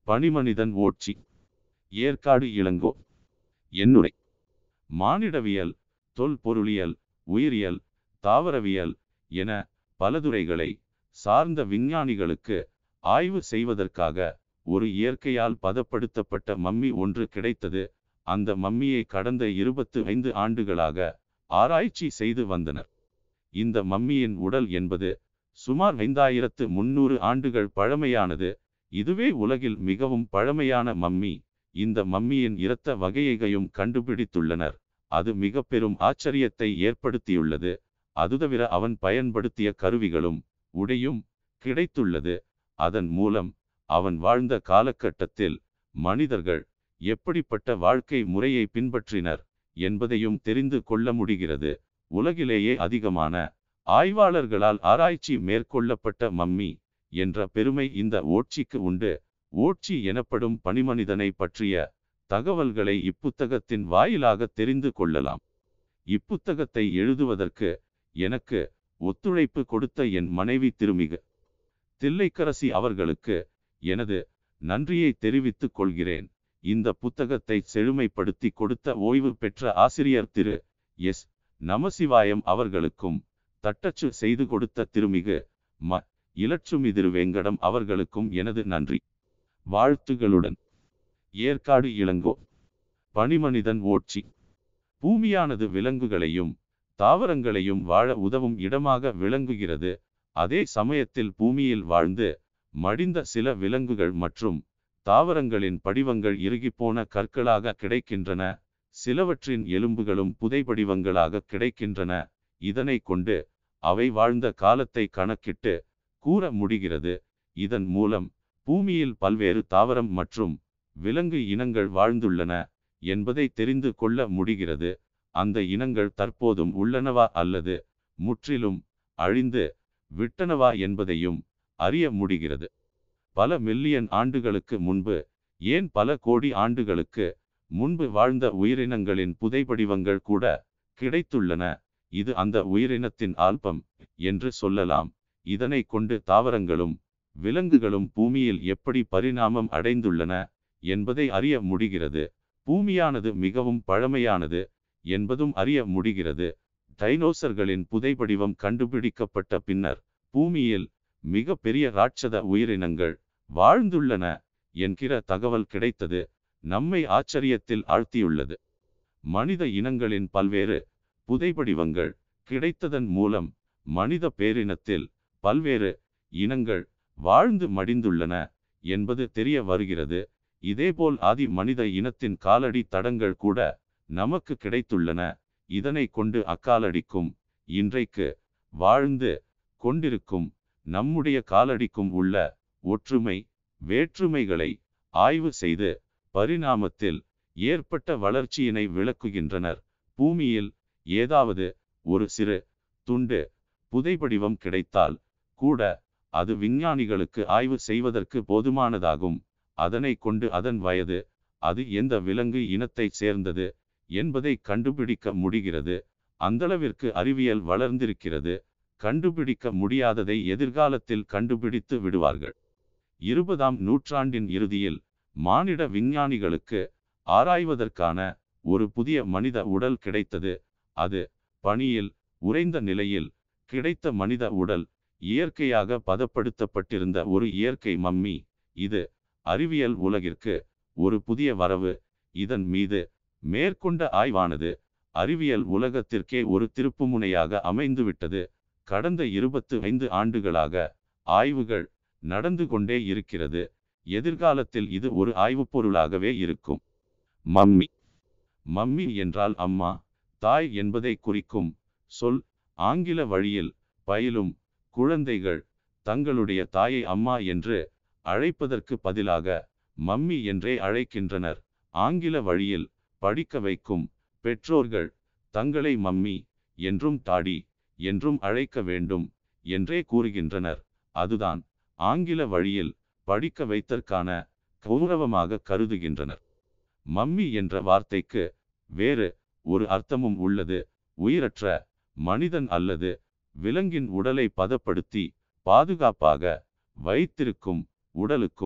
பனிமனிதன் ஓட்சி ஏற்காடு இளங்கோ என்னுரை மானிடவியல் தொல்பொருளியல் உயிரியல் தாவரவியல் என பலதுறைகளை சார்ந்த விஞ்ஞானிகளுக்கு ஆய்வு செய்வதற்காக ஒரு இயற்கையால் பதப்படுத்தப்பட்ட மம்மி ஒன்று கிடைத்தது அந்த மம்மியை கடந்த இருபத்து ஐந்து ஆண்டுகளாக ஆராய்ச்சி செய்து வந்தனர் இந்த மம்மியின் உடல் என்பது சுமார் ஐந்தாயிரத்து முன்னூறு ஆண்டுகள் பழமையானது இதுவே உலகில் மிகவும் பழமையான மம்மி இந்த மம்மியின் இரத்த வகையையும் கண்டுபிடித்துள்ளனர் அது மிக பெரும் ஆச்சரியத்தை ஏற்படுத்தியுள்ளது அதுதவிர அவன் பயன்படுத்திய கருவிகளும் உடையும் கிடைத்துள்ளது அதன் மூலம் அவன் வாழ்ந்த காலகட்டத்தில் மனிதர்கள் எப்படிப்பட்ட வாழ்க்கை முறையை பின்பற்றினர் என்பதையும் தெரிந்து கொள்ள முடிகிறது உலகிலேயே அதிகமான ஆய்வாளர்களால் ஆராய்ச்சி மேற்கொள்ளப்பட்ட மம்மி என்ற பெருமை இந்த ஓட்சிக்கு உண்டு ஓட்சி எனப்படும் பனிமனிதனை பற்றிய தகவல்களை இப்புத்தகத்தின் வாயிலாக தெரிந்து கொள்ளலாம் இப்புத்தகத்தை எழுதுவதற்கு எனக்கு ஒத்துழைப்பு கொடுத்த என் மனைவி திருமிகு தில்லைக்கரசி அவர்களுக்கு எனது நன்றியை தெரிவித்துக் கொள்கிறேன் இந்த புத்தகத்தை செழுமைப்படுத்தி கொடுத்த ஓய்வு பெற்ற ஆசிரியர் திரு எஸ் நமசிவாயம் அவர்களுக்கும் தட்டச்சு செய்து கொடுத்த திருமிகு ம இலட்சுமி திருவேங்கடம் அவர்களுக்கும் எனது நன்றி வாழ்த்துகளுடன் ஏற்காடு இளங்கோ பனிமனிதன் ஓட்சி பூமியானது விலங்குகளையும் தாவரங்களையும் வாழ உதவும் இடமாக விளங்குகிறது அதே சமயத்தில் பூமியில் வாழ்ந்து மடிந்த சில விலங்குகள் மற்றும் தாவரங்களின் படிவங்கள் இறுகிப்போன கற்களாக கிடைக்கின்றன சிலவற்றின் எலும்புகளும் புதைபடிவங்களாக கிடைக்கின்றன இதனை கொண்டு அவை வாழ்ந்த காலத்தை கணக்கிட்டு கூற முடிகிறது இதன் மூலம் பூமியில் பல்வேறு தாவரம் மற்றும் விலங்கு இனங்கள் வாழ்ந்துள்ளன என்பதை தெரிந்து கொள்ள முடிகிறது அந்த இனங்கள் தற்போதும் உள்ளனவா அல்லது முற்றிலும் அழிந்து விட்டனவா என்பதையும் அறிய முடிகிறது பல மில்லியன் ஆண்டுகளுக்கு முன்பு ஏன் பல கோடி ஆண்டுகளுக்கு முன்பு வாழ்ந்த உயிரினங்களின் புதைபடிவங்கள் கூட கிடைத்துள்ளன இது அந்த உயிரினத்தின் ஆல்பம் என்று சொல்லலாம் இதனை கொண்டு தாவரங்களும் விலங்குகளும் பூமியில் எப்படி பரிணாமம் அடைந்துள்ளன என்பதை அறிய முடிகிறது பூமியானது மிகவும் பழமையானது என்பதும் அறிய முடிகிறது டைனோசர்களின் புதைபடிவம் கண்டுபிடிக்கப்பட்ட பின்னர் பூமியில் மிக பெரிய ராட்சத உயிரினங்கள் வாழ்ந்துள்ளன என்கிற தகவல் கிடைத்தது நம்மை ஆச்சரியத்தில் ஆழ்த்தியுள்ளது மனித இனங்களின் பல்வேறு புதைபடிவங்கள் கிடைத்ததன் மூலம் மனித பேரினத்தில் பல்வேறு இனங்கள் வாழ்ந்து மடிந்துள்ளன என்பது தெரிய வருகிறது இதேபோல் ஆதி மனித இனத்தின் காலடி தடங்கள் கூட நமக்கு கிடைத்துள்ளன இதனை கொண்டு அக்காலடிக்கும் இன்றைக்கு வாழ்ந்து கொண்டிருக்கும் நம்முடைய காலடிக்கும் உள்ள ஒற்றுமை வேற்றுமைகளை ஆய்வு செய்து பரிணாமத்தில் ஏற்பட்ட வளர்ச்சியினை விளக்குகின்றனர் பூமியில் ஏதாவது ஒரு சிறு துண்டு புதைபடிவம் கிடைத்தால் கூட அது விஞ்ஞானிகளுக்கு ஆய்வு செய்வதற்கு போதுமானதாகும் அதனை கொண்டு அதன் வயது அது எந்த விலங்கு இனத்தைச் சேர்ந்தது என்பதை கண்டுபிடிக்க முடிகிறது அந்தளவிற்கு அறிவியல் வளர்ந்திருக்கிறது கண்டுபிடிக்க முடியாததை எதிர்காலத்தில் கண்டுபிடித்து விடுவார்கள் இருபதாம் நூற்றாண்டின் இறுதியில் மானிட விஞ்ஞானிகளுக்கு ஆராய்வதற்கான ஒரு புதிய மனித உடல் கிடைத்தது அது பனியில் உறைந்த நிலையில் கிடைத்த மனித உடல் இயற்கையாக பதப்படுத்தப்பட்டிருந்த ஒரு இயற்கை மம்மி இது அறிவியல் உலகிற்கு ஒரு புதிய வரவு இதன் மீது மேற்கொண்ட ஆய்வானது அறிவியல் உலகத்திற்கே ஒரு திருப்புமுனையாக அமைந்துவிட்டது கடந்த இருபத்து ஐந்து ஆண்டுகளாக ஆய்வுகள் நடந்து கொண்டே இருக்கிறது எதிர்காலத்தில் இது ஒரு ஆய்வுப் பொருளாகவே இருக்கும் மம்மி மம்மி என்றால் அம்மா தாய் என்பதை குறிக்கும் சொல் ஆங்கில வழியில் பயிலும் குழந்தைகள் தங்களுடைய தாயை அம்மா என்று அழைப்பதற்கு பதிலாக மம்மி என்றே அழைக்கின்றனர் ஆங்கில வழியில் படிக்க வைக்கும் பெற்றோர்கள் தங்களை மம்மி என்றும் டாடி என்றும் அழைக்க வேண்டும் என்றே கூறுகின்றனர் அதுதான் ஆங்கில வழியில் படிக்க வைத்தற்கான கௌரவமாக கருதுகின்றனர் மம்மி என்ற வார்த்தைக்கு வேறு ஒரு அர்த்தமும் உள்ளது உயிரற்ற மனிதன் அல்லது விலங்கின் உடலை பதப்படுத்தி பாதுகாப்பாக வைத்திருக்கும் உடலுக்கும்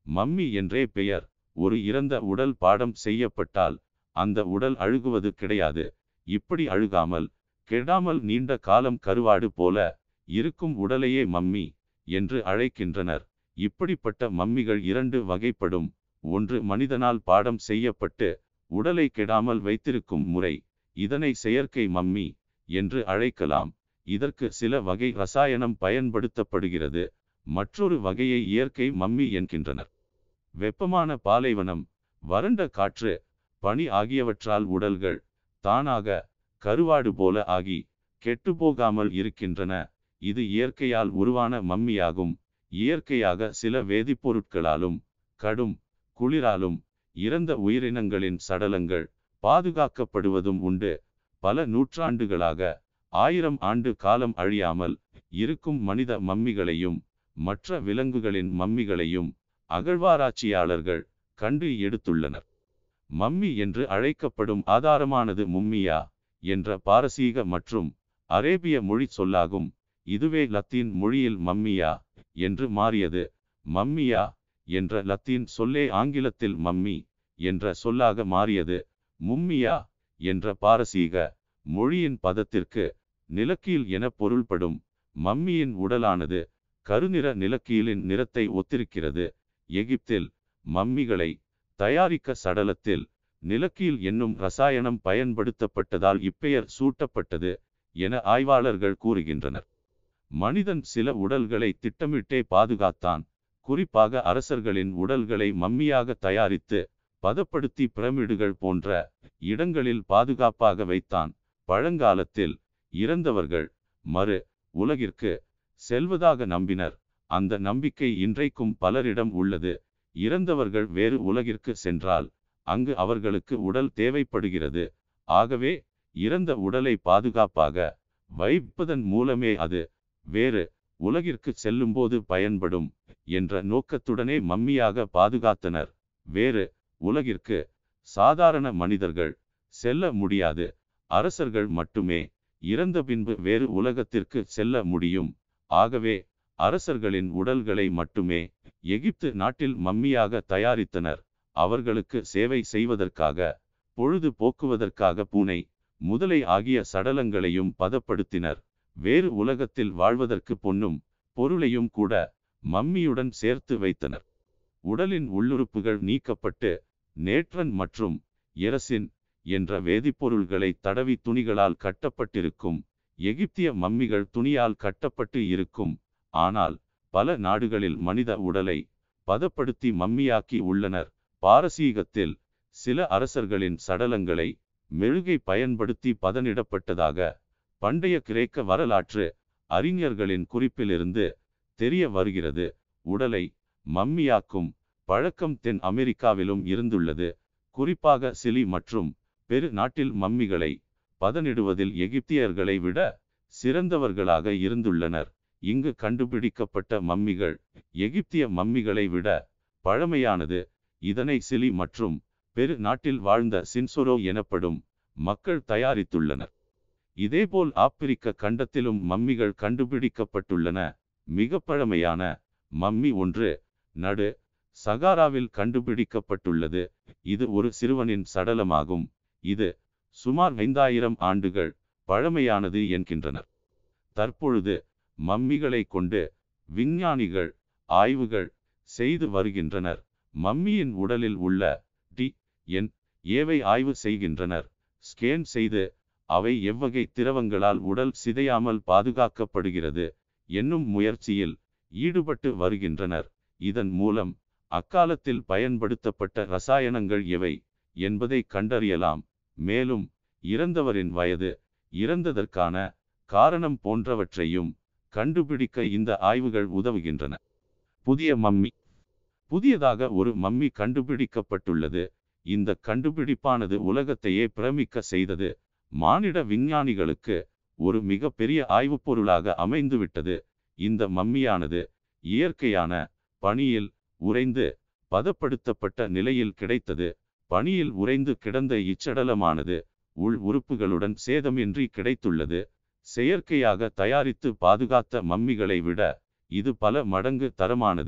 மம்மி என்றே பெயர் ஒரு இறந்த உடல் பாடம் செய்யப்பட்டால் அந்த உடல் அழுகுவது கிடையாது இப்படி அழுகாமல் கெடாமல் நீண்ட காலம் கருவாடு போல இருக்கும் உடலையே மம்மி என்று அழைக்கின்றனர் இப்படிப்பட்ட மம்மிகள் இரண்டு வகைப்படும் ஒன்று மனிதனால் பாடம் செய்யப்பட்டு உடலை கெடாமல் வைத்திருக்கும் முறை இதனை செயற்கை மம்மி என்று அழைக்கலாம் இதற்கு சில வகை ரசாயனம் பயன்படுத்தப்படுகிறது மற்றொரு வகையை இயற்கை மம்மி என்கின்றனர் வெப்பமான பாலைவனம் வறண்ட காற்று பனி ஆகியவற்றால் உடல்கள் தானாக கருவாடு போல ஆகி கெட்டுப்போகாமல் இருக்கின்றன இது இயற்கையால் உருவான மம்மியாகும் இயற்கையாக சில வேதிப்பொருட்களாலும் கடும் குளிராலும் இறந்த உயிரினங்களின் சடலங்கள் பாதுகாக்கப்படுவதும் உண்டு பல நூற்றாண்டுகளாக ஆயிரம் ஆண்டு காலம் அழியாமல் இருக்கும் மனித மம்மிகளையும் மற்ற விலங்குகளின் மம்மிகளையும் அகழ்வாராய்ச்சியாளர்கள் கண்டு எடுத்துள்ளனர் மம்மி என்று அழைக்கப்படும் ஆதாரமானது மும்மியா என்ற பாரசீக மற்றும் அரேபிய மொழி சொல்லாகும் இதுவே லத்தீன் மொழியில் மம்மியா என்று மாறியது மம்மியா என்ற லத்தீன் சொல்லே ஆங்கிலத்தில் மம்மி என்ற சொல்லாக மாறியது மும்மியா என்ற பாரசீக மொழியின் பதத்திற்கு நிலக்கீல் என பொருள்படும் மம்மியின் உடலானது கருநிற நிலக்கீலின் நிறத்தை ஒத்திருக்கிறது எகிப்தில் மம்மிகளை தயாரிக்க சடலத்தில் நிலக்கீல் என்னும் ரசாயனம் பயன்படுத்தப்பட்டதால் இப்பெயர் சூட்டப்பட்டது என ஆய்வாளர்கள் கூறுகின்றனர் மனிதன் சில உடல்களை திட்டமிட்டே பாதுகாத்தான் குறிப்பாக அரசர்களின் உடல்களை மம்மியாக தயாரித்து பதப்படுத்தி பிரமிடுகள் போன்ற இடங்களில் பாதுகாப்பாக வைத்தான் பழங்காலத்தில் இறந்தவர்கள் மறு உலகிற்கு செல்வதாக நம்பினர் அந்த நம்பிக்கை இன்றைக்கும் பலரிடம் உள்ளது இறந்தவர்கள் வேறு உலகிற்கு சென்றால் அங்கு அவர்களுக்கு உடல் தேவைப்படுகிறது ஆகவே இறந்த உடலை பாதுகாப்பாக வைப்பதன் மூலமே அது வேறு உலகிற்கு செல்லும்போது பயன்படும் என்ற நோக்கத்துடனே மம்மியாக பாதுகாத்தனர் வேறு உலகிற்கு சாதாரண மனிதர்கள் செல்ல முடியாது அரசர்கள் மட்டுமே இறந்த பின்பு வேறு உலகத்திற்கு செல்ல முடியும் ஆகவே அரசர்களின் உடல்களை மட்டுமே எகிப்து நாட்டில் மம்மியாக தயாரித்தனர் அவர்களுக்கு சேவை செய்வதற்காக பொழுது போக்குவதற்காக பூனை முதலை ஆகிய சடலங்களையும் பதப்படுத்தினர் வேறு உலகத்தில் வாழ்வதற்கு பொன்னும் பொருளையும் கூட மம்மியுடன் சேர்த்து வைத்தனர் உடலின் உள்ளுறுப்புகள் நீக்கப்பட்டு நேற்றன் மற்றும் எரசின் என்ற வேதிப்பொருள்களை தடவி துணிகளால் கட்டப்பட்டிருக்கும் எகிப்திய மம்மிகள் துணியால் கட்டப்பட்டு இருக்கும் ஆனால் பல நாடுகளில் மனித உடலை பதப்படுத்தி மம்மியாக்கி உள்ளனர் பாரசீகத்தில் சில அரசர்களின் சடலங்களை மெழுகை பயன்படுத்தி பதனிடப்பட்டதாக பண்டைய கிரேக்க வரலாற்று அறிஞர்களின் குறிப்பிலிருந்து தெரிய வருகிறது உடலை மம்மியாக்கும் பழக்கம் தென் அமெரிக்காவிலும் இருந்துள்ளது குறிப்பாக சிலி மற்றும் பெரு நாட்டில் மம்மிகளை பதனிடுவதில் எகிப்தியர்களை விட சிறந்தவர்களாக இருந்துள்ளனர் இங்கு கண்டுபிடிக்கப்பட்ட மம்மிகள் எகிப்திய மம்மிகளை விட பழமையானது இதனை சிலி மற்றும் பெரு நாட்டில் வாழ்ந்த சின்சொரோ எனப்படும் மக்கள் தயாரித்துள்ளனர் இதேபோல் ஆப்பிரிக்க கண்டத்திலும் மம்மிகள் கண்டுபிடிக்கப்பட்டுள்ளன மிக பழமையான மம்மி ஒன்று நடு சகாராவில் கண்டுபிடிக்கப்பட்டுள்ளது இது ஒரு சிறுவனின் சடலமாகும் இது சுமார் ஐந்தாயிரம் ஆண்டுகள் பழமையானது என்கின்றனர் தற்பொழுது மம்மிகளை கொண்டு விஞ்ஞானிகள் ஆய்வுகள் செய்து வருகின்றனர் மம்மியின் உடலில் உள்ள டி என் ஏவை ஆய்வு செய்கின்றனர் ஸ்கேன் செய்து அவை எவ்வகை திரவங்களால் உடல் சிதையாமல் பாதுகாக்கப்படுகிறது என்னும் முயற்சியில் ஈடுபட்டு வருகின்றனர் இதன் மூலம் அக்காலத்தில் பயன்படுத்தப்பட்ட ரசாயனங்கள் எவை என்பதை கண்டறியலாம் மேலும் இறந்தவரின் வயது இறந்ததற்கான காரணம் போன்றவற்றையும் கண்டுபிடிக்க இந்த ஆய்வுகள் உதவுகின்றன புதிய மம்மி புதியதாக ஒரு மம்மி கண்டுபிடிக்கப்பட்டுள்ளது இந்த கண்டுபிடிப்பானது உலகத்தையே பிரமிக்க செய்தது மானிட விஞ்ஞானிகளுக்கு ஒரு மிக பெரிய ஆய்வுப் பொருளாக அமைந்துவிட்டது இந்த மம்மியானது இயற்கையான பனியில் உறைந்து பதப்படுத்தப்பட்ட நிலையில் கிடைத்தது பனியில் உறைந்து கிடந்த இச்சடலமானது உள் உறுப்புகளுடன் சேதமின்றி கிடைத்துள்ளது செயற்கையாக தயாரித்து பாதுகாத்த மம்மிகளை விட இது பல மடங்கு தரமானது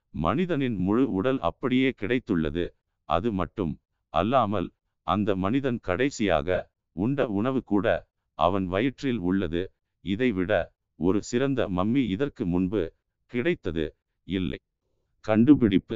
மனிதனின் முழு உடல் அப்படியே கிடைத்துள்ளது அது மட்டும் அல்லாமல் அந்த மனிதன் கடைசியாக உண்ட உணவு கூட அவன் வயிற்றில் உள்ளது இதைவிட ஒரு சிறந்த மம்மி இதற்கு முன்பு கிடைத்தது இல்லை கண்டுபிடிப்பு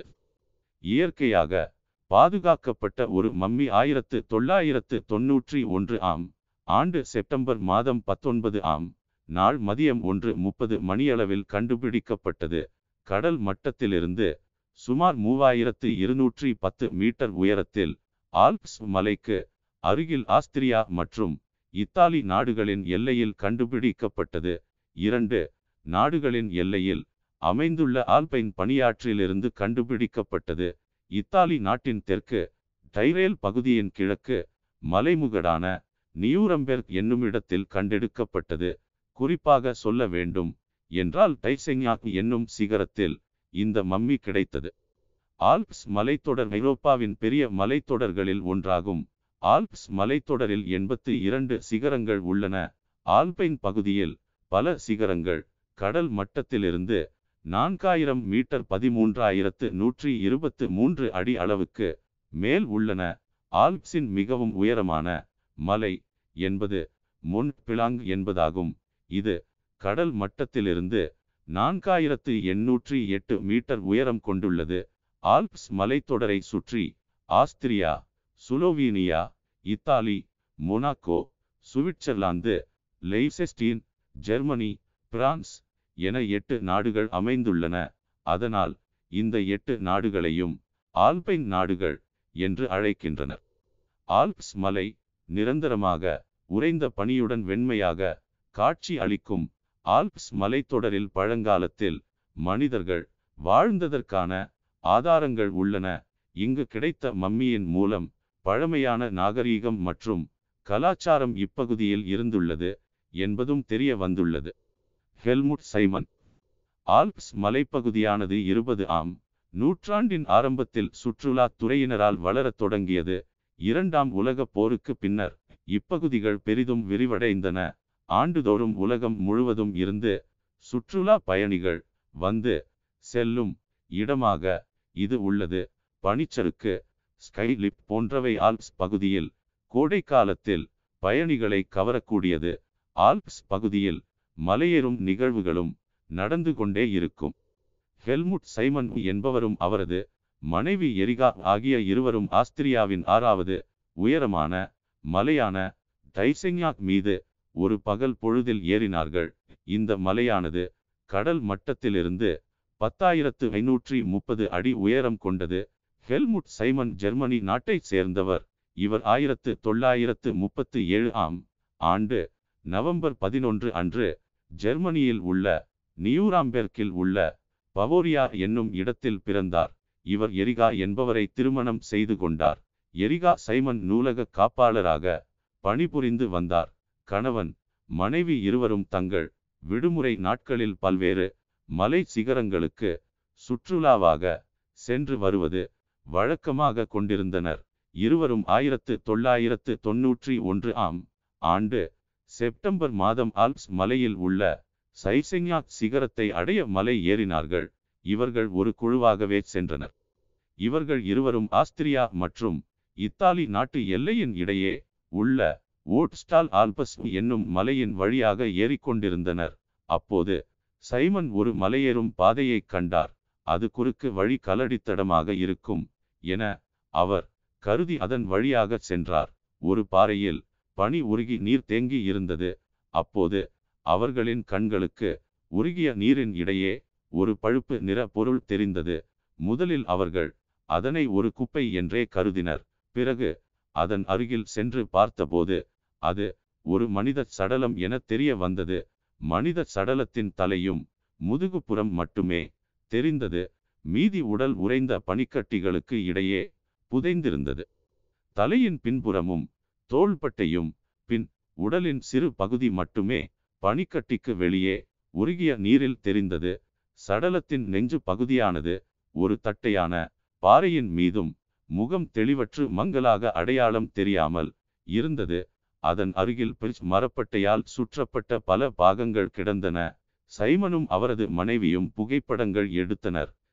இயற்கையாக பாதுகாக்கப்பட்ட ஒரு மம்மி ஆயிரத்து தொள்ளாயிரத்து தொன்னூற்றி ஒன்று ஆம் ஆண்டு செப்டம்பர் மாதம் பத்தொன்பது ஆம் நாள் மதியம் ஒன்று முப்பது மணியளவில் கண்டுபிடிக்கப்பட்டது கடல் மட்டத்திலிருந்து சுமார் மூவாயிரத்து இருநூற்றி பத்து மீட்டர் உயரத்தில் ஆல்ப்ஸ் மலைக்கு அருகில் ஆஸ்திரியா மற்றும் இத்தாலி நாடுகளின் எல்லையில் கண்டுபிடிக்கப்பட்டது இரண்டு நாடுகளின் எல்லையில் அமைந்துள்ள ஆல்பைன் பணியாற்றிலிருந்து கண்டுபிடிக்கப்பட்டது இத்தாலி நாட்டின் தெற்கு டைரேல் பகுதியின் கிழக்கு மலைமுகடான நியூரம்பெர்க் என்னுமிடத்தில் கண்டெடுக்கப்பட்டது குறிப்பாக சொல்ல வேண்டும் என்றால் டைசெங்யாக் என்னும் சிகரத்தில் இந்த மம்மி கிடைத்தது ஆல்ப்ஸ் மலைத்தொடர் ஐரோப்பாவின் பெரிய மலைத்தொடர்களில் ஒன்றாகும் ஆல்ப்ஸ் மலைத்தொடரில் எண்பத்து இரண்டு சிகரங்கள் உள்ளன ஆல்பைன் பகுதியில் பல சிகரங்கள் கடல் மட்டத்திலிருந்து நான்காயிரம் மீட்டர் பதிமூன்றாயிரத்து நூற்றி இருபத்து மூன்று அடி அளவுக்கு மேல் உள்ளன ஆல்ப்ஸின் மிகவும் உயரமான மலை என்பது முன் பிளாங் என்பதாகும் இது கடல் மட்டத்திலிருந்து நான்காயிரத்து எண்ணூற்றி எட்டு மீட்டர் உயரம் கொண்டுள்ளது ஆல்ப்ஸ் மலைத்தொடரை சுற்றி Austria Slovenia Italy Monaco Switzerland Liechtenstein Germany France என எட்டு நாடுகள் அமைந்துள்ளன அதனால் இந்த எட்டு நாடுகளையும் ஆல்பைன் நாடுகள் என்று அழைக்கின்றனர் ஆல்ப்ஸ் மலை நிரந்தரமாக உறைந்த பனியுடன் வெண்மையாக காட்சி அளிக்கும் ஆல்ப்ஸ் மலைத்தொடரில் பழங்காலத்தில் மனிதர்கள் வாழ்ந்ததற்கான ஆதாரங்கள் உள்ளன இங்கு கிடைத்த மம்மியின் மூலம் பழமையான நாகரீகம் மற்றும் கலாச்சாரம் இப்பகுதியில் இருந்துள்ளது என்பதும் தெரிய வந்துள்ளது ஹெல்முட் சைமன் ஆல்ப்ஸ் மலைப்பகுதியானது இருபது ஆம் நூற்றாண்டின் ஆரம்பத்தில் சுற்றுலா துறையினரால் வளரத் தொடங்கியது இரண்டாம் உலகப் போருக்கு பின்னர் இப்பகுதிகள் பெரிதும் விரிவடைந்தன ஆண்டுதோறும் உலகம் முழுவதும் இருந்து சுற்றுலா பயணிகள் வந்து செல்லும் இடமாக இது உள்ளது பனிச்சறுக்கு ஸ்கைலிப் போன்றவை ஆல்ப்ஸ் பகுதியில் கோடை காலத்தில் பயணிகளை கவரக்கூடியது ஆல்ப்ஸ் பகுதியில் மலையேறும் நிகழ்வுகளும் நடந்து கொண்டே இருக்கும் ஹெல்முட் சைமன் என்பவரும் அவரது மனைவி எரிகா ஆகிய இருவரும் ஆஸ்திரியாவின் ஆறாவது உயரமான மலையான டைசெங்யாக் மீது ஒரு பகல் பொழுதில் ஏறினார்கள் இந்த மலையானது கடல் மட்டத்திலிருந்து பத்தாயிரத்து ஐநூற்றி முப்பது அடி உயரம் கொண்டது ஹெல்முட் சைமன் ஜெர்மனி நாட்டைச் சேர்ந்தவர் இவர் ஆயிரத்து தொள்ளாயிரத்து முப்பத்து ஏழு ஆம் ஆண்டு நவம்பர் பதினொன்று அன்று ஜெர்மனியில் உள்ள நியூராம்பெர்க்கில் உள்ள பவோரியா என்னும் இடத்தில் பிறந்தார் இவர் எரிகா என்பவரை திருமணம் செய்து கொண்டார் எரிகா சைமன் நூலக காப்பாளராக பணிபுரிந்து வந்தார் கணவன் மனைவி இருவரும் தங்கள் விடுமுறை நாட்களில் பல்வேறு மலை சிகரங்களுக்கு சுற்றுலாவாக சென்று வருவது வழக்கமாக கொண்டிருந்தனர் இருவரும் ஆயிரத்து தொள்ளாயிரத்து தொன்னூற்றி ஒன்று ஆம் ஆண்டு செப்டம்பர் மாதம் ஆல்ப்ஸ் மலையில் உள்ள சைசெங்யாக் சிகரத்தை அடைய மலை ஏறினார்கள் இவர்கள் ஒரு குழுவாகவே சென்றனர் இவர்கள் இருவரும் ஆஸ்திரியா மற்றும் இத்தாலி நாட்டு எல்லையின் இடையே உள்ள ஓட்ஸ்டால் ஆல்பஸ் என்னும் மலையின் வழியாக ஏறிக்கொண்டிருந்தனர் அப்போது சைமன் ஒரு மலையேறும் பாதையை கண்டார் அது குறுக்கு வழி கலடித்தடமாக இருக்கும் என அவர் கருதி அதன் வழியாக சென்றார் ஒரு பாறையில் பனி உருகி நீர் தேங்கி இருந்தது அப்போது அவர்களின் கண்களுக்கு உருகிய நீரின் இடையே ஒரு பழுப்பு நிற பொருள் தெரிந்தது முதலில் அவர்கள் அதனை ஒரு குப்பை என்றே கருதினர் பிறகு அதன் அருகில் சென்று பார்த்தபோது அது ஒரு மனித சடலம் என தெரிய வந்தது மனித சடலத்தின் தலையும் முதுகுப்புறம் மட்டுமே தெரிந்தது மீதி உடல் உறைந்த பனிக்கட்டிகளுக்கு இடையே புதைந்திருந்தது தலையின் பின்புறமும் தோள்பட்டையும் பின் உடலின் சிறு பகுதி மட்டுமே பனிக்கட்டிக்கு வெளியே உருகிய நீரில் தெரிந்தது சடலத்தின் நெஞ்சு பகுதியானது ஒரு தட்டையான பாறையின் மீதும் முகம் தெளிவற்று மங்கலாக அடையாளம் தெரியாமல் இருந்தது அதன் அருகில் பிரிட்ஜ் மரப்பட்டையால் சுற்றப்பட்ட பல பாகங்கள் கிடந்தன சைமனும் அவரது மனைவியும் புகைப்படங்கள் எடுத்தனர்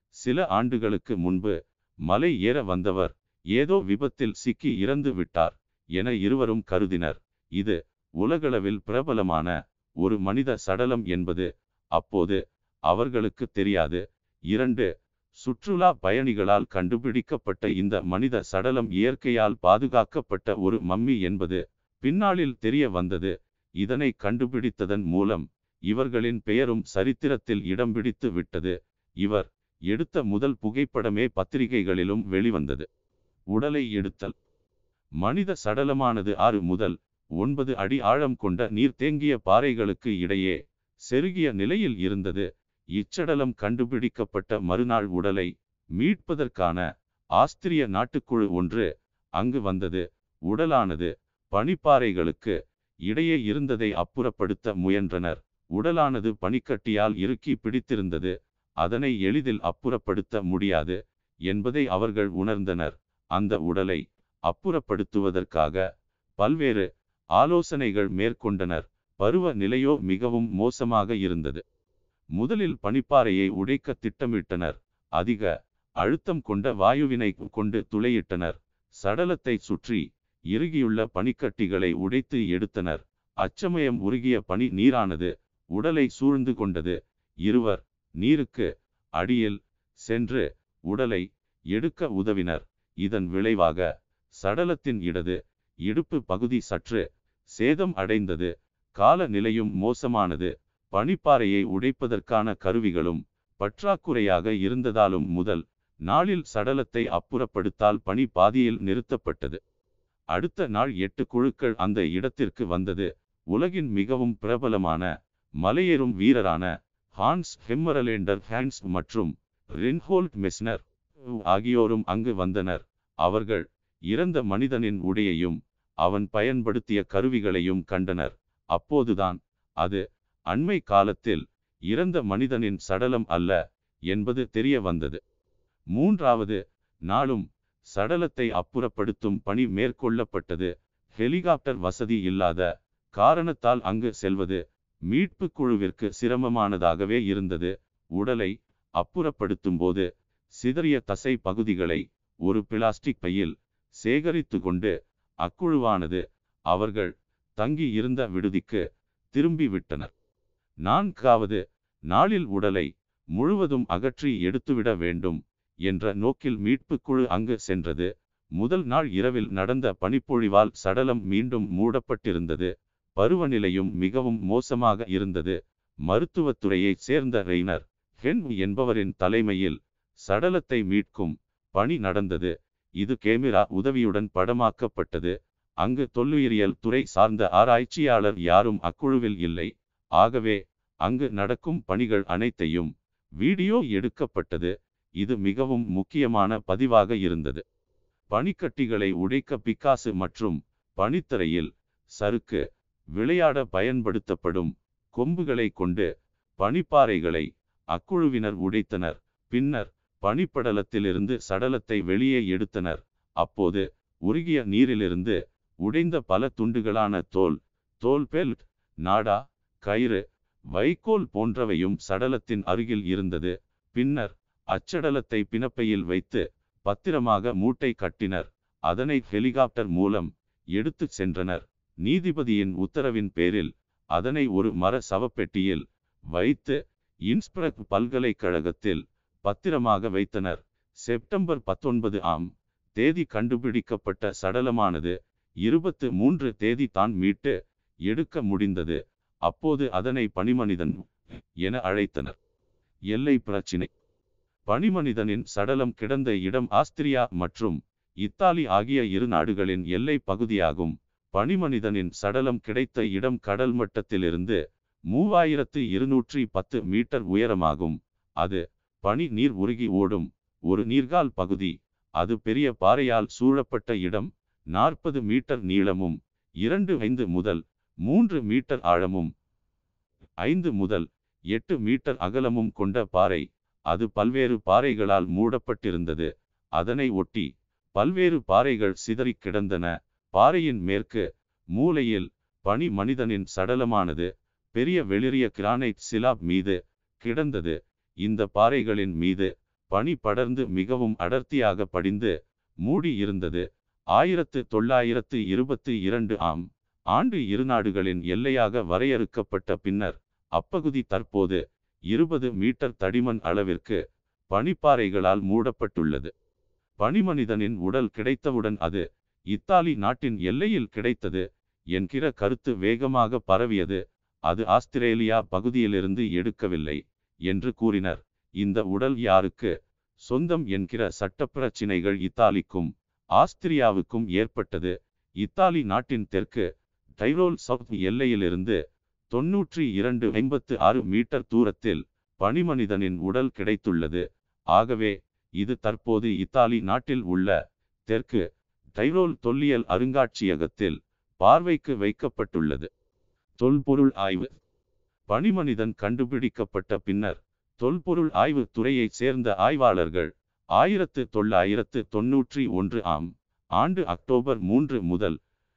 சில ஆண்டுகளுக்கு முன்பு மலை ஏற வந்தவர் ஏதோ விபத்தில் சிக்கி இறந்து விட்டார் என இருவரும் கருதினர் இது உலகளவில் பிரபலமான ஒரு மனித சடலம் என்பது அப்போது அவர்களுக்கு தெரியாது இரண்டு சுற்றுலா பயணிகளால் கண்டுபிடிக்கப்பட்ட இந்த மனித சடலம் இயற்கையால் பாதுகாக்கப்பட்ட ஒரு மம்மி என்பது பின்னாளில் தெரிய வந்தது இதனை கண்டுபிடித்ததன் மூலம் இவர்களின் பெயரும் சரித்திரத்தில் இடம் பிடித்து விட்டது இவர் எடுத்த முதல் புகைப்படமே பத்திரிகைகளிலும் வெளிவந்தது உடலை எடுத்தல் மனித சடலமானது ஆறு முதல் ஒன்பது அடி ஆழம் கொண்ட நீர் தேங்கிய பாறைகளுக்கு இடையே செருகிய நிலையில் இருந்தது இச்சடலம் கண்டுபிடிக்கப்பட்ட மறுநாள் உடலை மீட்பதற்கான ஆஸ்திரிய நாட்டுக்குழு ஒன்று அங்கு வந்தது உடலானது பனிப்பாறைகளுக்கு இடையே இருந்ததை அப்புறப்படுத்த முயன்றனர் உடலானது பனிக்கட்டியால் இறுக்கி பிடித்திருந்தது அதனை எளிதில் அப்புறப்படுத்த முடியாது என்பதை அவர்கள் உணர்ந்தனர் அந்த உடலை அப்புறப்படுத்துவதற்காக பல்வேறு ஆலோசனைகள் மேற்கொண்டனர் பருவ நிலையோ மிகவும் மோசமாக இருந்தது முதலில் பனிப்பாறையை உடைக்க திட்டமிட்டனர் அதிக அழுத்தம் கொண்ட வாயுவினை கொண்டு துளையிட்டனர் சடலத்தை சுற்றி இறுகியுள்ள பனிக்கட்டிகளை உடைத்து எடுத்தனர் அச்சமயம் உருகிய பனி நீரானது உடலை சூழ்ந்து கொண்டது இருவர் நீருக்கு அடியில் சென்று உடலை எடுக்க உதவினர் இதன் விளைவாக சடலத்தின் இடது இடுப்பு பகுதி சற்று சேதம் அடைந்தது காலநிலையும் மோசமானது பனிப்பாறையை உடைப்பதற்கான கருவிகளும் பற்றாக்குறையாக இருந்ததாலும் முதல் நாளில் சடலத்தை அப்புறப்படுத்தால் பனி பாதியில் நிறுத்தப்பட்டது அடுத்த நாள் எட்டு குழுக்கள் அந்த இடத்திற்கு வந்தது உலகின் மிகவும் பிரபலமான மலையேறும் வீரரான ஹான்ஸ் ஹெம்மரலேண்டர் ஹேன்ஸ் மற்றும் ரின்ஹோல்ட் மெஸ்னர் ஆகியோரும் அங்கு வந்தனர் அவர்கள் இறந்த மனிதனின் உடையையும் அவன் பயன்படுத்திய கருவிகளையும் கண்டனர் அப்போதுதான் அது அண்மை காலத்தில் இறந்த மனிதனின் சடலம் அல்ல என்பது தெரிய வந்தது மூன்றாவது நாளும் சடலத்தை அப்புறப்படுத்தும் பணி மேற்கொள்ளப்பட்டது ஹெலிகாப்டர் வசதி இல்லாத காரணத்தால் அங்கு செல்வது மீட்பு குழுவிற்கு சிரமமானதாகவே இருந்தது உடலை அப்புறப்படுத்தும் போது சிதறிய தசை பகுதிகளை ஒரு பிளாஸ்டிக் பையில் சேகரித்து கொண்டு அக்குழுவானது அவர்கள் தங்கி இருந்த விடுதிக்கு திரும்பி விட்டனர் நான்காவது நாளில் உடலை முழுவதும் அகற்றி எடுத்துவிட வேண்டும் என்ற நோக்கில் மீட்புக் குழு அங்கு சென்றது முதல் நாள் இரவில் நடந்த பனிப்பொழிவால் சடலம் மீண்டும் மூடப்பட்டிருந்தது பருவநிலையும் மிகவும் மோசமாக இருந்தது மருத்துவத்துறையைச் சேர்ந்த ரெய்னர் ஹென் என்பவரின் தலைமையில் சடலத்தை மீட்கும் பணி நடந்தது இது கேமிரா உதவியுடன் படமாக்கப்பட்டது அங்கு தொல்லுயிரியல் துறை சார்ந்த ஆராய்ச்சியாளர் யாரும் அக்குழுவில் இல்லை ஆகவே அங்கு நடக்கும் பணிகள் அனைத்தையும் வீடியோ எடுக்கப்பட்டது இது மிகவும் முக்கியமான பதிவாக இருந்தது பனிக்கட்டிகளை உடைக்க பிக்காசு மற்றும் பனித்தரையில் சறுக்கு விளையாட பயன்படுத்தப்படும் கொம்புகளை கொண்டு பனிப்பாறைகளை அக்குழுவினர் உடைத்தனர் பின்னர் பனிப்படலத்திலிருந்து சடலத்தை வெளியே எடுத்தனர் அப்போது உருகிய நீரிலிருந்து உடைந்த பல துண்டுகளான தோல் தோல் பெல்ட் நாடா கயிறு வைக்கோல் போன்றவையும் சடலத்தின் அருகில் இருந்தது பின்னர் அச்சடலத்தை பிணப்பையில் வைத்து பத்திரமாக மூட்டை கட்டினர் அதனை ஹெலிகாப்டர் மூலம் எடுத்துச் சென்றனர் நீதிபதியின் உத்தரவின் பேரில் அதனை ஒரு மர சவப்பெட்டியில் வைத்து இன்ஸ்பிரக் பல்கலைக்கழகத்தில் பத்திரமாக வைத்தனர் செப்டம்பர் பத்தொன்பது ஆம் தேதி கண்டுபிடிக்கப்பட்ட சடலமானது இருபத்து மூன்று தேதி தான் மீட்டு எடுக்க முடிந்தது அப்போது அதனை பனிமனிதன் என அழைத்தனர் எல்லை பிரச்சினை பனிமனிதனின் சடலம் கிடந்த இடம் ஆஸ்திரியா மற்றும் இத்தாலி ஆகிய இரு நாடுகளின் எல்லை பகுதியாகும் பனிமனிதனின் சடலம் கிடைத்த இடம் கடல் மட்டத்திலிருந்து மூவாயிரத்து இருநூற்றி பத்து மீட்டர் உயரமாகும் அது பனி நீர் உருகி ஓடும் ஒரு நீர்கால் பகுதி அது பெரிய பாறையால் சூழப்பட்ட இடம் நாற்பது மீட்டர் நீளமும் இரண்டு ஐந்து முதல் மூன்று மீட்டர் ஆழமும் ஐந்து முதல் எட்டு மீட்டர் அகலமும் கொண்ட பாறை அது பல்வேறு பாறைகளால் மூடப்பட்டிருந்தது அதனை ஒட்டி பல்வேறு பாறைகள் சிதறிக் கிடந்தன பாறையின் மேற்கு மூலையில் பனி மனிதனின் சடலமானது பெரிய வெளிரிய கிரானைட் சிலாப் மீது கிடந்தது இந்த பாறைகளின் மீது பனி படர்ந்து மிகவும் அடர்த்தியாக படிந்து மூடி இருந்தது ஆயிரத்து தொள்ளாயிரத்து இருபத்தி இரண்டு ஆம் ஆண்டு இரு நாடுகளின் எல்லையாக வரையறுக்கப்பட்ட பின்னர் அப்பகுதி தற்போது இருபது மீட்டர் தடிமன் அளவிற்கு பனிப்பாறைகளால் மூடப்பட்டுள்ளது பனிமனிதனின் உடல் கிடைத்தவுடன் அது இத்தாலி நாட்டின் எல்லையில் கிடைத்தது என்கிற கருத்து வேகமாக பரவியது அது ஆஸ்திரேலியா பகுதியிலிருந்து எடுக்கவில்லை என்று கூறினர் இந்த உடல் யாருக்கு சொந்தம் என்கிற சட்டப்பிரச்சினைகள் இத்தாலிக்கும் ஆஸ்திரியாவுக்கும் ஏற்பட்டது இத்தாலி நாட்டின் தெற்கு டைரோல் சவுத் எல்லையிலிருந்து தொன்னூற்றி இரண்டு ஐம்பத்து ஆறு மீட்டர் தூரத்தில் பனிமனிதனின் உடல் கிடைத்துள்ளது ஆகவே இது தற்போது இத்தாலி நாட்டில் உள்ள தெற்கு டைரோல் தொல்லியல் அருங்காட்சியகத்தில் பார்வைக்கு வைக்கப்பட்டுள்ளது தொல்பொருள் ஆய்வு பனிமனிதன் கண்டுபிடிக்கப்பட்ட பின்னர் தொல்பொருள் ஆய்வு துறையைச் சேர்ந்த ஆய்வாளர்கள் ஆயிரத்து தொள்ளாயிரத்து தொன்னூற்றி ஒன்று ஆம் ஆண்டு அக்டோபர் மூன்று முதல்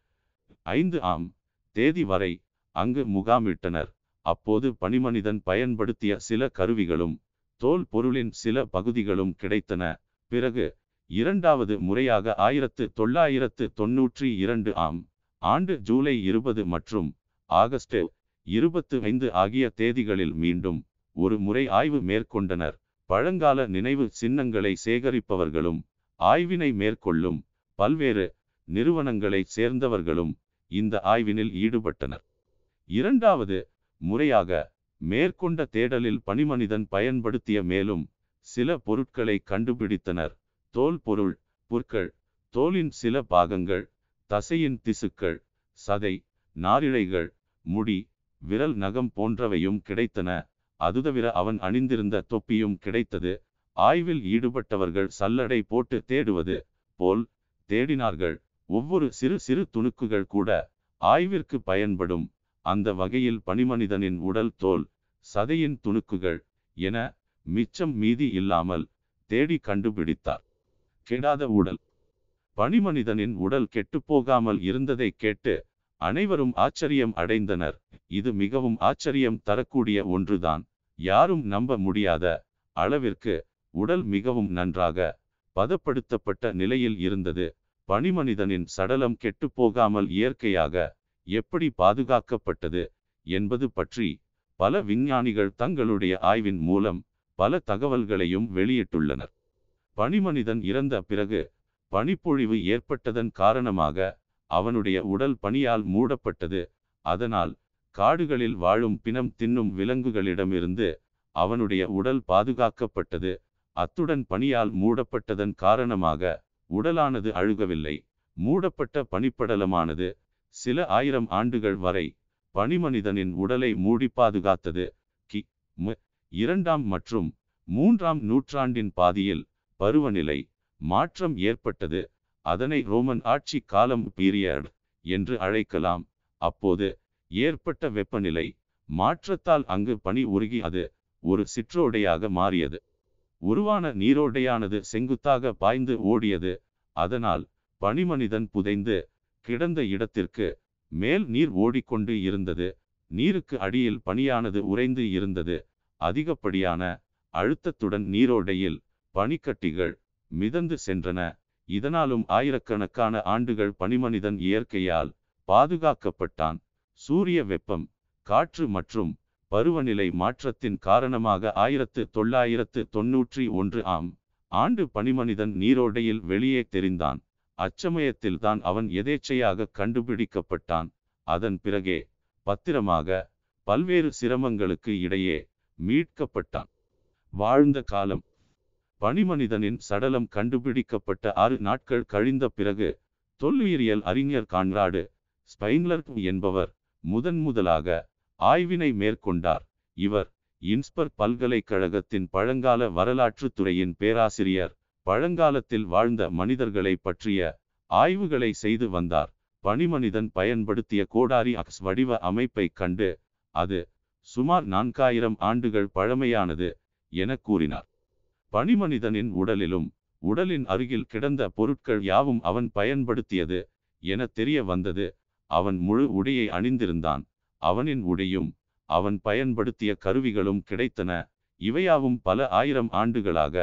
ஐந்து ஆம் தேதி வரை அங்கு முகாமிட்டனர் அப்போது பனிமனிதன் பயன்படுத்திய சில கருவிகளும் தோல் பொருளின் சில பகுதிகளும் கிடைத்தன பிறகு இரண்டாவது முறையாக ஆயிரத்து தொள்ளாயிரத்து தொன்னூற்றி இரண்டு ஆம் ஆண்டு ஜூலை இருபது மற்றும் ஆகஸ்ட் இருபத்து ஐந்து ஆகிய தேதிகளில் மீண்டும் ஒரு முறை ஆய்வு மேற்கொண்டனர் பழங்கால நினைவு சின்னங்களை சேகரிப்பவர்களும் ஆய்வினை மேற்கொள்ளும் பல்வேறு நிறுவனங்களைச் சேர்ந்தவர்களும் இந்த ஆய்வினில் ஈடுபட்டனர் இரண்டாவது முறையாக மேற்கொண்ட தேடலில் பனிமனிதன் பயன்படுத்திய மேலும் சில பொருட்களை கண்டுபிடித்தனர் தோல் பொருள் புற்கள் தோலின் சில பாகங்கள் தசையின் திசுக்கள் சதை நாரிழைகள் முடி விரல் நகம் போன்றவையும் கிடைத்தன அதுதவிர அவன் அணிந்திருந்த தொப்பியும் கிடைத்தது ஆய்வில் ஈடுபட்டவர்கள் சல்லடை போட்டு தேடுவது போல் தேடினார்கள் ஒவ்வொரு சிறு சிறு துணுக்குகள் கூட ஆய்விற்கு பயன்படும் அந்த வகையில் பனிமனிதனின் உடல் தோல் சதையின் துணுக்குகள் என மிச்சம் மீதி இல்லாமல் தேடி கண்டுபிடித்தார் கெடாத உடல் பனிமனிதனின் உடல் கெட்டுப்போகாமல் இருந்ததை கேட்டு அனைவரும் ஆச்சரியம் அடைந்தனர் இது மிகவும் ஆச்சரியம் தரக்கூடிய ஒன்றுதான் யாரும் நம்ப முடியாத அளவிற்கு உடல் மிகவும் நன்றாக பதப்படுத்தப்பட்ட நிலையில் இருந்தது பனிமனிதனின் சடலம் கெட்டுப்போகாமல் இயற்கையாக எப்படி பாதுகாக்கப்பட்டது என்பது பற்றி பல விஞ்ஞானிகள் தங்களுடைய ஆய்வின் மூலம் பல தகவல்களையும் வெளியிட்டுள்ளனர் பனிமனிதன் இறந்த பிறகு பனிப்பொழிவு ஏற்பட்டதன் காரணமாக அவனுடைய உடல் பனியால் மூடப்பட்டது அதனால் காடுகளில் வாழும் பிணம் தின்னும் விலங்குகளிடமிருந்து அவனுடைய உடல் பாதுகாக்கப்பட்டது அத்துடன் பனியால் மூடப்பட்டதன் காரணமாக உடலானது அழுகவில்லை மூடப்பட்ட பனிப்படலமானது சில ஆயிரம் ஆண்டுகள் வரை பனிமனிதனின் உடலை மூடி பாதுகாத்தது கி மு இரண்டாம் மற்றும் மூன்றாம் நூற்றாண்டின் பாதியில் பருவநிலை மாற்றம் ஏற்பட்டது அதனை ரோமன் ஆட்சி காலம் பீரியட் என்று அழைக்கலாம் அப்போது ஏற்பட்ட வெப்பநிலை மாற்றத்தால் அங்கு பனி உருகி அது ஒரு சிற்றோடையாக மாறியது உருவான நீரோடையானது செங்குத்தாக பாய்ந்து ஓடியது அதனால் பனிமனிதன் புதைந்து கிடந்த இடத்திற்கு மேல் நீர் ஓடிக்கொண்டு இருந்தது நீருக்கு அடியில் பனியானது உறைந்து இருந்தது அதிகப்படியான அழுத்தத்துடன் நீரோடையில் பனிக்கட்டிகள் மிதந்து சென்றன இதனாலும் ஆயிரக்கணக்கான ஆண்டுகள் பனிமனிதன் இயற்கையால் பாதுகாக்கப்பட்டான் சூரிய வெப்பம் காற்று மற்றும் பருவநிலை மாற்றத்தின் காரணமாக ஆயிரத்து தொள்ளாயிரத்து தொன்னூற்றி ஒன்று ஆம் ஆண்டு பனிமனிதன் நீரோடையில் வெளியே தெரிந்தான் அச்சமயத்தில்தான் அவன் எதேச்சையாக கண்டுபிடிக்கப்பட்டான் அதன் பிறகே பத்திரமாக பல்வேறு சிரமங்களுக்கு இடையே மீட்கப்பட்டான் வாழ்ந்த காலம் பனிமனிதனின் சடலம் கண்டுபிடிக்கப்பட்ட ஆறு நாட்கள் கழிந்த பிறகு தொல்லுயிரியல் அறிஞர் கான்ராடு ஸ்பைன்லர் என்பவர் முதன் முதலாக ஆய்வினை மேற்கொண்டார் இவர் இன்ஸ்பர்க் பல்கலைக்கழகத்தின் பழங்கால வரலாற்றுத் துறையின் பேராசிரியர் பழங்காலத்தில் வாழ்ந்த மனிதர்களை பற்றிய ஆய்வுகளை செய்து வந்தார் பனிமனிதன் பயன்படுத்திய கோடாரி அக்ஸ் வடிவ அமைப்பை கண்டு அது சுமார் நான்காயிரம் ஆண்டுகள் பழமையானது என கூறினார் பனிமனிதனின் உடலிலும் உடலின் அருகில் கிடந்த பொருட்கள் யாவும் அவன் பயன்படுத்தியது என தெரிய வந்தது அவன் முழு உடையை அணிந்திருந்தான் அவனின் உடையும் அவன் பயன்படுத்திய கருவிகளும் கிடைத்தன இவையாவும் பல ஆயிரம் ஆண்டுகளாக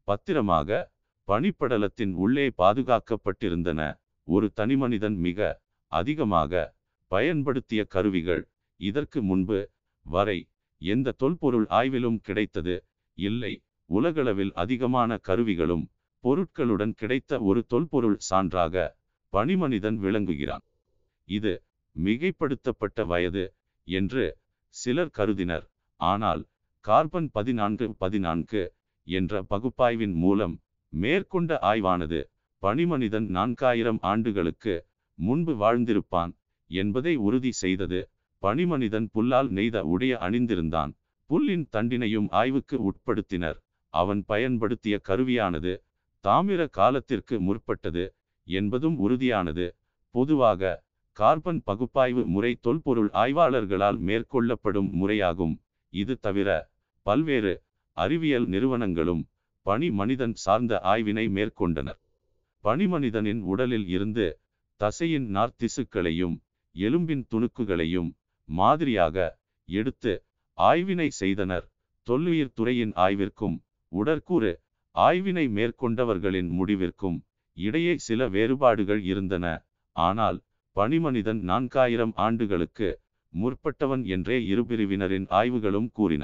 பத்திரமாக பனிப்படலத்தின் உள்ளே பாதுகாக்கப்பட்டிருந்தன ஒரு தனிமனிதன் மிக அதிகமாக பயன்படுத்திய கருவிகள் இதற்கு முன்பு வரை எந்த தொல்பொருள் ஆய்விலும் கிடைத்தது இல்லை உலகளவில் அதிகமான கருவிகளும் பொருட்களுடன் கிடைத்த ஒரு தொல்பொருள் சான்றாக பனிமனிதன் விளங்குகிறான் இது மிகைப்படுத்தப்பட்ட வயது என்று சிலர் கருதினர் ஆனால் கார்பன் பதினான்கு பதினான்கு என்ற பகுப்பாய்வின் மூலம் மேற்கொண்ட ஆய்வானது பனிமனிதன் நான்காயிரம் ஆண்டுகளுக்கு முன்பு வாழ்ந்திருப்பான் என்பதை உறுதி செய்தது பனிமனிதன் புல்லால் நெய்த உடைய அணிந்திருந்தான் புல்லின் தண்டினையும் ஆய்வுக்கு உட்படுத்தினர் அவன் பயன்படுத்திய கருவியானது தாமிர காலத்திற்கு முற்பட்டது என்பதும் உறுதியானது பொதுவாக கார்பன் பகுப்பாய்வு முறை தொல்பொருள் ஆய்வாளர்களால் மேற்கொள்ளப்படும் முறையாகும் இது தவிர பல்வேறு அறிவியல் நிறுவனங்களும் பனி மனிதன் சார்ந்த ஆய்வினை மேற்கொண்டனர் பனிமனிதனின் உடலில் இருந்து தசையின் நார்த்திசுக்களையும் எலும்பின் துணுக்குகளையும் மாதிரியாக எடுத்து ஆய்வினை செய்தனர் தொல்லுயிர் துறையின் ஆய்விற்கும் உடற்கூறு ஆய்வினை மேற்கொண்டவர்களின் முடிவிற்கும் இடையே சில வேறுபாடுகள் இருந்தன ஆனால் பனிமனிதன் நான்காயிரம் ஆண்டுகளுக்கு முற்பட்டவன் என்றே இருபிரிவினரின் ஆய்வுகளும் கூறின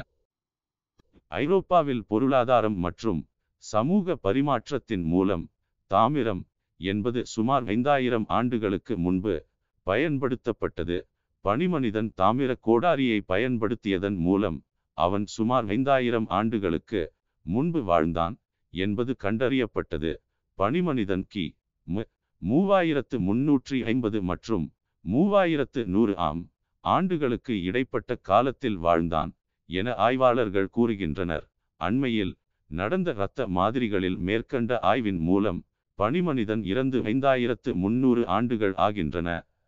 ஐரோப்பாவில் பொருளாதாரம் மற்றும் சமூக பரிமாற்றத்தின் மூலம் தாமிரம் என்பது சுமார் ஐந்தாயிரம் ஆண்டுகளுக்கு முன்பு பயன்படுத்தப்பட்டது பனிமனிதன் தாமிர கோடாரியை பயன்படுத்தியதன் மூலம் அவன் சுமார் ஐந்தாயிரம் ஆண்டுகளுக்கு முன்பு வாழ்ந்தான் என்பது கண்டறியப்பட்டது பனிமனிதன் கி மு மூவாயிரத்து முன்னூற்றி ஐம்பது மற்றும் மூவாயிரத்து நூறு ஆம் ஆண்டுகளுக்கு இடைப்பட்ட காலத்தில் வாழ்ந்தான் என ஆய்வாளர்கள் கூறுகின்றனர் அண்மையில் நடந்த இரத்த மாதிரிகளில் மேற்கண்ட ஆய்வின் மூலம் பனிமனிதன் இறந்து ஐந்தாயிரத்து முன்னூறு ஆண்டுகள் ஆகின்றன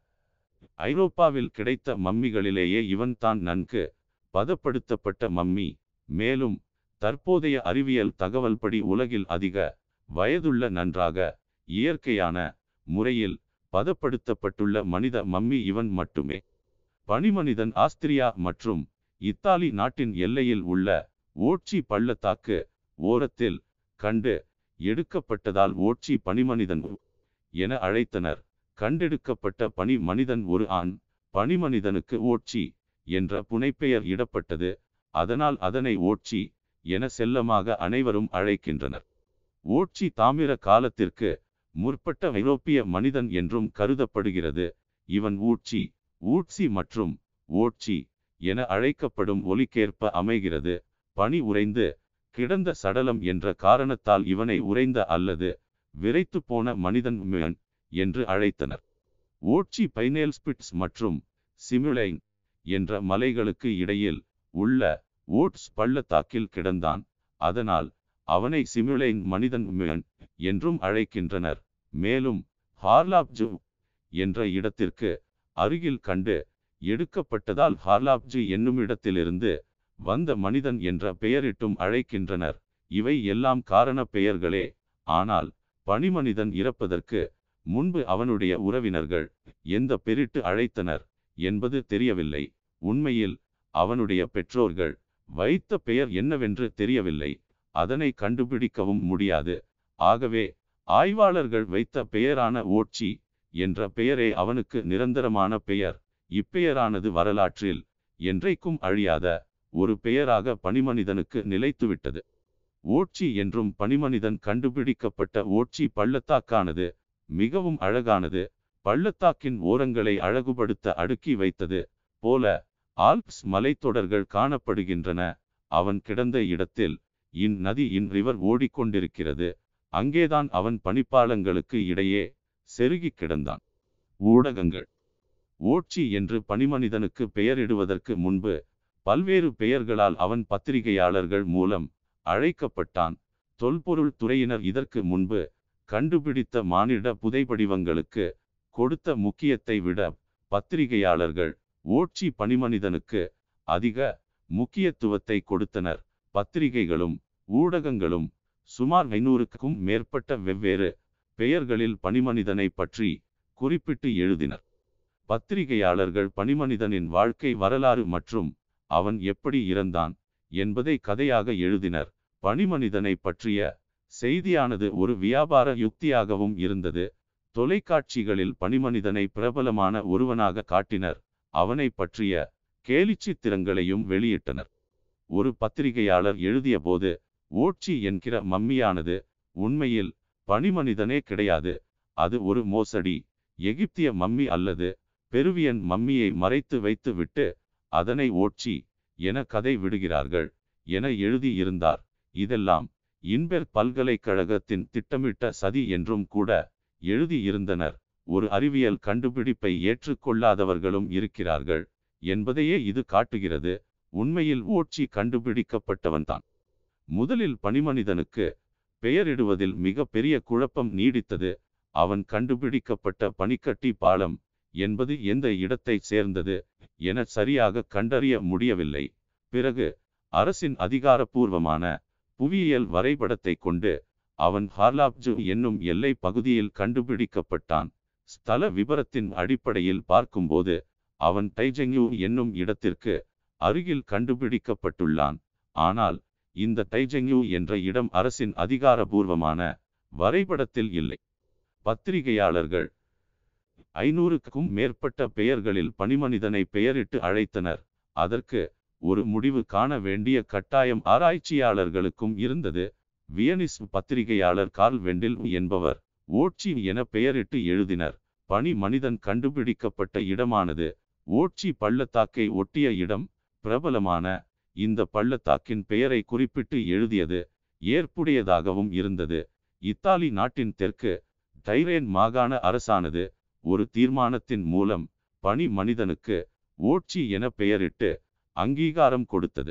ஐரோப்பாவில் கிடைத்த மம்மிகளிலேயே இவன் தான் நன்கு பதப்படுத்தப்பட்ட மம்மி மேலும் தற்போதைய அறிவியல் தகவல்படி உலகில் அதிக வயதுள்ள நன்றாக இயற்கையான முறையில் பதப்படுத்தப்பட்டுள்ள மனித மம்மி இவன் மட்டுமே பனிமனிதன் ஆஸ்திரியா மற்றும் இத்தாலி நாட்டின் எல்லையில் உள்ள ஓட்சி பள்ளத்தாக்கு ஓரத்தில் கண்டு எடுக்கப்பட்டதால் ஓட்சி பனிமனிதன் என அழைத்தனர் கண்டெடுக்கப்பட்ட பனி மனிதன் ஒரு ஆண் பனிமனிதனுக்கு ஓட்சி என்ற புனைப்பெயர் இடப்பட்டது அதனால் அதனை ஓட்சி என செல்லமாக அனைவரும் அழைக்கின்றனர் ஓட்சி தாமிர காலத்திற்கு முற்பட்ட ஐரோப்பிய மனிதன் என்றும் கருதப்படுகிறது இவன் ஊட்சி ஊட்சி மற்றும் ஓட்சி என அழைக்கப்படும் ஒலிக்கேற்ப அமைகிறது பனி உறைந்து கிடந்த சடலம் என்ற காரணத்தால் இவனை உறைந்த அல்லது விரைத்து போன மனிதன் மேன் என்று அழைத்தனர் ஓட்சி பைனேல்ஸ்பிட்ஸ் மற்றும் சிமுலைன் என்ற மலைகளுக்கு இடையில் உள்ள ஓட்ஸ் பள்ளத்தாக்கில் கிடந்தான் அதனால் அவனை சிமுலைன் மனிதன் மேன் என்றும் அழைக்கின்றனர் மேலும் ஹார்லாப்ஜு என்ற இடத்திற்கு அருகில் கண்டு எடுக்கப்பட்டதால் ஹார்லாப்ஜு என்னும் இடத்திலிருந்து வந்த மனிதன் என்ற பெயரிட்டும் அழைக்கின்றனர் இவை எல்லாம் காரண பெயர்களே ஆனால் பனிமனிதன் இறப்பதற்கு முன்பு அவனுடைய உறவினர்கள் எந்த பெரிட்டு அழைத்தனர் என்பது தெரியவில்லை உண்மையில் அவனுடைய பெற்றோர்கள் வைத்த பெயர் என்னவென்று தெரியவில்லை அதனை கண்டுபிடிக்கவும் முடியாது ஆகவே ஆய்வாளர்கள் வைத்த பெயரான ஓட்சி என்ற பெயரே அவனுக்கு நிரந்தரமான பெயர் இப்பெயரானது வரலாற்றில் என்றைக்கும் அழியாத ஒரு பெயராக பனிமனிதனுக்கு நிலைத்துவிட்டது ஓட்சி என்றும் பனிமனிதன் கண்டுபிடிக்கப்பட்ட ஓட்சி பள்ளத்தாக்கானது மிகவும் அழகானது பள்ளத்தாக்கின் ஓரங்களை அழகுபடுத்த அடுக்கி வைத்தது போல ஆல்ப்ஸ் மலைத்தொடர்கள் காணப்படுகின்றன அவன் கிடந்த இடத்தில் இன் நதி இன் ரிவர் ஓடிக்கொண்டிருக்கிறது அங்கேதான் அவன் பனிப்பாலங்களுக்கு இடையே செருகி கிடந்தான் ஊடகங்கள் ஓட்சி என்று பனிமனிதனுக்கு பெயரிடுவதற்கு முன்பு பல்வேறு பெயர்களால் அவன் பத்திரிகையாளர்கள் மூலம் அழைக்கப்பட்டான் தொல்பொருள் துறையினர் இதற்கு முன்பு கண்டுபிடித்த மானிட புதைபடிவங்களுக்கு கொடுத்த முக்கியத்தை விட பத்திரிகையாளர்கள் ஓட்சி பனிமனிதனுக்கு அதிக முக்கியத்துவத்தை கொடுத்தனர் பத்திரிகைகளும் ஊடகங்களும் சுமார் ஐநூறுக்கும் மேற்பட்ட வெவ்வேறு பெயர்களில் பனிமனிதனை பற்றி குறிப்பிட்டு எழுதினர் பத்திரிகையாளர்கள் பனிமனிதனின் வாழ்க்கை வரலாறு மற்றும் அவன் எப்படி இறந்தான் என்பதை கதையாக எழுதினர் பனிமனிதனை பற்றிய செய்தியானது ஒரு வியாபார யுக்தியாகவும் இருந்தது தொலைக்காட்சிகளில் பணிமனிதனை பிரபலமான ஒருவனாக காட்டினர் அவனை பற்றிய கேலிச்சித்திரங்களையும் வெளியிட்டனர் ஒரு பத்திரிகையாளர் எழுதியபோது ஓட்சி என்கிற மம்மியானது உண்மையில் பணிமனிதனே கிடையாது அது ஒரு மோசடி எகிப்திய மம்மி அல்லது பெருவியன் மம்மியை மறைத்து வைத்து விட்டு அதனை ஓட்சி என கதை விடுகிறார்கள் என எழுதி இருந்தார் இதெல்லாம் இன்பெர் பல்கலைக்கழகத்தின் திட்டமிட்ட சதி என்றும் கூட எழுதியிருந்தனர் ஒரு அறிவியல் கண்டுபிடிப்பை ஏற்றுக்கொள்ளாதவர்களும் இருக்கிறார்கள் என்பதையே இது காட்டுகிறது உண்மையில் ஓட்சி கண்டுபிடிக்கப்பட்டவன்தான் முதலில் பணிமனிதனுக்கு பெயரிடுவதில் மிக பெரிய குழப்பம் நீடித்தது அவன் கண்டுபிடிக்கப்பட்ட பனிக்கட்டி பாலம் என்பது எந்த இடத்தை சேர்ந்தது என சரியாக கண்டறிய முடியவில்லை பிறகு அரசின் அதிகாரப்பூர்வமான புவியியல் வரைபடத்தை கொண்டு அவன் ஹார்லாப்ஜு என்னும் எல்லை பகுதியில் கண்டுபிடிக்கப்பட்டான் ஸ்தல விபரத்தின் அடிப்படையில் பார்க்கும்போது அவன் டைஜெங்யூ என்னும் இடத்திற்கு அருகில் கண்டுபிடிக்கப்பட்டுள்ளான் ஆனால் இந்த டைஜெங்யூ என்ற இடம் அரசின் அதிகாரபூர்வமான வரைபடத்தில் இல்லை பத்திரிகையாளர்கள் ஐநூறுக்கும் மேற்பட்ட பெயர்களில் பணிமனிதனை பெயரிட்டு அழைத்தனர் அதற்கு ஒரு முடிவு காண வேண்டிய கட்டாயம் ஆராய்ச்சியாளர்களுக்கும் இருந்தது வியனிஸ் பத்திரிகையாளர் கார்ல் வெண்டில் என்பவர் ஓட்சி என பெயரிட்டு எழுதினர் பனி மனிதன் கண்டுபிடிக்கப்பட்ட இடமானது ஓட்சி பள்ளத்தாக்கை ஒட்டிய இடம் பிரபலமான இந்த பள்ளத்தாக்கின் பெயரை குறிப்பிட்டு எழுதியது ஏற்புடையதாகவும் இருந்தது இத்தாலி நாட்டின் தெற்கு டைரேன் மாகாண அரசானது ஒரு தீர்மானத்தின் மூலம் பனி மனிதனுக்கு ஓட்சி என பெயரிட்டு அங்கீகாரம் கொடுத்தது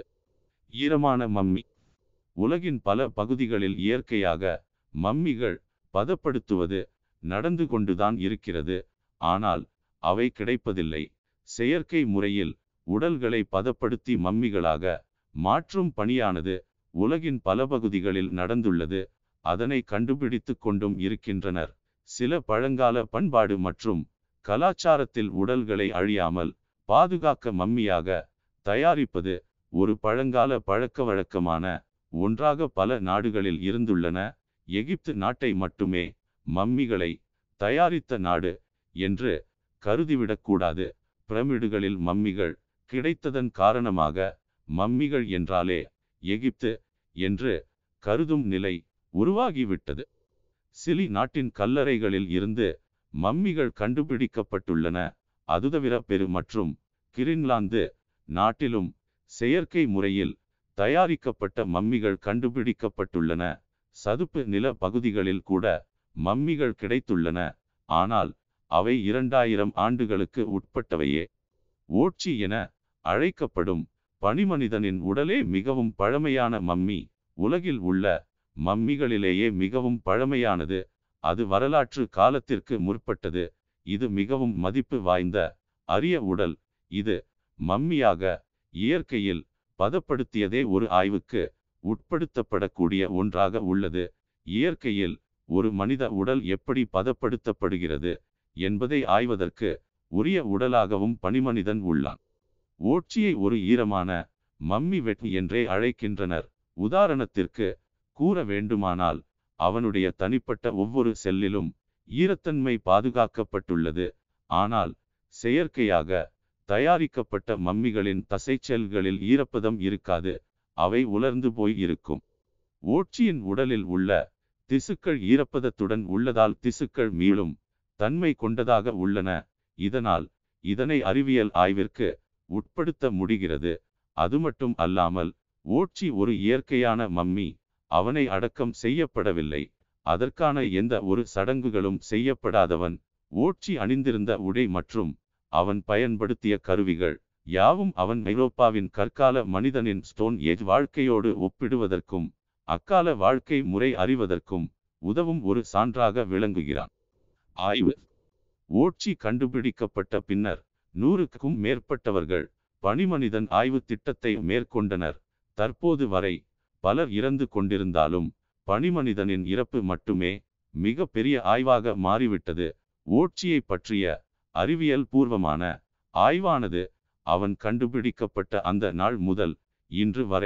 ஈரமான மம்மி உலகின் பல பகுதிகளில் இயற்கையாக மம்மிகள் பதப்படுத்துவது நடந்து கொண்டுதான் இருக்கிறது ஆனால் அவை கிடைப்பதில்லை செயற்கை முறையில் உடல்களை பதப்படுத்தி மம்மிகளாக மாற்றும் பணியானது உலகின் பல பகுதிகளில் நடந்துள்ளது அதனை கண்டுபிடித்து கொண்டும் இருக்கின்றனர் சில பழங்கால பண்பாடு மற்றும் கலாச்சாரத்தில் உடல்களை அழியாமல் பாதுகாக்க மம்மியாக தயாரிப்பது ஒரு பழங்கால பழக்க வழக்கமான ஒன்றாக பல நாடுகளில் இருந்துள்ளன எகிப்து நாட்டை மட்டுமே மம்மிகளை தயாரித்த நாடு என்று கருதிவிடக்கூடாது பிரமிடுகளில் மம்மிகள் கிடைத்ததன் காரணமாக மம்மிகள் என்றாலே எகிப்து என்று கருதும் நிலை உருவாகிவிட்டது சிலி நாட்டின் கல்லறைகளில் இருந்து மம்மிகள் கண்டுபிடிக்கப்பட்டுள்ளன அதுதவிர பெரு மற்றும் கிரின்லாந்து நாட்டிலும் செயற்கை முறையில் தயாரிக்கப்பட்ட மம்மிகள் கண்டுபிடிக்கப்பட்டுள்ளன சதுப்பு நில பகுதிகளில் கூட மம்மிகள் கிடைத்துள்ளன ஆனால் அவை இரண்டாயிரம் ஆண்டுகளுக்கு உட்பட்டவையே ஓட்சி என அழைக்கப்படும் பனிமனிதனின் உடலே மிகவும் பழமையான மம்மி உலகில் உள்ள மம்மிகளிலேயே மிகவும் பழமையானது அது வரலாற்று காலத்திற்கு முற்பட்டது இது மிகவும் மதிப்பு வாய்ந்த அரிய உடல் இது மம்மியாக இயற்கையில் பதப்படுத்தியதே ஒரு ஆய்வுக்கு உட்படுத்தப்படக்கூடிய ஒன்றாக உள்ளது இயற்கையில் ஒரு மனித உடல் எப்படி பதப்படுத்தப்படுகிறது என்பதை ஆய்வதற்கு உரிய உடலாகவும் பனிமனிதன் உள்ளான் ஓட்சியை ஒரு ஈரமான மம்மி வெட் என்றே அழைக்கின்றனர் உதாரணத்திற்கு கூற வேண்டுமானால் அவனுடைய தனிப்பட்ட ஒவ்வொரு செல்லிலும் ஈரத்தன்மை பாதுகாக்கப்பட்டுள்ளது ஆனால் செயற்கையாக தயாரிக்கப்பட்ட மம்மிகளின் தசை செல்களில் ஈரப்பதம் இருக்காது அவை உலர்ந்து போய் இருக்கும் ஓட்சியின் உடலில் உள்ள திசுக்கள் ஈரப்பதத்துடன் உள்ளதால் திசுக்கள் மீளும் தன்மை கொண்டதாக உள்ளன இதனால் இதனை அறிவியல் ஆய்விற்கு உட்படுத்த முடிகிறது அது மட்டும் அல்லாமல் ஓட்சி ஒரு இயற்கையான மம்மி அவனை அடக்கம் செய்யப்படவில்லை அதற்கான எந்த ஒரு சடங்குகளும் செய்யப்படாதவன் ஓட்சி அணிந்திருந்த உடை மற்றும் அவன் பயன்படுத்திய கருவிகள் யாவும் அவன் ஐரோப்பாவின் கற்கால மனிதனின் ஸ்டோன் ஏஜ் வாழ்க்கையோடு ஒப்பிடுவதற்கும் அக்கால வாழ்க்கை முறை அறிவதற்கும் உதவும் ஒரு சான்றாக விளங்குகிறான் ஆய்வு ஓட்சி கண்டுபிடிக்கப்பட்ட பின்னர் நூறுக்கும் மேற்பட்டவர்கள் பனிமனிதன் ஆய்வு திட்டத்தை மேற்கொண்டனர் தற்போது வரை பலர் இறந்து கொண்டிருந்தாலும் பனிமனிதனின் இறப்பு மட்டுமே மிக பெரிய ஆய்வாக மாறிவிட்டது ஓட்சியை பற்றிய அறிவியல் பூர்வமான ஆய்வானது அவன் கண்டுபிடிக்கப்பட்ட அந்த நாள் முதல் இன்று வரை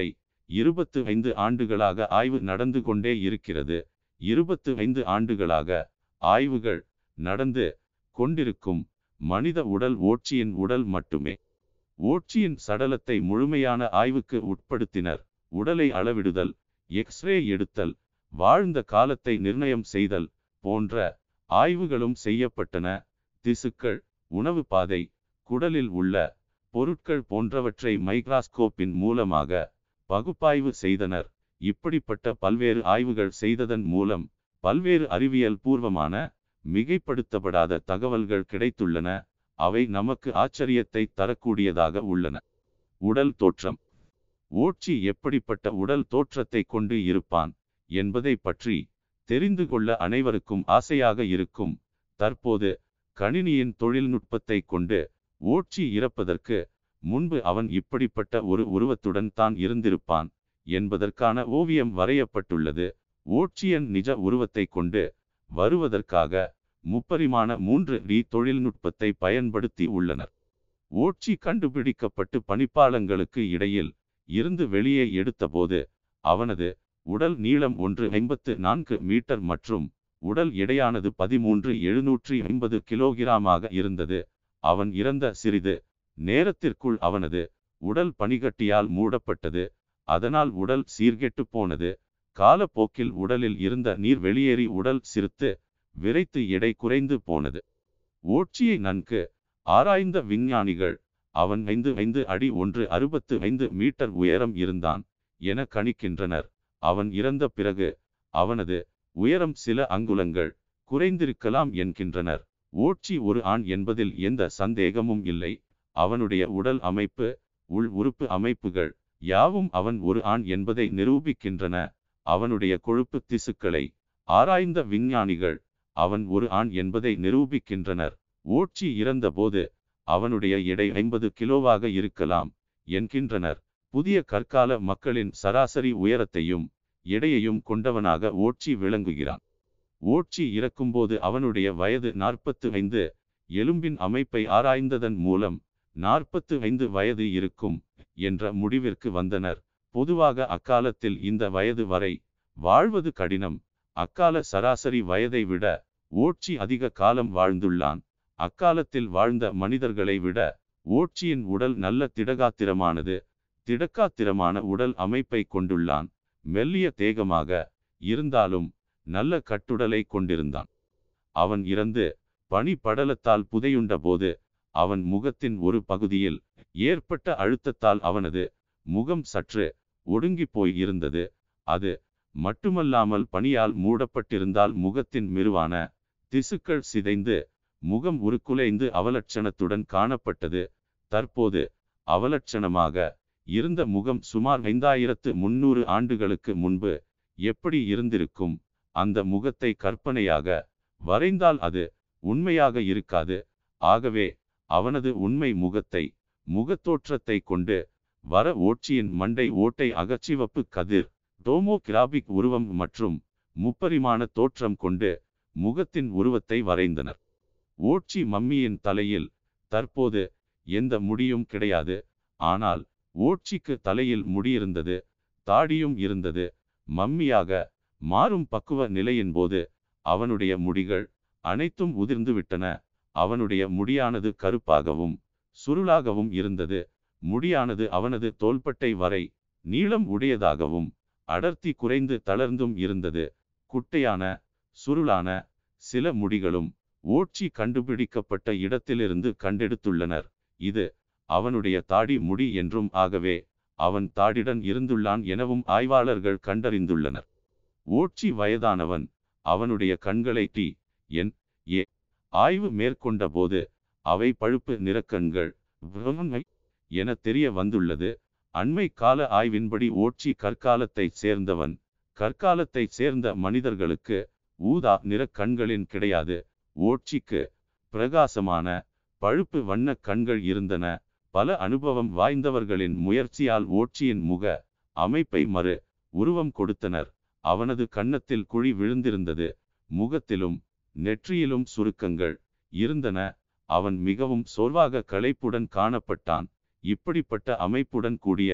இருபத்து ஐந்து ஆண்டுகளாக ஆய்வு நடந்து கொண்டே இருக்கிறது இருபத்து ஐந்து ஆண்டுகளாக ஆய்வுகள் நடந்து கொண்டிருக்கும் மனித உடல் ஓட்சியின் உடல் மட்டுமே ஓட்சியின் சடலத்தை முழுமையான ஆய்வுக்கு உட்படுத்தினர் உடலை அளவிடுதல் எக்ஸ்ரே எடுத்தல் வாழ்ந்த காலத்தை நிர்ணயம் செய்தல் போன்ற ஆய்வுகளும் செய்யப்பட்டன திசுக்கள் உணவு பாதை குடலில் உள்ள பொருட்கள் போன்றவற்றை மைக்ராஸ்கோப்பின் மூலமாக பகுப்பாய்வு செய்தனர் இப்படிப்பட்ட பல்வேறு ஆய்வுகள் செய்ததன் மூலம் பல்வேறு அறிவியல் பூர்வமான மிகைப்படுத்தப்படாத தகவல்கள் கிடைத்துள்ளன அவை நமக்கு ஆச்சரியத்தை தரக்கூடியதாக உள்ளன உடல் தோற்றம் ஓட்சி எப்படிப்பட்ட உடல் தோற்றத்தை கொண்டு இருப்பான் என்பதை பற்றி தெரிந்து கொள்ள அனைவருக்கும் ஆசையாக இருக்கும் தற்போது கணினியின் தொழில்நுட்பத்தை கொண்டு ஓட்சி இறப்பதற்கு முன்பு அவன் இப்படிப்பட்ட ஒரு உருவத்துடன் தான் இருந்திருப்பான் என்பதற்கான ஓவியம் வரையப்பட்டுள்ளது ஓட்சியன் நிஜ உருவத்தை கொண்டு வருவதற்காக முப்பரிமாண மூன்று டி தொழில்நுட்பத்தை பயன்படுத்தி உள்ளனர் ஓட்சி கண்டுபிடிக்கப்பட்டு பணிப்பாளங்களுக்கு இடையில் இருந்து வெளியே எடுத்தபோது அவனது உடல் நீளம் ஒன்று ஐம்பத்து நான்கு மீட்டர் மற்றும் உடல் எடையானது பதிமூன்று எழுநூற்றி ஐம்பது கிலோகிராமாக இருந்தது அவன் இறந்த சிறிது நேரத்திற்குள் அவனது உடல் பனிகட்டியால் மூடப்பட்டது அதனால் உடல் சீர்கெட்டு போனது காலப்போக்கில் உடலில் இருந்த நீர் வெளியேறி உடல் சிறுத்து விரைத்து எடை குறைந்து போனது ஓட்சியை நன்கு ஆராய்ந்த விஞ்ஞானிகள் அவன் ஐந்து ஐந்து அடி ஒன்று அறுபத்து ஐந்து மீட்டர் உயரம் இருந்தான் என கணிக்கின்றனர் அவன் இறந்த பிறகு அவனது உயரம் சில அங்குலங்கள் குறைந்திருக்கலாம் என்கின்றனர் ஓட்சி ஒரு ஆண் என்பதில் எந்த சந்தேகமும் இல்லை அவனுடைய உடல் அமைப்பு உள் உறுப்பு அமைப்புகள் யாவும் அவன் ஒரு ஆண் என்பதை நிரூபிக்கின்றன அவனுடைய கொழுப்பு திசுக்களை ஆராய்ந்த விஞ்ஞானிகள் அவன் ஒரு ஆண் என்பதை நிரூபிக்கின்றனர் ஓட்சி இறந்தபோது அவனுடைய எடை ஐம்பது கிலோவாக இருக்கலாம் என்கின்றனர் புதிய கற்கால மக்களின் சராசரி உயரத்தையும் எடையையும் கொண்டவனாக ஓட்சி விளங்குகிறான் ஓட்சி இறக்கும்போது அவனுடைய வயது நாற்பத்து ஐந்து எலும்பின் அமைப்பை ஆராய்ந்ததன் மூலம் நாற்பத்து ஐந்து வயது இருக்கும் என்ற முடிவிற்கு வந்தனர் பொதுவாக அக்காலத்தில் இந்த வயது வரை வாழ்வது கடினம் அக்கால சராசரி வயதை விட ஓட்சி அதிக காலம் வாழ்ந்துள்ளான் அக்காலத்தில் வாழ்ந்த மனிதர்களை விட ஓட்சியின் உடல் நல்ல திடகாத்திரமானது திடக்காத்திரமான உடல் அமைப்பை கொண்டுள்ளான் மெல்லிய தேகமாக இருந்தாலும் நல்ல கட்டுடலை கொண்டிருந்தான் அவன் இறந்து பனி படலத்தால் புதையுண்ட போது அவன் முகத்தின் ஒரு பகுதியில் ஏற்பட்ட அழுத்தத்தால் அவனது முகம் சற்று ஒடுங்கி போய் இருந்தது அது மட்டுமல்லாமல் பனியால் மூடப்பட்டிருந்தால் முகத்தின் மிருவான திசுக்கள் சிதைந்து முகம் உருக்குலைந்து அவலட்சணத்துடன் காணப்பட்டது தற்போது அவலட்சணமாக இருந்த முகம் சுமார் ஐந்தாயிரத்து முன்னூறு ஆண்டுகளுக்கு முன்பு எப்படி இருந்திருக்கும் அந்த முகத்தை கற்பனையாக வரைந்தால் அது உண்மையாக இருக்காது ஆகவே அவனது உண்மை முகத்தை முகத்தோற்றத்தை கொண்டு வர ஓட்சியின் மண்டை ஓட்டை அகச்சிவப்பு கதிர் டோமோகிராபிக் உருவம் மற்றும் முப்பரிமாண தோற்றம் கொண்டு முகத்தின் உருவத்தை வரைந்தனர் ஓட்சி மம்மியின் தலையில் தற்போது எந்த முடியும் கிடையாது ஆனால் ஓட்சிக்கு தலையில் முடியிருந்தது தாடியும் இருந்தது மம்மியாக மாறும் பக்குவ நிலையின் போது அவனுடைய முடிகள் அனைத்தும் உதிர்ந்து விட்டன அவனுடைய முடியானது கருப்பாகவும் சுருளாகவும் இருந்தது முடியானது அவனது தோள்பட்டை வரை நீளம் உடையதாகவும் அடர்த்தி குறைந்து தளர்ந்தும் இருந்தது குட்டையான சுருளான சில முடிகளும் ஓட்சி கண்டுபிடிக்கப்பட்ட இடத்திலிருந்து கண்டெடுத்துள்ளனர் இது அவனுடைய தாடி முடி என்றும் ஆகவே அவன் தாடிடன் இருந்துள்ளான் எனவும் ஆய்வாளர்கள் கண்டறிந்துள்ளனர் ஓட்சி வயதானவன் அவனுடைய கண்களை டி என் ஏ ஆய்வு மேற்கொண்ட போது அவை பழுப்பு நிறக்கண்கள் பிரம்மை என தெரிய வந்துள்ளது அண்மை கால ஆய்வின்படி ஓட்சி கற்காலத்தைச் சேர்ந்தவன் கற்காலத்தைச் சேர்ந்த மனிதர்களுக்கு ஊதா நிற கண்களின் கிடையாது ஓட்சிக்கு பிரகாசமான பழுப்பு வண்ண கண்கள் இருந்தன பல அனுபவம் வாய்ந்தவர்களின் முயற்சியால் ஓட்சியின் முக அமைப்பை மறு உருவம் கொடுத்தனர் அவனது கன்னத்தில் குழி விழுந்திருந்தது முகத்திலும் நெற்றியிலும் சுருக்கங்கள் இருந்தன அவன் மிகவும் சோர்வாக களைப்புடன் காணப்பட்டான் இப்படிப்பட்ட அமைப்புடன் கூடிய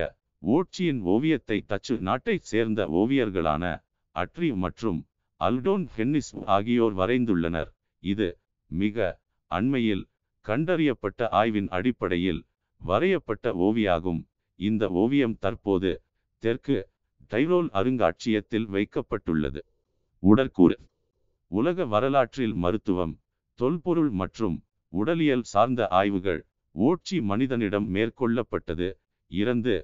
ஓட்சியின் ஓவியத்தை தச்சு நாட்டைச் சேர்ந்த ஓவியர்களான அட்ரி மற்றும் அல்டோன் ஹென்னிஸ் ஆகியோர் வரைந்துள்ளனர் இது மிக அண்மையில் கண்டறியப்பட்ட ஆய்வின் அடிப்படையில் வரையப்பட்ட ஓவியாகும் இந்த ஓவியம் தற்போது தெற்கு டைரோல் அருங்காட்சியகத்தில் வைக்கப்பட்டுள்ளது உடற்கூறு உலக வரலாற்றில் மருத்துவம் தொல்பொருள் மற்றும் உடலியல் சார்ந்த ஆய்வுகள் ஓட்சி மனிதனிடம் மேற்கொள்ளப்பட்டது இறந்து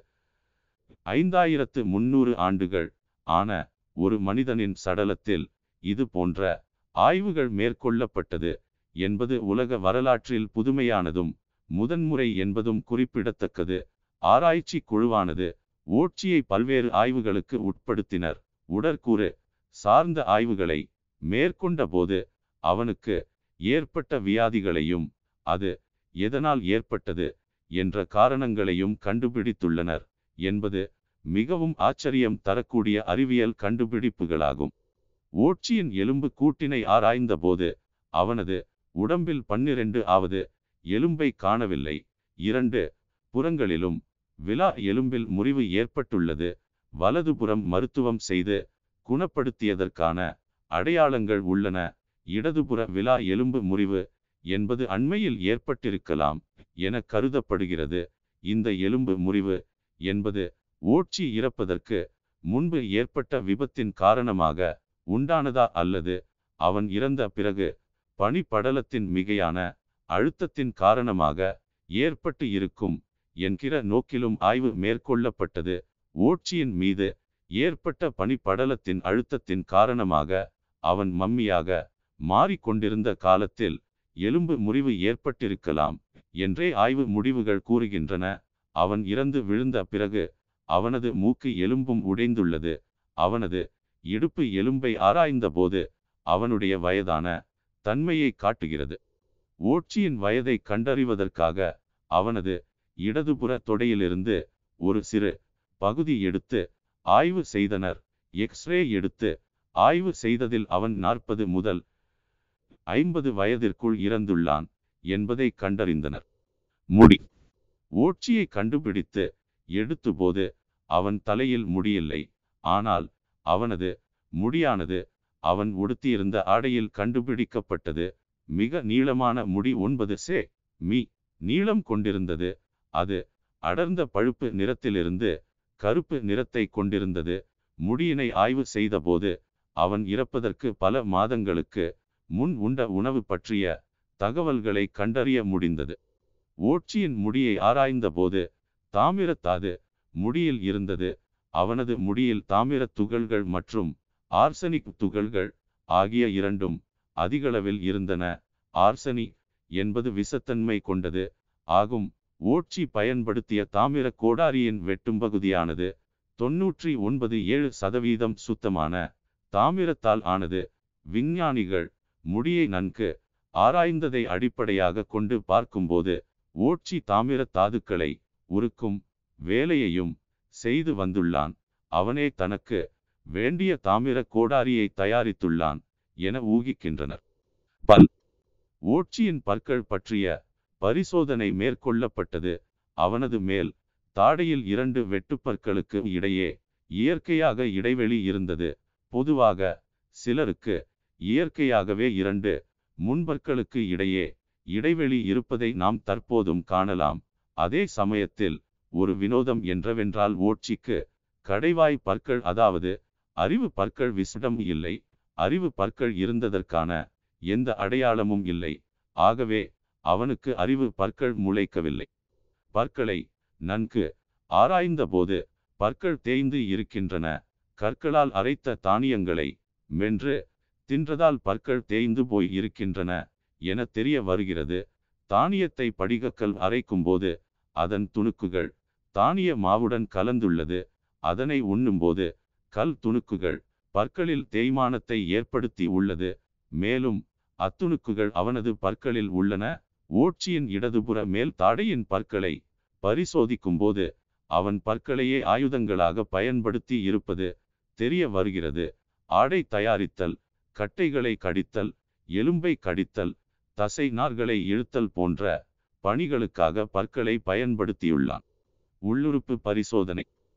ஐந்தாயிரத்து முன்னூறு ஆண்டுகள் ஆன ஒரு மனிதனின் சடலத்தில் இது போன்ற ஆய்வுகள் மேற்கொள்ளப்பட்டது என்பது உலக வரலாற்றில் புதுமையானதும் முதன்முறை என்பதும் குறிப்பிடத்தக்கது ஆராய்ச்சி குழுவானது ஓட்சியை பல்வேறு ஆய்வுகளுக்கு உட்படுத்தினர் உடற்கூறு சார்ந்த ஆய்வுகளை மேற்கொண்ட போது அவனுக்கு ஏற்பட்ட வியாதிகளையும் அது எதனால் ஏற்பட்டது என்ற காரணங்களையும் கண்டுபிடித்துள்ளனர் என்பது மிகவும் ஆச்சரியம் தரக்கூடிய அறிவியல் கண்டுபிடிப்புகளாகும் ஓட்சியின் எலும்பு கூட்டினை ஆராய்ந்த போது அவனது உடம்பில் பன்னிரண்டு ஆவது எலும்பை காணவில்லை இரண்டு புறங்களிலும் விழா எலும்பில் முறிவு ஏற்பட்டுள்ளது வலதுபுறம் மருத்துவம் செய்து குணப்படுத்தியதற்கான அடையாளங்கள் உள்ளன இடதுபுற விழா எலும்பு முறிவு என்பது அண்மையில் ஏற்பட்டிருக்கலாம் என கருதப்படுகிறது இந்த எலும்பு முறிவு என்பது ஓட்சி இறப்பதற்கு முன்பு ஏற்பட்ட விபத்தின் காரணமாக உண்டானதா அல்லது அவன் இறந்த பிறகு பனிப்படலத்தின் மிகையான அழுத்தத்தின் காரணமாக ஏற்பட்டு இருக்கும் என்கிற நோக்கிலும் ஆய்வு மேற்கொள்ளப்பட்டது ஓட்சியின் மீது ஏற்பட்ட பனிப்படலத்தின் அழுத்தத்தின் காரணமாக அவன் மம்மியாக மாறிக்கொண்டிருந்த காலத்தில் எலும்பு முறிவு ஏற்பட்டிருக்கலாம் என்றே ஆய்வு முடிவுகள் கூறுகின்றன அவன் இறந்து விழுந்த பிறகு அவனது மூக்கு எலும்பும் உடைந்துள்ளது அவனது இடுப்பு எலும்பை ஆராய்ந்தபோது அவனுடைய வயதான தன்மையை காட்டுகிறது ஓட்சியின் வயதை கண்டறிவதற்காக அவனது இடதுபுற தொடையிலிருந்து ஒரு சிறு பகுதி எடுத்து ஆய்வு செய்தனர் எக்ஸ்ரே எடுத்து ஆய்வு செய்ததில் அவன் நாற்பது முதல் ஐம்பது வயதிற்குள் இறந்துள்ளான் என்பதை கண்டறிந்தனர் முடி ஓட்சியை கண்டுபிடித்து எடுத்தபோது அவன் தலையில் முடியில்லை ஆனால் அவனது முடியானது அவன் உடுத்தியிருந்த ஆடையில் கண்டுபிடிக்கப்பட்டது மிக நீளமான முடி ஒன்பது சே மீ நீளம் கொண்டிருந்தது அது அடர்ந்த பழுப்பு நிறத்திலிருந்து கருப்பு நிறத்தை கொண்டிருந்தது முடியினை ஆய்வு செய்தபோது அவன் இறப்பதற்கு பல மாதங்களுக்கு முன் உண்ட உணவு பற்றிய தகவல்களை கண்டறிய முடிந்தது ஓட்சியின் முடியை ஆராய்ந்தபோது தாமிரத்தாது முடியில் இருந்தது அவனது முடியில் தாமிரத் துகள்கள் மற்றும் ஆர்சனிக் துகள்கள் ஆகிய இரண்டும் அதிகளவில் இருந்தன ஆர்சனி என்பது விஷத்தன்மை கொண்டது ஆகும் ஓட்சி பயன்படுத்திய தாமிர கோடாரியின் வெட்டும் பகுதியானது தொன்னூற்றி ஒன்பது ஏழு சதவீதம் சுத்தமான தாமிரத்தால் ஆனது விஞ்ஞானிகள் முடியை நன்கு ஆராய்ந்ததை அடிப்படையாக கொண்டு பார்க்கும்போது ஓட்சி தாமிர தாதுக்களை உருக்கும் வேலையையும் செய்து வந்துள்ளான் அவனே தனக்கு வேண்டிய தாமிர கோடாரியை தயாரித்துள்ளான் என ஊகிக்கின்றனர் பல் ஓட்சியின் பற்கள் பற்றிய பரிசோதனை மேற்கொள்ளப்பட்டது அவனது மேல் தாடையில் இரண்டு வெட்டுப்பற்களுக்கு இடையே இயற்கையாக இடைவெளி இருந்தது பொதுவாக சிலருக்கு இயற்கையாகவே இரண்டு முன்பற்களுக்கு இடையே இடைவெளி இருப்பதை நாம் தற்போதும் காணலாம் அதே சமயத்தில் ஒரு வினோதம் என்றவென்றால் ஓட்சிக்கு கடைவாய் பற்கள் அதாவது அறிவு பற்கள் விசிடம் இல்லை அறிவு பற்கள் இருந்ததற்கான எந்த அடையாளமும் இல்லை ஆகவே அவனுக்கு அறிவு பற்கள் முளைக்கவில்லை பற்களை நன்கு ஆராய்ந்தபோது பற்கள் தேய்ந்து இருக்கின்றன கற்களால் அரைத்த தானியங்களை மென்று தின்றதால் பற்கள் தேய்ந்து போய் இருக்கின்றன என தெரிய வருகிறது தானியத்தை படிகக்கல் அரைக்கும்போது அதன் துணுக்குகள் தானிய மாவுடன் கலந்துள்ளது அதனை உண்ணும்போது கல் துணுக்குகள் பற்களில் தேய்மானத்தை ஏற்படுத்தி உள்ளது மேலும் அத்துணுக்குகள் அவனது பற்களில் உள்ளன ஓட்சியின் இடதுபுற மேல் தாடையின் பற்களை பரிசோதிக்கும்போது அவன் பற்களையே ஆயுதங்களாக பயன்படுத்தி இருப்பது தெரிய வருகிறது ஆடை தயாரித்தல் கட்டைகளை கடித்தல் எலும்பை கடித்தல் தசை நார்களை இழுத்தல் போன்ற பணிகளுக்காக பற்களை பயன்படுத்தியுள்ளான் உள்ளுறுப்பு பரிசோதனை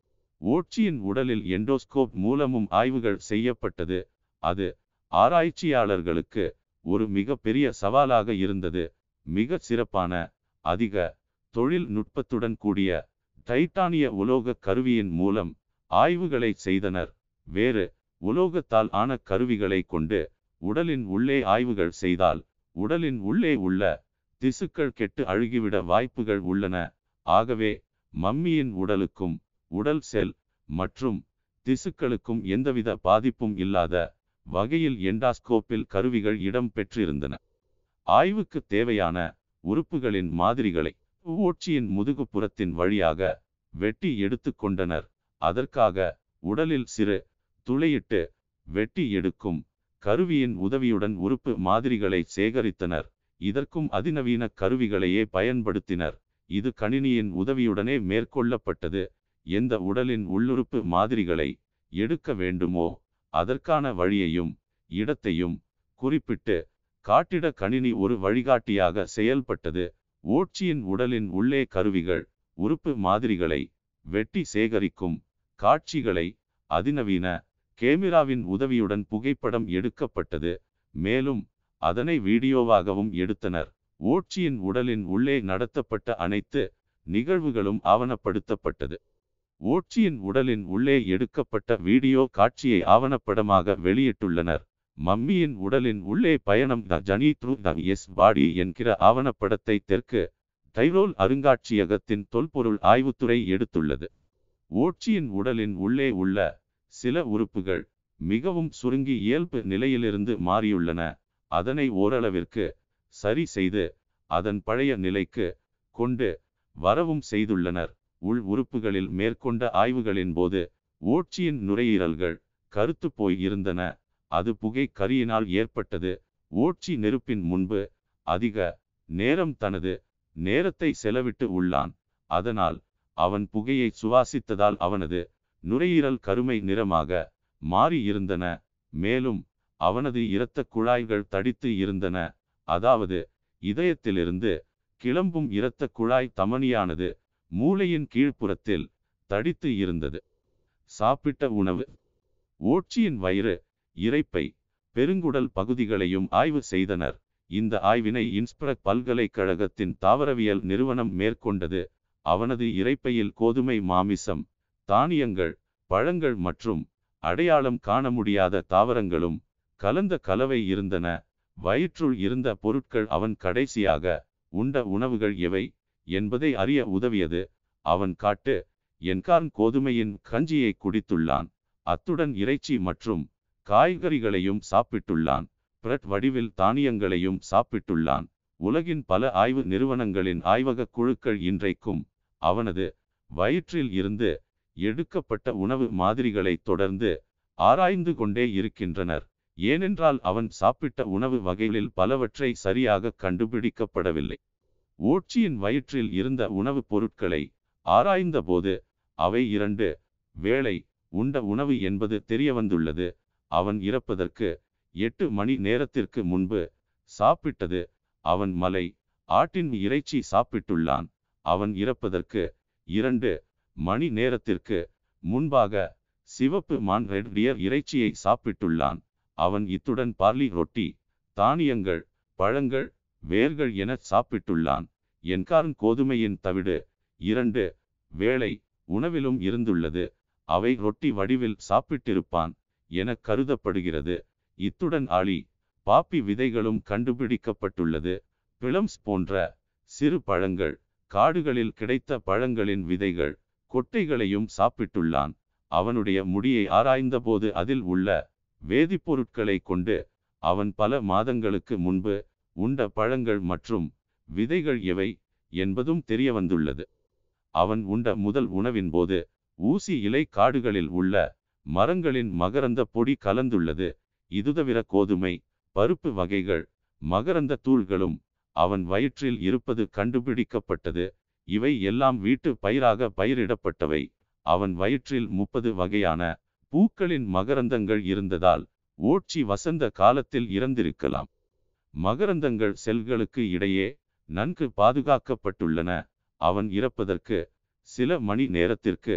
ஓட்சியின் உடலில் எண்டோஸ்கோப் மூலமும் ஆய்வுகள் செய்யப்பட்டது அது ஆராய்ச்சியாளர்களுக்கு ஒரு மிக பெரிய சவாலாக இருந்தது மிக சிறப்பான அதிக தொழில்நுட்பத்துடன் கூடிய டைட்டானிய உலோக கருவியின் மூலம் ஆய்வுகளை செய்தனர் வேறு உலோகத்தால் ஆன கருவிகளை கொண்டு உடலின் உள்ளே ஆய்வுகள் செய்தால் உடலின் உள்ளே உள்ள திசுக்கள் கெட்டு அழுகிவிட வாய்ப்புகள் உள்ளன ஆகவே மம்மியின் உடலுக்கும் உடல் செல் மற்றும் திசுக்களுக்கும் எந்தவித பாதிப்பும் இல்லாத வகையில் எண்டாஸ்கோப்பில் கருவிகள் இடம் பெற்றிருந்தன ஆய்வுக்கு தேவையான உறுப்புகளின் மாதிரிகளை ஓட்சியின் முதுகுப்புறத்தின் வழியாக வெட்டி எடுத்து கொண்டனர் அதற்காக உடலில் சிறு துளையிட்டு வெட்டி எடுக்கும் கருவியின் உதவியுடன் உறுப்பு மாதிரிகளை சேகரித்தனர் இதற்கும் அதிநவீன கருவிகளையே பயன்படுத்தினர் இது கணினியின் உதவியுடனே மேற்கொள்ளப்பட்டது எந்த உடலின் உள்ளுறுப்பு மாதிரிகளை எடுக்க வேண்டுமோ அதற்கான வழியையும் இடத்தையும் குறிப்பிட்டு காட்டிட கணினி ஒரு வழிகாட்டியாக செயல்பட்டது ஓட்சியின் உடலின் உள்ளே கருவிகள் உறுப்பு மாதிரிகளை வெட்டி சேகரிக்கும் காட்சிகளை அதிநவீன கேமிராவின் உதவியுடன் புகைப்படம் எடுக்கப்பட்டது மேலும் அதனை வீடியோவாகவும் எடுத்தனர் ஓட்சியின் உடலின் உள்ளே நடத்தப்பட்ட அனைத்து நிகழ்வுகளும் ஆவணப்படுத்தப்பட்டது ஓட்சியின் உடலின் உள்ளே எடுக்கப்பட்ட வீடியோ காட்சியை ஆவணப்படமாக வெளியிட்டுள்ளனர் மம்மியின் உடலின் உள்ளே பயணம் த ஜனி த்ரூ த எஸ் பாடி என்கிற ஆவணப்படத்தை தெற்கு டைரோல் அருங்காட்சியகத்தின் தொல்பொருள் ஆய்வுத்துறை எடுத்துள்ளது ஓட்சியின் உடலின் உள்ளே உள்ள சில உறுப்புகள் மிகவும் சுருங்கி இயல்பு நிலையிலிருந்து மாறியுள்ளன அதனை ஓரளவிற்கு சரி செய்து அதன் பழைய நிலைக்கு கொண்டு வரவும் செய்துள்ளனர் உள் உறுப்புகளில் மேற்கொண்ட ஆய்வுகளின் போது ஓட்சியின் நுரையீரல்கள் கருத்து போய் இருந்தன அது புகை கரியினால் ஏற்பட்டது ஓட்சி நெருப்பின் முன்பு அதிக நேரம் தனது நேரத்தை செலவிட்டு உள்ளான் அதனால் அவன் புகையை சுவாசித்ததால் அவனது நுரையீரல் கருமை நிறமாக மாறி இருந்தன மேலும் அவனது இரத்த குழாய்கள் தடித்து இருந்தன அதாவது இதயத்திலிருந்து கிளம்பும் இரத்த குழாய் தமனியானது மூளையின் கீழ்ப்புறத்தில் தடித்து இருந்தது சாப்பிட்ட உணவு ஓட்சியின் வயிறு இரைப்பை பெருங்குடல் பகுதிகளையும் ஆய்வு செய்தனர் இந்த ஆய்வினை இன்ஸ்பிரக் பல்கலைக்கழகத்தின் தாவரவியல் நிறுவனம் மேற்கொண்டது அவனது இரைப்பையில் கோதுமை மாமிசம் தானியங்கள் பழங்கள் மற்றும் அடையாளம் காண முடியாத தாவரங்களும் கலந்த கலவை இருந்தன வயிற்றுள் இருந்த பொருட்கள் அவன் கடைசியாக உண்ட உணவுகள் எவை என்பதை அறிய உதவியது அவன் காட்டு என்கார்ன் கோதுமையின் கஞ்சியை குடித்துள்ளான் அத்துடன் இறைச்சி மற்றும் காய்கறிகளையும் சாப்பிட்டுள்ளான் பிரெட் வடிவில் தானியங்களையும் சாப்பிட்டுள்ளான் உலகின் பல ஆய்வு நிறுவனங்களின் ஆய்வக குழுக்கள் இன்றைக்கும் அவனது வயிற்றில் இருந்து எடுக்கப்பட்ட உணவு மாதிரிகளை தொடர்ந்து ஆராய்ந்து கொண்டே இருக்கின்றனர் ஏனென்றால் அவன் சாப்பிட்ட உணவு வகைகளில் பலவற்றை சரியாக கண்டுபிடிக்கப்படவில்லை ஓட்சியின் வயிற்றில் இருந்த உணவுப் பொருட்களை ஆராய்ந்தபோது அவை இரண்டு வேளை உண்ட உணவு என்பது தெரியவந்துள்ளது அவன் இறப்பதற்கு எட்டு மணி நேரத்திற்கு முன்பு சாப்பிட்டது அவன் மலை ஆட்டின் இறைச்சி சாப்பிட்டுள்ளான் அவன் இறப்பதற்கு இரண்டு மணி நேரத்திற்கு முன்பாக சிவப்பு மான் ரெட் டியர் இறைச்சியை சாப்பிட்டுள்ளான் அவன் இத்துடன் பார்லி ரொட்டி தானியங்கள் பழங்கள் வேர்கள் என சாப்பிட்டுள்ளான் என்காரன் கோதுமையின் தவிடு இரண்டு வேளை உணவிலும் இருந்துள்ளது அவை ரொட்டி வடிவில் சாப்பிட்டிருப்பான் என கருதப்படுகிறது இத்துடன் ஆளி பாப்பி விதைகளும் கண்டுபிடிக்கப்பட்டுள்ளது பிளம்ஸ் போன்ற சிறு பழங்கள் காடுகளில் கிடைத்த பழங்களின் விதைகள் கொட்டைகளையும் சாப்பிட்டுள்ளான் அவனுடைய முடியை ஆராய்ந்தபோது அதில் உள்ள வேதிப்பொருட்களை கொண்டு அவன் பல மாதங்களுக்கு முன்பு உண்ட பழங்கள் மற்றும் விதைகள் எவை என்பதும் தெரிய வந்துள்ளது அவன் உண்ட முதல் உணவின் போது ஊசி இலை காடுகளில் உள்ள மரங்களின் மகரந்த பொடி கலந்துள்ளது இதுதவிர கோதுமை பருப்பு வகைகள் மகரந்த தூள்களும் அவன் வயிற்றில் இருப்பது கண்டுபிடிக்கப்பட்டது இவை எல்லாம் வீட்டு பயிராக பயிரிடப்பட்டவை அவன் வயிற்றில் முப்பது வகையான பூக்களின் மகரந்தங்கள் இருந்ததால் ஓட்சி வசந்த காலத்தில் இறந்திருக்கலாம் மகரந்தங்கள் செல்களுக்கு இடையே நன்கு பாதுகாக்கப்பட்டுள்ளன அவன் இறப்பதற்கு சில மணி நேரத்திற்கு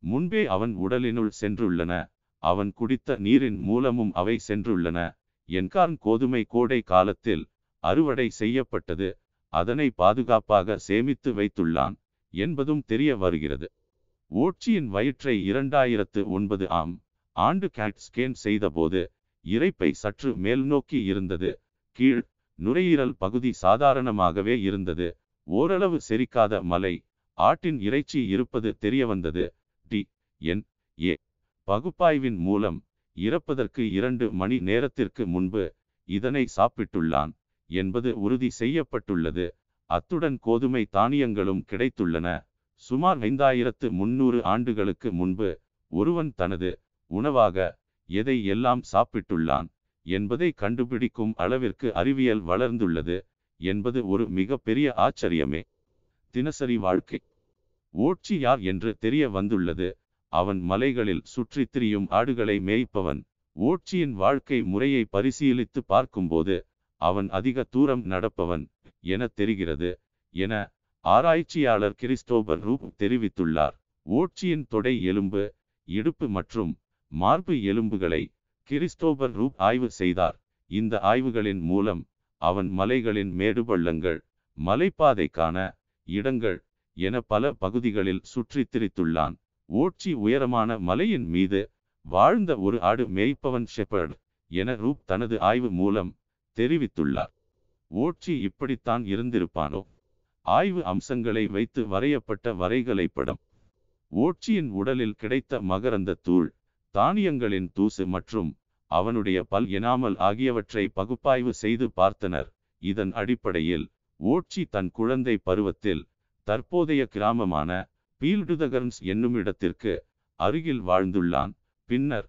முன்பே அவன் உடலினுள் சென்றுள்ளன அவன் குடித்த நீரின் மூலமும் அவை சென்றுள்ளன என்கான் கோதுமை கோடை காலத்தில் அறுவடை செய்யப்பட்டது அதனை பாதுகாப்பாக சேமித்து வைத்துள்ளான் என்பதும் தெரிய வருகிறது ஓட்சியின் வயிற்றை இரண்டாயிரத்து ஒன்பது ஆம் ஆண்டு கேட் ஸ்கேன் செய்தபோது இரைப்பை சற்று மேல்நோக்கி இருந்தது கீழ் நுரையீரல் பகுதி சாதாரணமாகவே இருந்தது ஓரளவு செரிக்காத மலை ஆட்டின் இறைச்சி இருப்பது தெரியவந்தது டி என் ஏ பகுப்பாய்வின் மூலம் இறப்பதற்கு இரண்டு மணி நேரத்திற்கு முன்பு இதனை சாப்பிட்டுள்ளான் என்பது உறுதி செய்யப்பட்டுள்ளது அத்துடன் கோதுமை தானியங்களும் கிடைத்துள்ளன சுமார் ஐந்தாயிரத்து முன்னூறு ஆண்டுகளுக்கு முன்பு ஒருவன் தனது உணவாக எதை எல்லாம் சாப்பிட்டுள்ளான் என்பதை கண்டுபிடிக்கும் அளவிற்கு அறிவியல் வளர்ந்துள்ளது என்பது ஒரு மிக பெரிய ஆச்சரியமே தினசரி வாழ்க்கை ஓட்சி யார் என்று தெரிய வந்துள்ளது அவன் மலைகளில் சுற்றித் திரியும் ஆடுகளை மேய்ப்பவன் ஓட்சியின் வாழ்க்கை முறையை பரிசீலித்து பார்க்கும்போது அவன் அதிக தூரம் நடப்பவன் என தெரிகிறது என ஆராய்ச்சியாளர் கிறிஸ்டோபர் ரூப் தெரிவித்துள்ளார் ஓட்சியின் தொடை எலும்பு இடுப்பு மற்றும் மார்பு எலும்புகளை கிறிஸ்டோபர் ரூப் ஆய்வு செய்தார் இந்த ஆய்வுகளின் மூலம் அவன் மலைகளின் மேடுபள்ளங்கள் மலைப்பாதைக்கான இடங்கள் என பல பகுதிகளில் சுற்றித் திரித்துள்ளான் ஓட்சி உயரமான மலையின் மீது வாழ்ந்த ஒரு ஆடு மேய்ப்பவன் ஷெப்பர்ட் என ரூப் தனது ஆய்வு மூலம் தெரிவித்துள்ளார் ஓட்சி இப்படித்தான் இருந்திருப்பானோ ஆய்வு அம்சங்களை வைத்து வரையப்பட்ட வரைகலை படம் ஓட்சியின் உடலில் கிடைத்த மகரந்த தூள் தானியங்களின் தூசு மற்றும் அவனுடைய பல் எனாமல் ஆகியவற்றை பகுப்பாய்வு செய்து பார்த்தனர் இதன் அடிப்படையில் ஓட்சி தன் குழந்தை பருவத்தில் தற்போதைய கிராமமான பீல்டுதகர்ன்ஸ் என்னும் இடத்திற்கு அருகில் வாழ்ந்துள்ளான் பின்னர்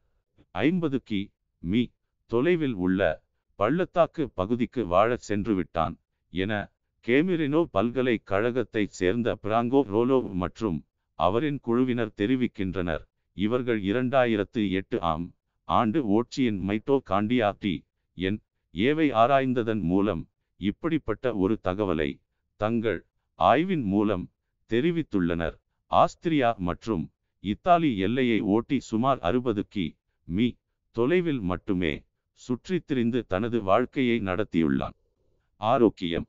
ஐம்பது கி மீ தொலைவில் உள்ள பள்ளத்தாக்கு பகுதிக்கு வாழச் சென்று விட்டான் என கேமிரினோ பல்கலைக்கழகத்தைச் சேர்ந்த பிராங்கோ ரோலோ மற்றும் அவரின் குழுவினர் தெரிவிக்கின்றனர் இவர்கள் இரண்டாயிரத்து எட்டு ஆம் ஆண்டு ஓட்சியின் மைட்டோகாண்டியாட்டி என் ஏவை ஆராய்ந்ததன் மூலம் இப்படிப்பட்ட ஒரு தகவலை தங்கள் ஆய்வின் மூலம் தெரிவித்துள்ளனர் ஆஸ்திரியா மற்றும் இத்தாலி எல்லையை ஓட்டி சுமார் அறுபது கி மீ தொலைவில் மட்டுமே சுற்றித் திரிந்து தனது வாழ்க்கையை நடத்தியுள்ளான் ஆரோக்கியம்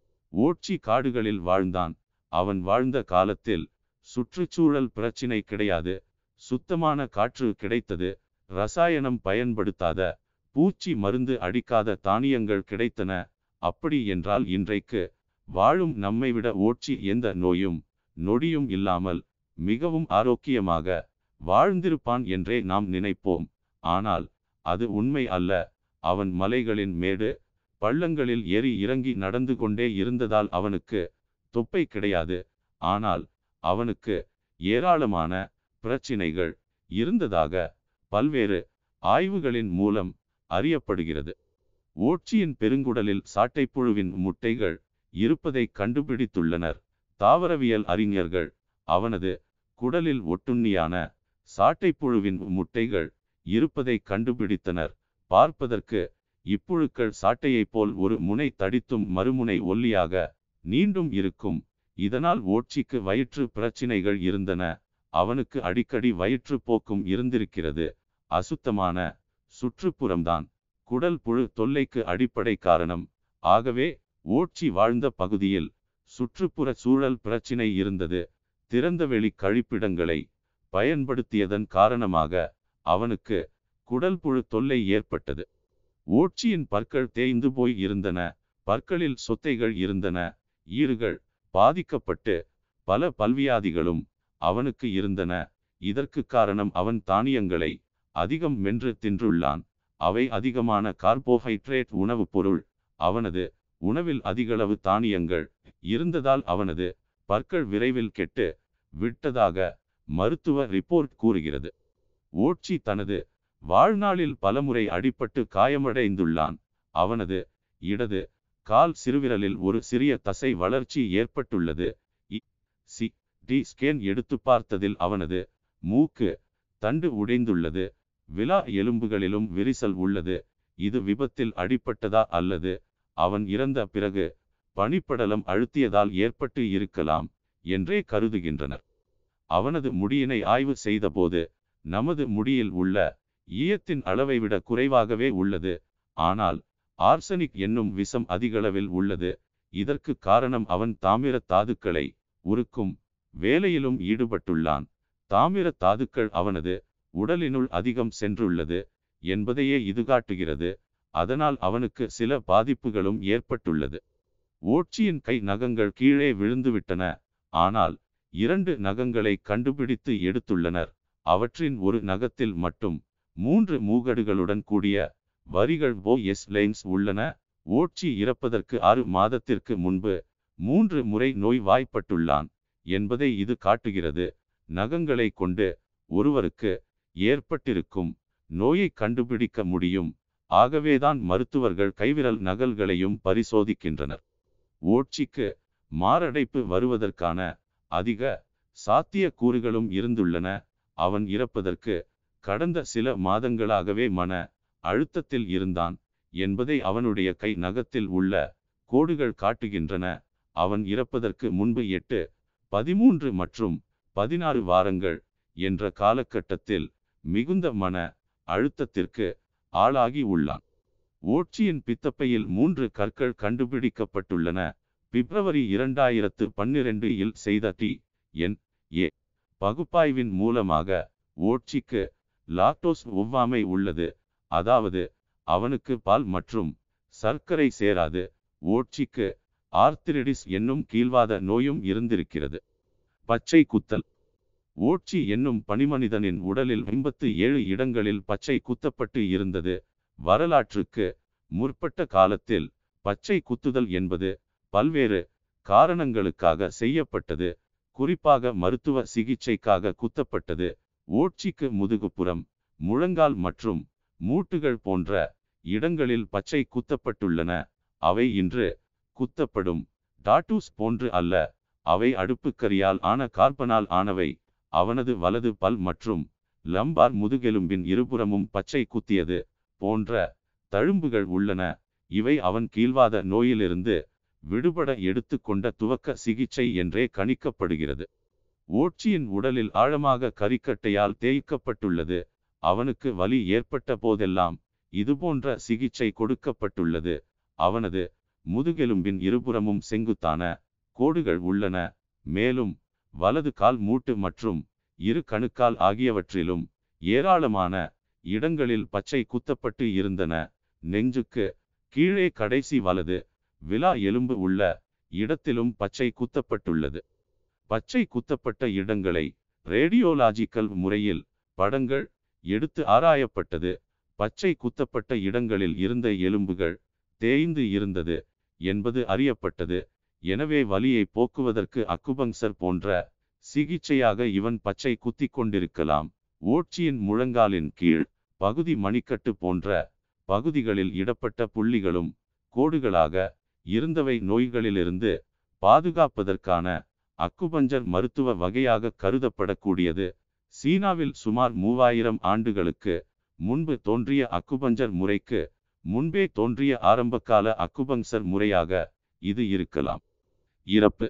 ஓட்சி காடுகளில் வாழ்ந்தான் அவன் வாழ்ந்த காலத்தில் சுற்றுச்சூழல் பிரச்சினை கிடையாது சுத்தமான காற்று கிடைத்தது ரசாயனம் பயன்படுத்தாத பூச்சி மருந்து அடிக்காத தானியங்கள் கிடைத்தன அப்படி என்றால் இன்றைக்கு வாழும் நம்மை விட ஓட்சி எந்த நோயும் நொடியும் இல்லாமல் மிகவும் ஆரோக்கியமாக வாழ்ந்திருப்பான் என்றே நாம் நினைப்போம் ஆனால் அது உண்மை அல்ல அவன் மலைகளின் மேடு பள்ளங்களில் ஏறி இறங்கி நடந்து கொண்டே இருந்ததால் அவனுக்கு தொப்பை கிடையாது ஆனால் அவனுக்கு ஏராளமான பிரச்சினைகள் இருந்ததாக பல்வேறு ஆய்வுகளின் மூலம் அறியப்படுகிறது ஓட்சியின் பெருங்குடலில் சாட்டைப்புழுவின் முட்டைகள் இருப்பதை கண்டுபிடித்துள்ளனர் தாவரவியல் அறிஞர்கள் அவனது குடலில் ஒட்டுண்ணியான சாட்டைப்புழுவின் முட்டைகள் இருப்பதை கண்டுபிடித்தனர் பார்ப்பதற்கு இப்புழுக்கள் சாட்டையைப் போல் ஒரு முனை தடித்தும் மறுமுனை ஒல்லியாக நீண்டும் இருக்கும் இதனால் ஓட்சிக்கு வயிற்று பிரச்சினைகள் இருந்தன அவனுக்கு அடிக்கடி வயிற்று போக்கும் இருந்திருக்கிறது அசுத்தமான சுற்றுப்புறம்தான் குடல் புழு தொல்லைக்கு அடிப்படை காரணம் ஆகவே ஓட்சி வாழ்ந்த பகுதியில் சுற்றுப்புற சூழல் பிரச்சினை இருந்தது திறந்தவெளி கழிப்பிடங்களை பயன்படுத்தியதன் காரணமாக அவனுக்கு குடல் புழு தொல்லை ஏற்பட்டது ஓட்சியின் பற்கள் தேய்ந்து போய் இருந்தன பற்களில் சொத்தைகள் இருந்தன ஈறுகள் பாதிக்கப்பட்டு பல பல்வியாதிகளும் அவனுக்கு இருந்தன இதற்கு காரணம் அவன் தானியங்களை அதிகம் மென்று தின்றுள்ளான் அவை அதிகமான கார்போஹைட்ரேட் உணவுப் பொருள் அவனது உணவில் அதிகளவு தானியங்கள் இருந்ததால் அவனது பற்கள் விரைவில் கெட்டு விட்டதாக மருத்துவ ரிப்போர்ட் கூறுகிறது ஓட்சி தனது வாழ்நாளில் பலமுறை அடிபட்டு காயமடைந்துள்ளான் அவனது இடது கால் சிறுவிரலில் ஒரு சிறிய தசை வளர்ச்சி ஏற்பட்டுள்ளது இ சி டி ஸ்கேன் எடுத்து பார்த்ததில் அவனது மூக்கு தண்டு உடைந்துள்ளது விலா எலும்புகளிலும் விரிசல் உள்ளது இது விபத்தில் அடிபட்டதா அல்லது அவன் இறந்த பிறகு பனிப்படலம் அழுத்தியதால் ஏற்பட்டு இருக்கலாம் என்றே கருதுகின்றனர் அவனது முடியினை ஆய்வு செய்தபோது நமது முடியில் உள்ள ஈயத்தின் அளவை விட குறைவாகவே உள்ளது ஆனால் ஆர்சனிக் என்னும் விஷம் அதிகளவில் உள்ளது இதற்கு காரணம் அவன் தாமிர தாதுக்களை உருக்கும் வேலையிலும் ஈடுபட்டுள்ளான் தாமிர தாதுக்கள் அவனது உடலினுள் அதிகம் சென்றுள்ளது என்பதையே இது காட்டுகிறது அதனால் அவனுக்கு சில பாதிப்புகளும் ஏற்பட்டுள்ளது ஓட்சியின் கை நகங்கள் கீழே விழுந்துவிட்டன ஆனால் இரண்டு நகங்களை கண்டுபிடித்து எடுத்துள்ளனர் அவற்றின் ஒரு நகத்தில் மட்டும் மூன்று மூகடுகளுடன் கூடிய வரிகள் போ எஸ் லைன்ஸ் உள்ளன ஓட்சி இறப்பதற்கு ஆறு மாதத்திற்கு முன்பு மூன்று முறை நோய்வாய்ப்பட்டுள்ளான் என்பதை இது காட்டுகிறது நகங்களை கொண்டு ஒருவருக்கு ஏற்பட்டிருக்கும் நோயை கண்டுபிடிக்க முடியும் ஆகவேதான் மருத்துவர்கள் கைவிரல் நகல்களையும் பரிசோதிக்கின்றனர் ஓட்சிக்கு மாரடைப்பு வருவதற்கான அதிக சாத்திய கூறுகளும் இருந்துள்ளன அவன் இறப்பதற்கு கடந்த சில மாதங்களாகவே மன அழுத்தத்தில் இருந்தான் என்பதை அவனுடைய கை நகத்தில் உள்ள கோடுகள் காட்டுகின்றன அவன் இறப்பதற்கு முன்பு எட்டு பதிமூன்று மற்றும் பதினாறு வாரங்கள் என்ற காலகட்டத்தில் மிகுந்த மன அழுத்தத்திற்கு ஆளாகி உள்ளான் ஓட்சியின் பித்தப்பையில் மூன்று கற்கள் கண்டுபிடிக்கப்பட்டுள்ளன பிப்ரவரி இரண்டாயிரத்து பன்னிரண்டு இல் செய்த டி என் ஏ பகுப்பாய்வின் மூலமாக ஓட்சிக்கு லாக்டோஸ் ஒவ்வாமை உள்ளது அதாவது அவனுக்கு பால் மற்றும் சர்க்கரை சேராது ஓட்சிக்கு ஆர்த்திரிடிஸ் என்னும் கீழ்வாத நோயும் இருந்திருக்கிறது பச்சை குத்தல் ஓட்சி என்னும் பனிமனிதனின் உடலில் ஐம்பத்து ஏழு இடங்களில் பச்சை குத்தப்பட்டு இருந்தது வரலாற்றுக்கு முற்பட்ட காலத்தில் பச்சை குத்துதல் என்பது பல்வேறு காரணங்களுக்காக செய்யப்பட்டது குறிப்பாக மருத்துவ சிகிச்சைக்காக குத்தப்பட்டது ஓட்சிக்கு முதுகுப்புறம் முழங்கால் மற்றும் மூட்டுகள் போன்ற இடங்களில் பச்சை குத்தப்பட்டுள்ளன அவை இன்று குத்தப்படும் டாட்டூஸ் போன்று அல்ல அவை அடுப்புக்கரியால் ஆன கார்பனால் ஆனவை அவனது வலது பல் மற்றும் லம்பார் முதுகெலும்பின் இருபுறமும் பச்சை குத்தியது போன்ற தழும்புகள் உள்ளன இவை அவன் கீழ்வாத நோயிலிருந்து விடுபட எடுத்துக்கொண்ட துவக்க சிகிச்சை என்றே கணிக்கப்படுகிறது ஓட்சியின் உடலில் ஆழமாக கரிக்கட்டையால் தேய்க்கப்பட்டுள்ளது அவனுக்கு வலி ஏற்பட்ட போதெல்லாம் இதுபோன்ற சிகிச்சை கொடுக்கப்பட்டுள்ளது அவனது முதுகெலும்பின் இருபுறமும் செங்குத்தான கோடுகள் உள்ளன மேலும் வலது கால் மூட்டு மற்றும் இரு கணுக்கால் ஆகியவற்றிலும் ஏராளமான இடங்களில் பச்சை குத்தப்பட்டு இருந்தன நெஞ்சுக்கு கீழே கடைசி வலது விலா எலும்பு உள்ள இடத்திலும் பச்சை குத்தப்பட்டுள்ளது பச்சை குத்தப்பட்ட இடங்களை ரேடியோலாஜிக்கல் முறையில் படங்கள் எடுத்து ஆராயப்பட்டது பச்சை குத்தப்பட்ட இடங்களில் இருந்த எலும்புகள் தேய்ந்து இருந்தது என்பது அறியப்பட்டது எனவே வலியை போக்குவதற்கு அக்குபங்சர் போன்ற சிகிச்சையாக இவன் பச்சை குத்தி கொண்டிருக்கலாம் ஓட்சியின் முழங்காலின் கீழ் பகுதி மணிக்கட்டு போன்ற பகுதிகளில் இடப்பட்ட புள்ளிகளும் கோடுகளாக இருந்தவை நோய்களிலிருந்து பாதுகாப்பதற்கான அக்குபஞ்சர் மருத்துவ வகையாக கருதப்படக்கூடியது சீனாவில் சுமார் மூவாயிரம் ஆண்டுகளுக்கு முன்பு தோன்றிய அக்குபஞ்சர் முறைக்கு முன்பே தோன்றிய ஆரம்பகால அக்குபங்சர் முறையாக இது இருக்கலாம் இறப்பு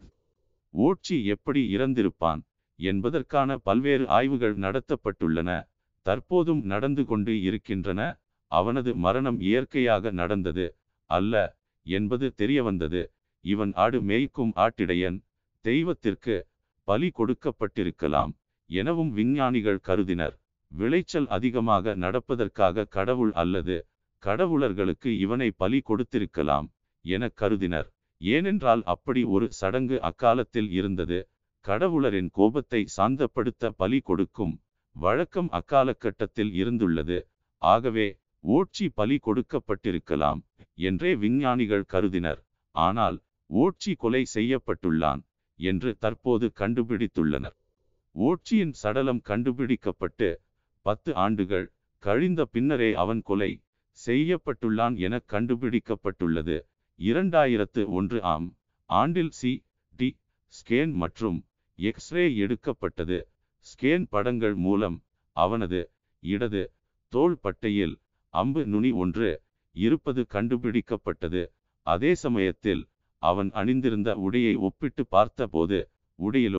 ஓட்சி எப்படி இறந்திருப்பான் என்பதற்கான பல்வேறு ஆய்வுகள் நடத்தப்பட்டுள்ளன தற்போதும் நடந்து கொண்டு இருக்கின்றன அவனது மரணம் இயற்கையாக நடந்தது அல்ல என்பது தெரியவந்தது இவன் ஆடு மேய்க்கும் ஆட்டிடையன் தெய்வத்திற்கு பலி கொடுக்கப்பட்டிருக்கலாம் எனவும் விஞ்ஞானிகள் கருதினர் விளைச்சல் அதிகமாக நடப்பதற்காக கடவுள் அல்லது கடவுளர்களுக்கு இவனை பலி கொடுத்திருக்கலாம் என கருதினர் ஏனென்றால் அப்படி ஒரு சடங்கு அக்காலத்தில் இருந்தது கடவுளரின் கோபத்தை சாந்தப்படுத்த பலி கொடுக்கும் வழக்கம் அக்காலகட்டத்தில் இருந்துள்ளது ஆகவே ஓட்சி பலி கொடுக்கப்பட்டிருக்கலாம் என்றே விஞ்ஞானிகள் கருதினர் ஆனால் ஓட்சி கொலை செய்யப்பட்டுள்ளான் என்று தற்போது கண்டுபிடித்துள்ளனர் ஓட்சியின் சடலம் கண்டுபிடிக்கப்பட்டு பத்து ஆண்டுகள் கழிந்த பின்னரே அவன் கொலை செய்யப்பட்டுள்ளான் என கண்டுபிடிக்கப்பட்டுள்ளது இரண்டாயிரத்து ஒன்று ஆம் ஆண்டில் சி டி ஸ்கேன் மற்றும் எக்ஸ்ரே எடுக்கப்பட்டது ஸ்கேன் படங்கள் மூலம் அவனது இடது தோள் பட்டையில் அம்பு நுனி ஒன்று இருப்பது கண்டுபிடிக்கப்பட்டது அதே சமயத்தில் அவன் அணிந்திருந்த உடையை ஒப்பிட்டு பார்த்தபோது உடையிலும்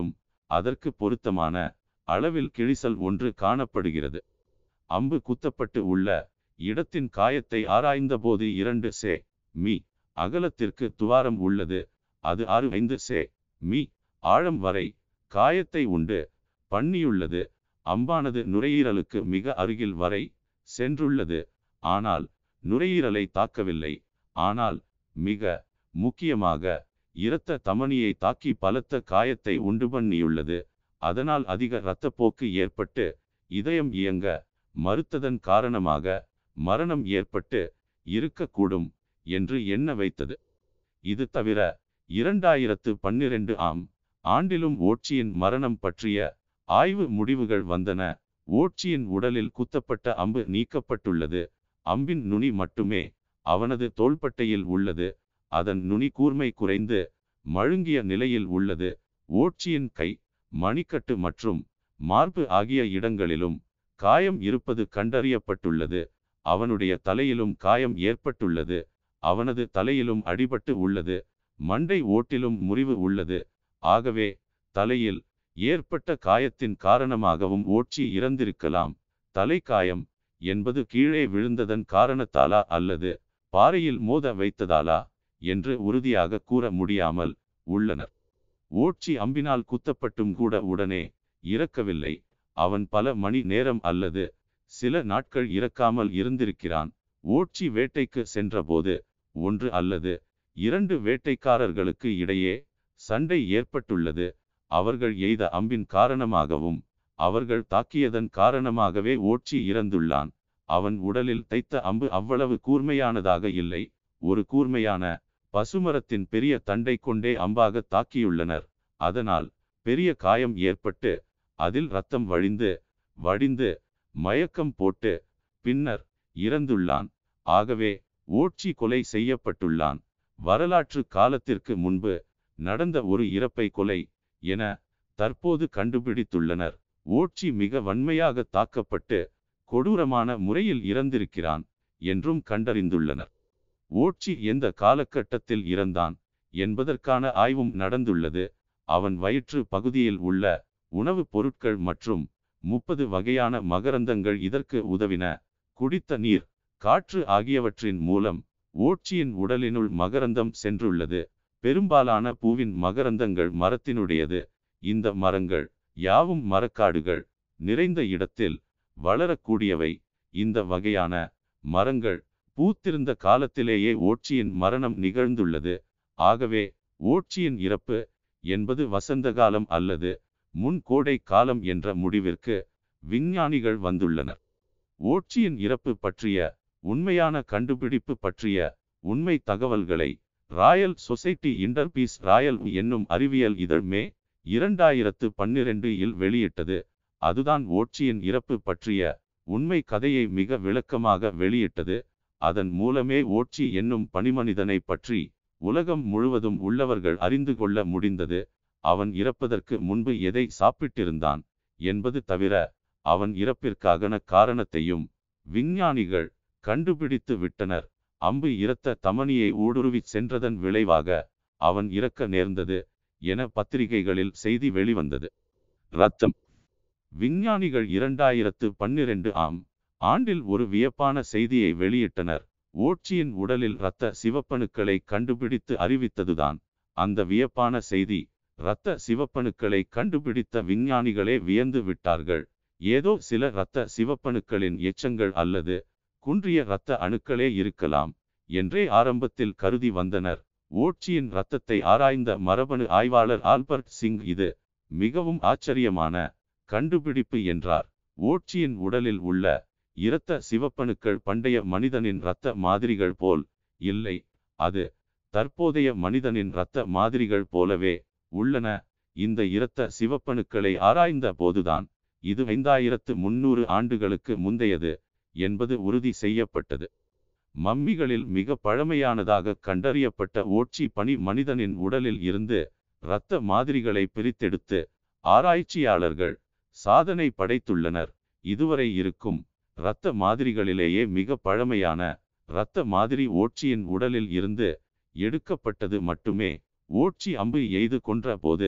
அதற்கு பொருத்தமான அளவில் கிழிசல் ஒன்று காணப்படுகிறது அம்பு குத்தப்பட்டு உள்ள இடத்தின் காயத்தை ஆராய்ந்தபோது இரண்டு சே மீ அகலத்திற்கு துவாரம் உள்ளது அது ஆறு ஐந்து சே மீ ஆழம் வரை காயத்தை உண்டு பண்ணியுள்ளது அம்பானது நுரையீரலுக்கு மிக அருகில் வரை சென்றுள்ளது ஆனால் நுரையீரலை தாக்கவில்லை ஆனால் மிக முக்கியமாக இரத்த தமனியை தாக்கி பலத்த காயத்தை உண்டு பண்ணியுள்ளது அதனால் அதிக இரத்தப்போக்கு ஏற்பட்டு இதயம் இயங்க மறுத்ததன் காரணமாக மரணம் ஏற்பட்டு இருக்கக்கூடும் என்று எண்ண வைத்தது இது தவிர இரண்டாயிரத்து பன்னிரண்டு ஆம் ஆண்டிலும் ஓட்சியின் மரணம் பற்றிய ஆய்வு முடிவுகள் வந்தன ஓட்சியின் உடலில் குத்தப்பட்ட அம்பு நீக்கப்பட்டுள்ளது அம்பின் நுனி மட்டுமே அவனது தோள்பட்டையில் உள்ளது அதன் நுனி கூர்மை குறைந்து மழுங்கிய நிலையில் உள்ளது ஓட்சியின் கை மணிக்கட்டு மற்றும் மார்பு ஆகிய இடங்களிலும் காயம் இருப்பது கண்டறியப்பட்டுள்ளது அவனுடைய தலையிலும் காயம் ஏற்பட்டுள்ளது அவனது தலையிலும் அடிபட்டு உள்ளது மண்டை ஓட்டிலும் முறிவு உள்ளது ஆகவே தலையில் ஏற்பட்ட காயத்தின் காரணமாகவும் ஓட்சி இறந்திருக்கலாம் தலைக்காயம் என்பது கீழே விழுந்ததன் காரணத்தாலா அல்லது பாறையில் மோத வைத்ததாலா என்று உறுதியாக கூற முடியாமல் உள்ளனர் ஓட்சி அம்பினால் குத்தப்பட்டும் கூட உடனே இறக்கவில்லை அவன் பல மணி நேரம் அல்லது சில நாட்கள் இறக்காமல் இருந்திருக்கிறான் ஓட்சி வேட்டைக்கு சென்றபோது ஒன்று அல்லது இரண்டு வேட்டைக்காரர்களுக்கு இடையே சண்டை ஏற்பட்டுள்ளது அவர்கள் எய்த அம்பின் காரணமாகவும் அவர்கள் தாக்கியதன் காரணமாகவே ஓட்சி இறந்துள்ளான் அவன் உடலில் தைத்த அம்பு அவ்வளவு கூர்மையானதாக இல்லை ஒரு கூர்மையான பசுமரத்தின் பெரிய தண்டை கொண்டே அம்பாக தாக்கியுள்ளனர் அதனால் பெரிய காயம் ஏற்பட்டு அதில் ரத்தம் வழிந்து வடிந்து மயக்கம் போட்டு பின்னர் இறந்துள்ளான் ஆகவே ஓட்சி கொலை செய்யப்பட்டுள்ளான் வரலாற்று காலத்திற்கு முன்பு நடந்த ஒரு இறப்பை கொலை என தற்போது கண்டுபிடித்துள்ளனர் ஓட்சி மிக வன்மையாக தாக்கப்பட்டு கொடூரமான முறையில் இறந்திருக்கிறான் என்றும் கண்டறிந்துள்ளனர் ஓட்சி எந்த காலகட்டத்தில் இறந்தான் என்பதற்கான ஆய்வும் நடந்துள்ளது அவன் வயிற்று பகுதியில் உள்ள உணவுப் பொருட்கள் மற்றும் முப்பது வகையான மகரந்தங்கள் இதற்கு உதவின குடித்த நீர் காற்று ஆகியவற்றின் மூலம் ஓட்சியின் உடலினுள் மகரந்தம் சென்றுள்ளது பெரும்பாலான பூவின் மகரந்தங்கள் மரத்தினுடையது இந்த மரங்கள் யாவும் மரக்காடுகள் நிறைந்த இடத்தில் வளரக்கூடியவை இந்த வகையான மரங்கள் பூத்திருந்த காலத்திலேயே ஓட்சியின் மரணம் நிகழ்ந்துள்ளது ஆகவே ஓட்சியின் இறப்பு என்பது வசந்த காலம் அல்லது முன் கோடை காலம் என்ற முடிவிற்கு விஞ்ஞானிகள் வந்துள்ளனர் ஓட்சியின் இறப்பு பற்றிய உண்மையான கண்டுபிடிப்பு பற்றிய உண்மை தகவல்களை ராயல் சொசைட்டி இன்டர்பீஸ் ராயல் என்னும் அறிவியல் இதழ் மே இரண்டாயிரத்து பன்னிரண்டு இல் வெளியிட்டது அதுதான் ஓட்சியின் இறப்பு பற்றிய உண்மை கதையை மிக விளக்கமாக வெளியிட்டது அதன் மூலமே ஓட்சி என்னும் பணிமனிதனை பற்றி உலகம் முழுவதும் உள்ளவர்கள் அறிந்து கொள்ள முடிந்தது அவன் இறப்பதற்கு முன்பு எதை சாப்பிட்டிருந்தான் என்பது தவிர அவன் இறப்பிற்காகன காரணத்தையும் விஞ்ஞானிகள் கண்டுபிடித்து விட்டனர் அம்பு இறத்த தமனியை ஊடுருவி சென்றதன் விளைவாக அவன் இறக்க நேர்ந்தது என பத்திரிகைகளில் செய்தி வெளிவந்தது ரத்தம் விஞ்ஞானிகள் இரண்டாயிரத்து பன்னிரண்டு ஆம் ஆண்டில் ஒரு வியப்பான செய்தியை வெளியிட்டனர் ஓட்சியின் உடலில் இரத்த சிவப்பணுக்களை கண்டுபிடித்து அறிவித்ததுதான் அந்த வியப்பான செய்தி இரத்த சிவப்பணுக்களை கண்டுபிடித்த விஞ்ஞானிகளே வியந்து விட்டார்கள் ஏதோ சில இரத்த சிவப்பணுக்களின் எச்சங்கள் அல்லது குன்றிய இரத்த அணுக்களே இருக்கலாம் என்றே ஆரம்பத்தில் கருதி வந்தனர் ஓட்சியின் இரத்தத்தை ஆராய்ந்த மரபணு ஆய்வாளர் ஆல்பர்ட் சிங் இது மிகவும் ஆச்சரியமான கண்டுபிடிப்பு என்றார் ஓட்சியின் உடலில் உள்ள இரத்த சிவப்பணுக்கள் பண்டைய மனிதனின் இரத்த மாதிரிகள் போல் இல்லை அது தற்போதைய மனிதனின் இரத்த மாதிரிகள் போலவே உள்ளன இந்த இரத்த சிவப்பணுக்களை ஆராய்ந்த போதுதான் இது ஐந்தாயிரத்து முன்னூறு ஆண்டுகளுக்கு முந்தையது என்பது உறுதி செய்யப்பட்டது மம்மிகளில் மிக பழமையானதாக கண்டறியப்பட்ட ஓட்சி பனி மனிதனின் உடலில் இருந்து இரத்த மாதிரிகளை பிரித்தெடுத்து ஆராய்ச்சியாளர்கள் சாதனை படைத்துள்ளனர் இதுவரை இருக்கும் இரத்த மாதிரிகளிலேயே மிக பழமையான இரத்த மாதிரி ஓட்சியின் உடலில் இருந்து எடுக்கப்பட்டது மட்டுமே ஓட்சி அம்பு எய்து கொன்ற போது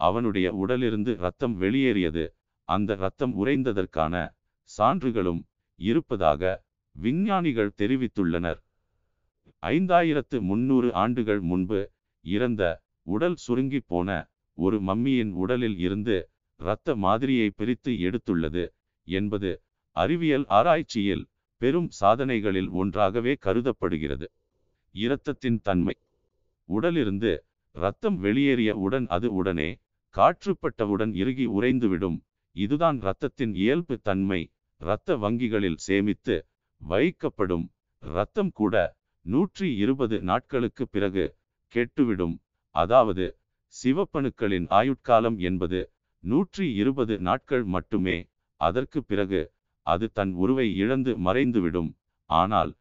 அவனுடைய உடலிருந்து இரத்தம் வெளியேறியது அந்த இரத்தம் உறைந்ததற்கான சான்றுகளும் இருப்பதாக விஞ்ஞானிகள் தெரிவித்துள்ளனர் ஐந்தாயிரத்து முன்னூறு ஆண்டுகள் முன்பு இறந்த உடல் சுருங்கி போன ஒரு மம்மியின் உடலில் இருந்து இரத்த மாதிரியை பிரித்து எடுத்துள்ளது என்பது அறிவியல் ஆராய்ச்சியில் பெரும் சாதனைகளில் ஒன்றாகவே கருதப்படுகிறது இரத்தத்தின் தன்மை உடலிருந்து இரத்தம் வெளியேறிய உடன் அது உடனே காற்றுப்பட்டவுடன் இறுகி உறைந்துவிடும் இதுதான் இரத்தத்தின் இயல்பு தன்மை இரத்த வங்கிகளில் சேமித்து வைக்கப்படும் இரத்தம் கூட நூற்றி இருபது நாட்களுக்கு பிறகு கெட்டுவிடும் அதாவது சிவப்பணுக்களின் ஆயுட்காலம் என்பது நூற்றி இருபது நாட்கள் மட்டுமே அதற்கு பிறகு அது தன் உருவை இழந்து மறைந்துவிடும் ஆனால்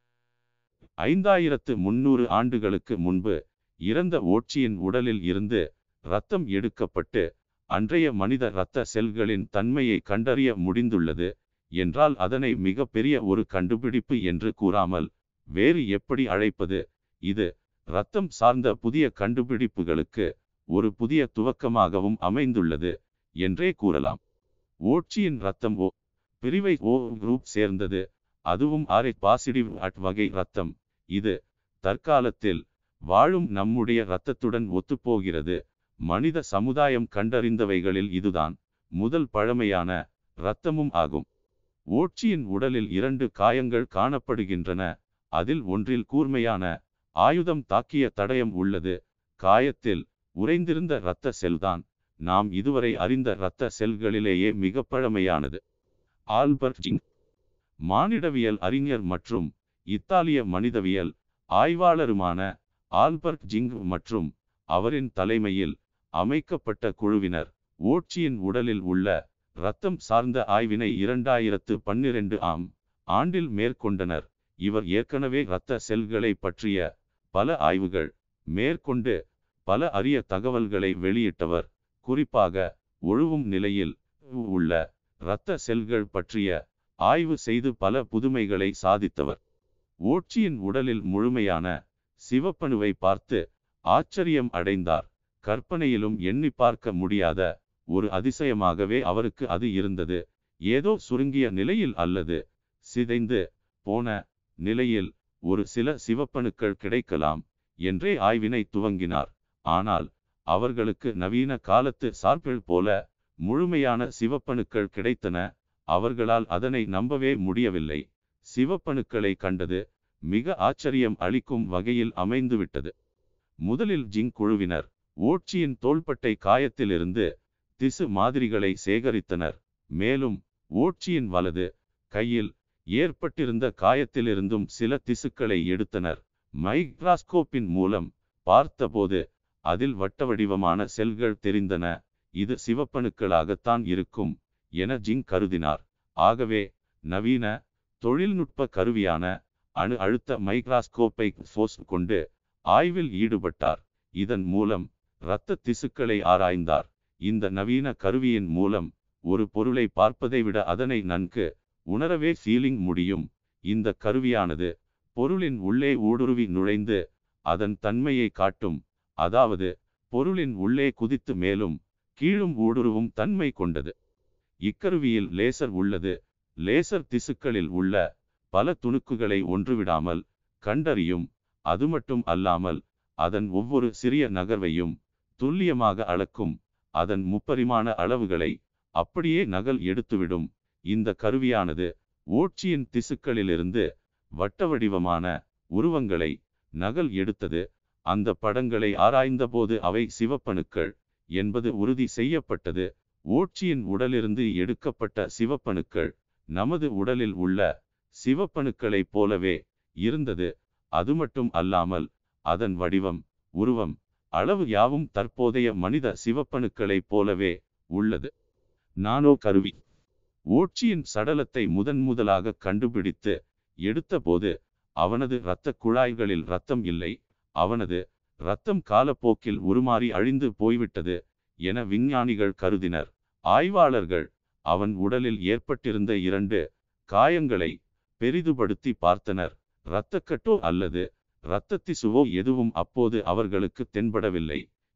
ஐந்தாயிரத்து முன்னூறு ஆண்டுகளுக்கு முன்பு இறந்த ஓட்சியின் உடலில் இருந்து இரத்தம் எடுக்கப்பட்டு அன்றைய மனித இரத்த செல்களின் தன்மையை கண்டறிய முடிந்துள்ளது என்றால் அதனை மிக பெரிய ஒரு கண்டுபிடிப்பு என்று கூறாமல் வேறு எப்படி அழைப்பது இது இரத்தம் சார்ந்த புதிய கண்டுபிடிப்புகளுக்கு ஒரு புதிய துவக்கமாகவும் அமைந்துள்ளது என்றே கூறலாம் ஓட்சியின் இரத்தம் ஓ பிரிவை ஓ குரூப் சேர்ந்தது அதுவும் ஆரை பாசிட்டிவ் அட் வகை இரத்தம் இது தற்காலத்தில் வாழும் நம்முடைய இரத்தத்துடன் ஒத்துப்போகிறது மனித சமுதாயம் கண்டறிந்தவைகளில் இதுதான் முதல் பழமையான இரத்தமும் ஆகும் ஓட்சியின் உடலில் இரண்டு காயங்கள் காணப்படுகின்றன அதில் ஒன்றில் கூர்மையான ஆயுதம் தாக்கிய தடயம் உள்ளது காயத்தில் உறைந்திருந்த இரத்த செல்தான் நாம் இதுவரை அறிந்த இரத்த செல்களிலேயே மிக பழமையானது ஆல்பர்ட் ஜிங் மானிடவியல் அறிஞர் மற்றும் இத்தாலிய மனிதவியல் ஆய்வாளருமான ஆல்பர்ட் ஜிங் மற்றும் அவரின் தலைமையில் அமைக்கப்பட்ட குழுவினர் ஓட்சியின் உடலில் உள்ள இரத்தம் சார்ந்த ஆய்வினை இரண்டாயிரத்து பன்னிரண்டு ஆம் ஆண்டில் மேற்கொண்டனர் இவர் ஏற்கனவே இரத்த செல்களை பற்றிய பல ஆய்வுகள் மேற்கொண்டு பல அரிய தகவல்களை வெளியிட்டவர் குறிப்பாக ஒழுவும் நிலையில் உள்ள இரத்த செல்கள் பற்றிய ஆய்வு செய்து பல புதுமைகளை சாதித்தவர் ஓட்சியின் உடலில் முழுமையான சிவப்பணுவை பார்த்து ஆச்சரியம் அடைந்தார் கற்பனையிலும் எண்ணி பார்க்க முடியாத ஒரு அதிசயமாகவே அவருக்கு அது இருந்தது ஏதோ சுருங்கிய நிலையில் அல்லது சிதைந்து போன நிலையில் ஒரு சில சிவப்பணுக்கள் கிடைக்கலாம் என்றே ஆய்வினை துவங்கினார் ஆனால் அவர்களுக்கு நவீன காலத்து சார்பில் போல முழுமையான சிவப்பணுக்கள் கிடைத்தன அவர்களால் அதனை நம்பவே முடியவில்லை சிவப்பணுக்களை கண்டது மிக ஆச்சரியம் அளிக்கும் வகையில் அமைந்துவிட்டது முதலில் ஜிங் குழுவினர் ஓட்சியின் தோள்பட்டை காயத்திலிருந்து திசு மாதிரிகளை சேகரித்தனர் மேலும் ஓட்சியின் வலது கையில் ஏற்பட்டிருந்த காயத்திலிருந்தும் சில திசுக்களை எடுத்தனர் மைக்ராஸ்கோப்பின் மூலம் பார்த்தபோது அதில் வட்ட வடிவமான செல்கள் தெரிந்தன இது சிவப்பணுக்களாகத்தான் இருக்கும் என ஜிங் கருதினார் ஆகவே நவீன தொழில்நுட்ப கருவியான அணு அழுத்த மைக்ராஸ்கோப்பை ஃபோஸ் கொண்டு ஆய்வில் ஈடுபட்டார் இதன் மூலம் இரத்த திசுக்களை ஆராய்ந்தார் இந்த நவீன கருவியின் மூலம் ஒரு பொருளை பார்ப்பதை விட அதனை நன்கு உணரவே ஃபீலிங் முடியும் இந்த கருவியானது பொருளின் உள்ளே ஊடுருவி நுழைந்து அதன் தன்மையை காட்டும் அதாவது பொருளின் உள்ளே குதித்து மேலும் கீழும் ஊடுருவும் தன்மை கொண்டது இக்கருவியில் லேசர் உள்ளது லேசர் திசுக்களில் உள்ள பல துணுக்குகளை ஒன்றுவிடாமல் கண்டறியும் அது மட்டும் அல்லாமல் அதன் ஒவ்வொரு சிறிய நகர்வையும் துல்லியமாக அளக்கும் அதன் முப்பரிமாண அளவுகளை அப்படியே நகல் எடுத்துவிடும் இந்த கருவியானது ஓட்சியின் திசுக்களிலிருந்து வட்ட வடிவமான உருவங்களை நகல் எடுத்தது அந்த படங்களை ஆராய்ந்தபோது அவை சிவப்பணுக்கள் என்பது உறுதி செய்யப்பட்டது ஓட்சியின் உடலிருந்து எடுக்கப்பட்ட சிவப்பணுக்கள் நமது உடலில் உள்ள சிவப்பணுக்களைப் போலவே இருந்தது அது மட்டும் அல்லாமல் அதன் வடிவம் உருவம் அளவு யாவும் தற்போதைய மனித சிவப்பணுக்களைப் போலவே உள்ளது நானோ கருவி ஓட்சியின் சடலத்தை முதன் முதலாக கண்டுபிடித்து எடுத்தபோது அவனது இரத்த குழாய்களில் இரத்தம் இல்லை அவனது இரத்தம் காலப்போக்கில் உருமாறி அழிந்து போய்விட்டது என விஞ்ஞானிகள் கருதினர் ஆய்வாளர்கள் அவன் உடலில் ஏற்பட்டிருந்த இரண்டு காயங்களை பெரிதுபடுத்தி பார்த்தனர் இரத்தக்கட்டோ அல்லது இரத்த திசுவோ எதுவும் அப்போது அவர்களுக்கு தென்படவில்லை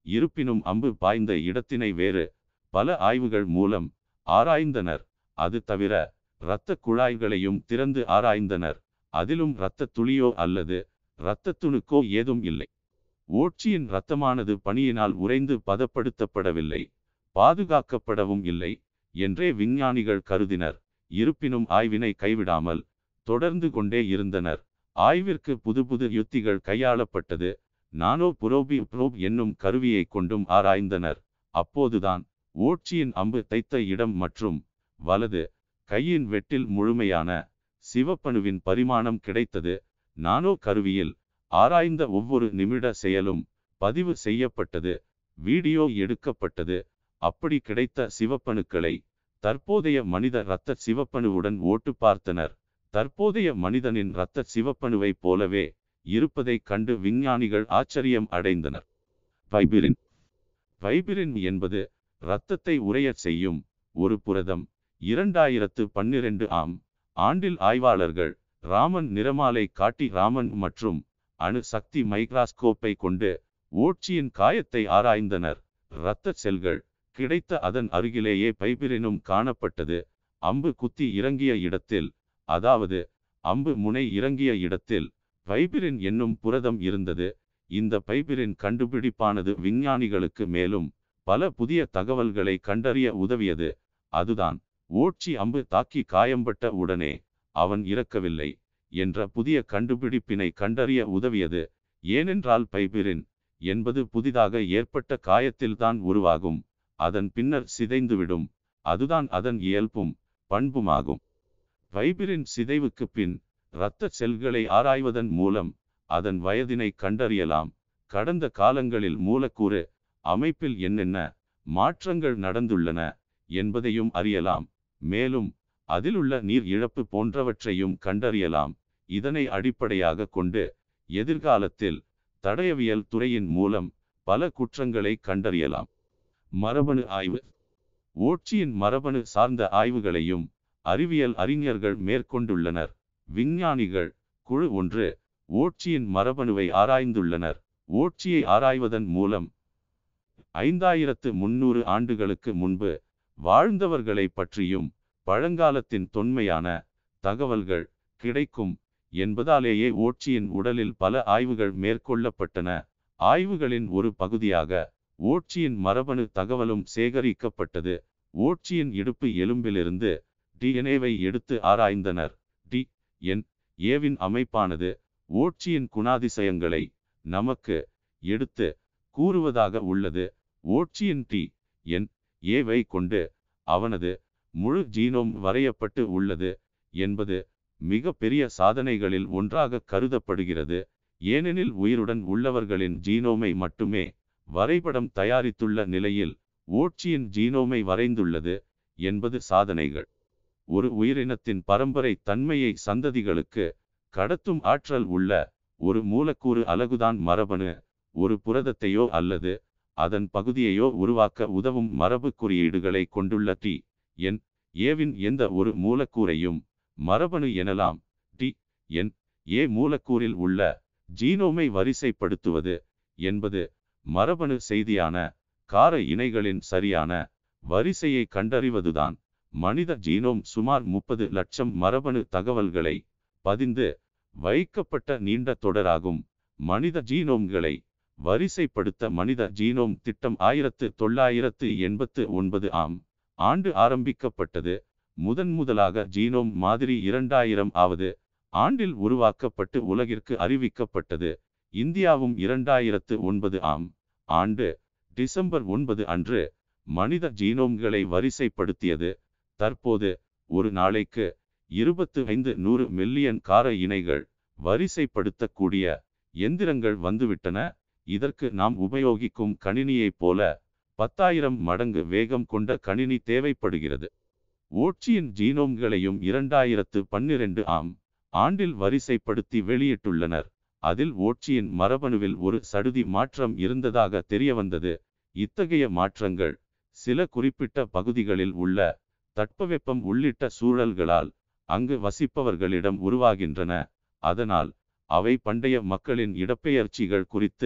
இருப்பினும் அம்பு பாய்ந்த இடத்தினை வேறு பல ஆய்வுகள் மூலம் ஆராய்ந்தனர் அது தவிர இரத்த குழாய்களையும் திறந்து ஆராய்ந்தனர் அதிலும் இரத்த துளியோ அல்லது இரத்த துணுக்கோ ஏதும் இல்லை ஓட்சியின் இரத்தமானது பனியினால் உறைந்து பதப்படுத்தப்படவில்லை பாதுகாக்கப்படவும் இல்லை என்றே விஞ்ஞானிகள் கருதினர் இருப்பினும் ஆய்வினை கைவிடாமல் தொடர்ந்து கொண்டே இருந்தனர் ஆய்விற்கு புது புது யுத்திகள் கையாளப்பட்டது நானோ புரோபி புரோப் என்னும் கருவியை கொண்டும் ஆராய்ந்தனர் அப்போதுதான் ஓட்சியின் அம்பு தைத்த இடம் மற்றும் வலது கையின் வெட்டில் முழுமையான சிவப்பணுவின் பரிமாணம் கிடைத்தது நானோ கருவியில் ஆராய்ந்த ஒவ்வொரு நிமிட செயலும் பதிவு செய்யப்பட்டது வீடியோ எடுக்கப்பட்டது அப்படி கிடைத்த சிவப்பணுக்களை தற்போதைய மனித இரத்த சிவப்பணுவுடன் ஓட்டு பார்த்தனர் தற்போதைய மனிதனின் இரத்த சிவப்பணுவைப் போலவே இருப்பதைக் கண்டு விஞ்ஞானிகள் ஆச்சரியம் அடைந்தனர் வைபிரின் வைபிரின் என்பது இரத்தத்தை உறையச் செய்யும் ஒரு புரதம் இரண்டாயிரத்து பன்னிரண்டு ஆம் ஆண்டில் ஆய்வாளர்கள் ராமன் நிறமாலை காட்டி ராமன் மற்றும் அணு சக்தி மைக்ராஸ்கோப்பை கொண்டு ஓட்சியின் காயத்தை ஆராய்ந்தனர் இரத்த செல்கள் கிடைத்த அதன் அருகிலேயே பைபிரினும் காணப்பட்டது அம்பு குத்தி இறங்கிய இடத்தில் அதாவது அம்பு முனை இறங்கிய இடத்தில் பைபிரின் என்னும் புரதம் இருந்தது இந்த பைபிரின் கண்டுபிடிப்பானது விஞ்ஞானிகளுக்கு மேலும் பல புதிய தகவல்களை கண்டறிய உதவியது அதுதான் ஓட்சி அம்பு தாக்கி காயம்பட்ட உடனே அவன் இறக்கவில்லை என்ற புதிய கண்டுபிடிப்பினை கண்டறிய உதவியது ஏனென்றால் பைபிரின் என்பது புதிதாக ஏற்பட்ட காயத்தில்தான் உருவாகும் அதன் பின்னர் சிதைந்துவிடும் அதுதான் அதன் இயல்பும் பண்புமாகும் வைபிரின் சிதைவுக்கு பின் இரத்த செல்களை ஆராய்வதன் மூலம் அதன் வயதினை கண்டறியலாம் கடந்த காலங்களில் மூலக்கூறு அமைப்பில் என்னென்ன மாற்றங்கள் நடந்துள்ளன என்பதையும் அறியலாம் மேலும் அதிலுள்ள நீர் இழப்பு போன்றவற்றையும் கண்டறியலாம் இதனை அடிப்படையாக கொண்டு எதிர்காலத்தில் தடயவியல் துறையின் மூலம் பல குற்றங்களை கண்டறியலாம் மரபணு ஆய்வு ஓட்சியின் மரபணு சார்ந்த ஆய்வுகளையும் அறிவியல் அறிஞர்கள் மேற்கொண்டுள்ளனர் விஞ்ஞானிகள் குழு ஒன்று ஓட்சியின் மரபணுவை ஆராய்ந்துள்ளனர் ஓட்சியை ஆராய்வதன் மூலம் ஐந்தாயிரத்து முன்னூறு ஆண்டுகளுக்கு முன்பு வாழ்ந்தவர்களை பற்றியும் பழங்காலத்தின் தொன்மையான தகவல்கள் கிடைக்கும் என்பதாலேயே ஓட்சியின் உடலில் பல ஆய்வுகள் மேற்கொள்ளப்பட்டன ஆய்வுகளின் ஒரு பகுதியாக ஓட்சியின் மரபணு தகவலும் சேகரிக்கப்பட்டது ஓட்சியின் இடுப்பு எலும்பிலிருந்து டிஎன்ஏவை எடுத்து ஆராய்ந்தனர் டி என் ஏவின் அமைப்பானது ஓட்சியின் குணாதிசயங்களை நமக்கு எடுத்து கூறுவதாக உள்ளது ஓட்சியின் டி என் ஏவை கொண்டு அவனது முழு ஜீனோம் வரையப்பட்டு உள்ளது என்பது மிக பெரிய சாதனைகளில் ஒன்றாக கருதப்படுகிறது ஏனெனில் உயிருடன் உள்ளவர்களின் ஜீனோமை மட்டுமே வரைபடம் தயாரித்துள்ள நிலையில் ஓட்சியின் ஜீனோமை வரைந்துள்ளது என்பது சாதனைகள் ஒரு உயிரினத்தின் பரம்பரை தன்மையை சந்ததிகளுக்கு கடத்தும் ஆற்றல் உள்ள ஒரு மூலக்கூறு அலகுதான் மரபணு ஒரு புரதத்தையோ அல்லது அதன் பகுதியையோ உருவாக்க உதவும் மரபு குறியீடுகளை கொண்டுள்ள டி என் ஏவின் எந்த ஒரு மூலக்கூறையும் மரபணு எனலாம் டி என் ஏ மூலக்கூறில் உள்ள ஜீனோமை வரிசைப்படுத்துவது என்பது மரபணு செய்தியான கார இணைகளின் சரியான வரிசையை கண்டறிவதுதான் மனித ஜீனோம் சுமார் முப்பது லட்சம் மரபணு தகவல்களை பதிந்து வைக்கப்பட்ட நீண்ட தொடராகும் மனித ஜீனோம்களை வரிசைப்படுத்த மனித ஜீனோம் திட்டம் ஆயிரத்து தொள்ளாயிரத்து எண்பத்து ஒன்பது ஆம் ஆண்டு ஆரம்பிக்கப்பட்டது முதன் முதலாக ஜீனோம் மாதிரி இரண்டாயிரம் ஆவது ஆண்டில் உருவாக்கப்பட்டு உலகிற்கு அறிவிக்கப்பட்டது இந்தியாவும் இரண்டாயிரத்து ஒன்பது ஆம் ஆண்டு டிசம்பர் ஒன்பது அன்று மனித ஜீனோம்களை வரிசைப்படுத்தியது தற்போது ஒரு நாளைக்கு இருபத்து ஐந்து நூறு மில்லியன் கார இணைகள் வரிசைப்படுத்தக்கூடிய எந்திரங்கள் வந்துவிட்டன இதற்கு நாம் உபயோகிக்கும் கணினியைப் போல பத்தாயிரம் மடங்கு வேகம் கொண்ட கணினி தேவைப்படுகிறது ஓட்சியின் ஜீனோம்களையும் இரண்டாயிரத்து பன்னிரண்டு ஆம் ஆண்டில் வரிசைப்படுத்தி வெளியிட்டுள்ளனர் அதில் ஓட்சியின் மரபணுவில் ஒரு சடுதி மாற்றம் இருந்ததாக தெரியவந்தது இத்தகைய மாற்றங்கள் சில குறிப்பிட்ட பகுதிகளில் உள்ள தட்பவெப்பம் உள்ளிட்ட சூழல்களால் அங்கு வசிப்பவர்களிடம் உருவாகின்றன அதனால் அவை பண்டைய மக்களின் இடப்பெயர்ச்சிகள் குறித்து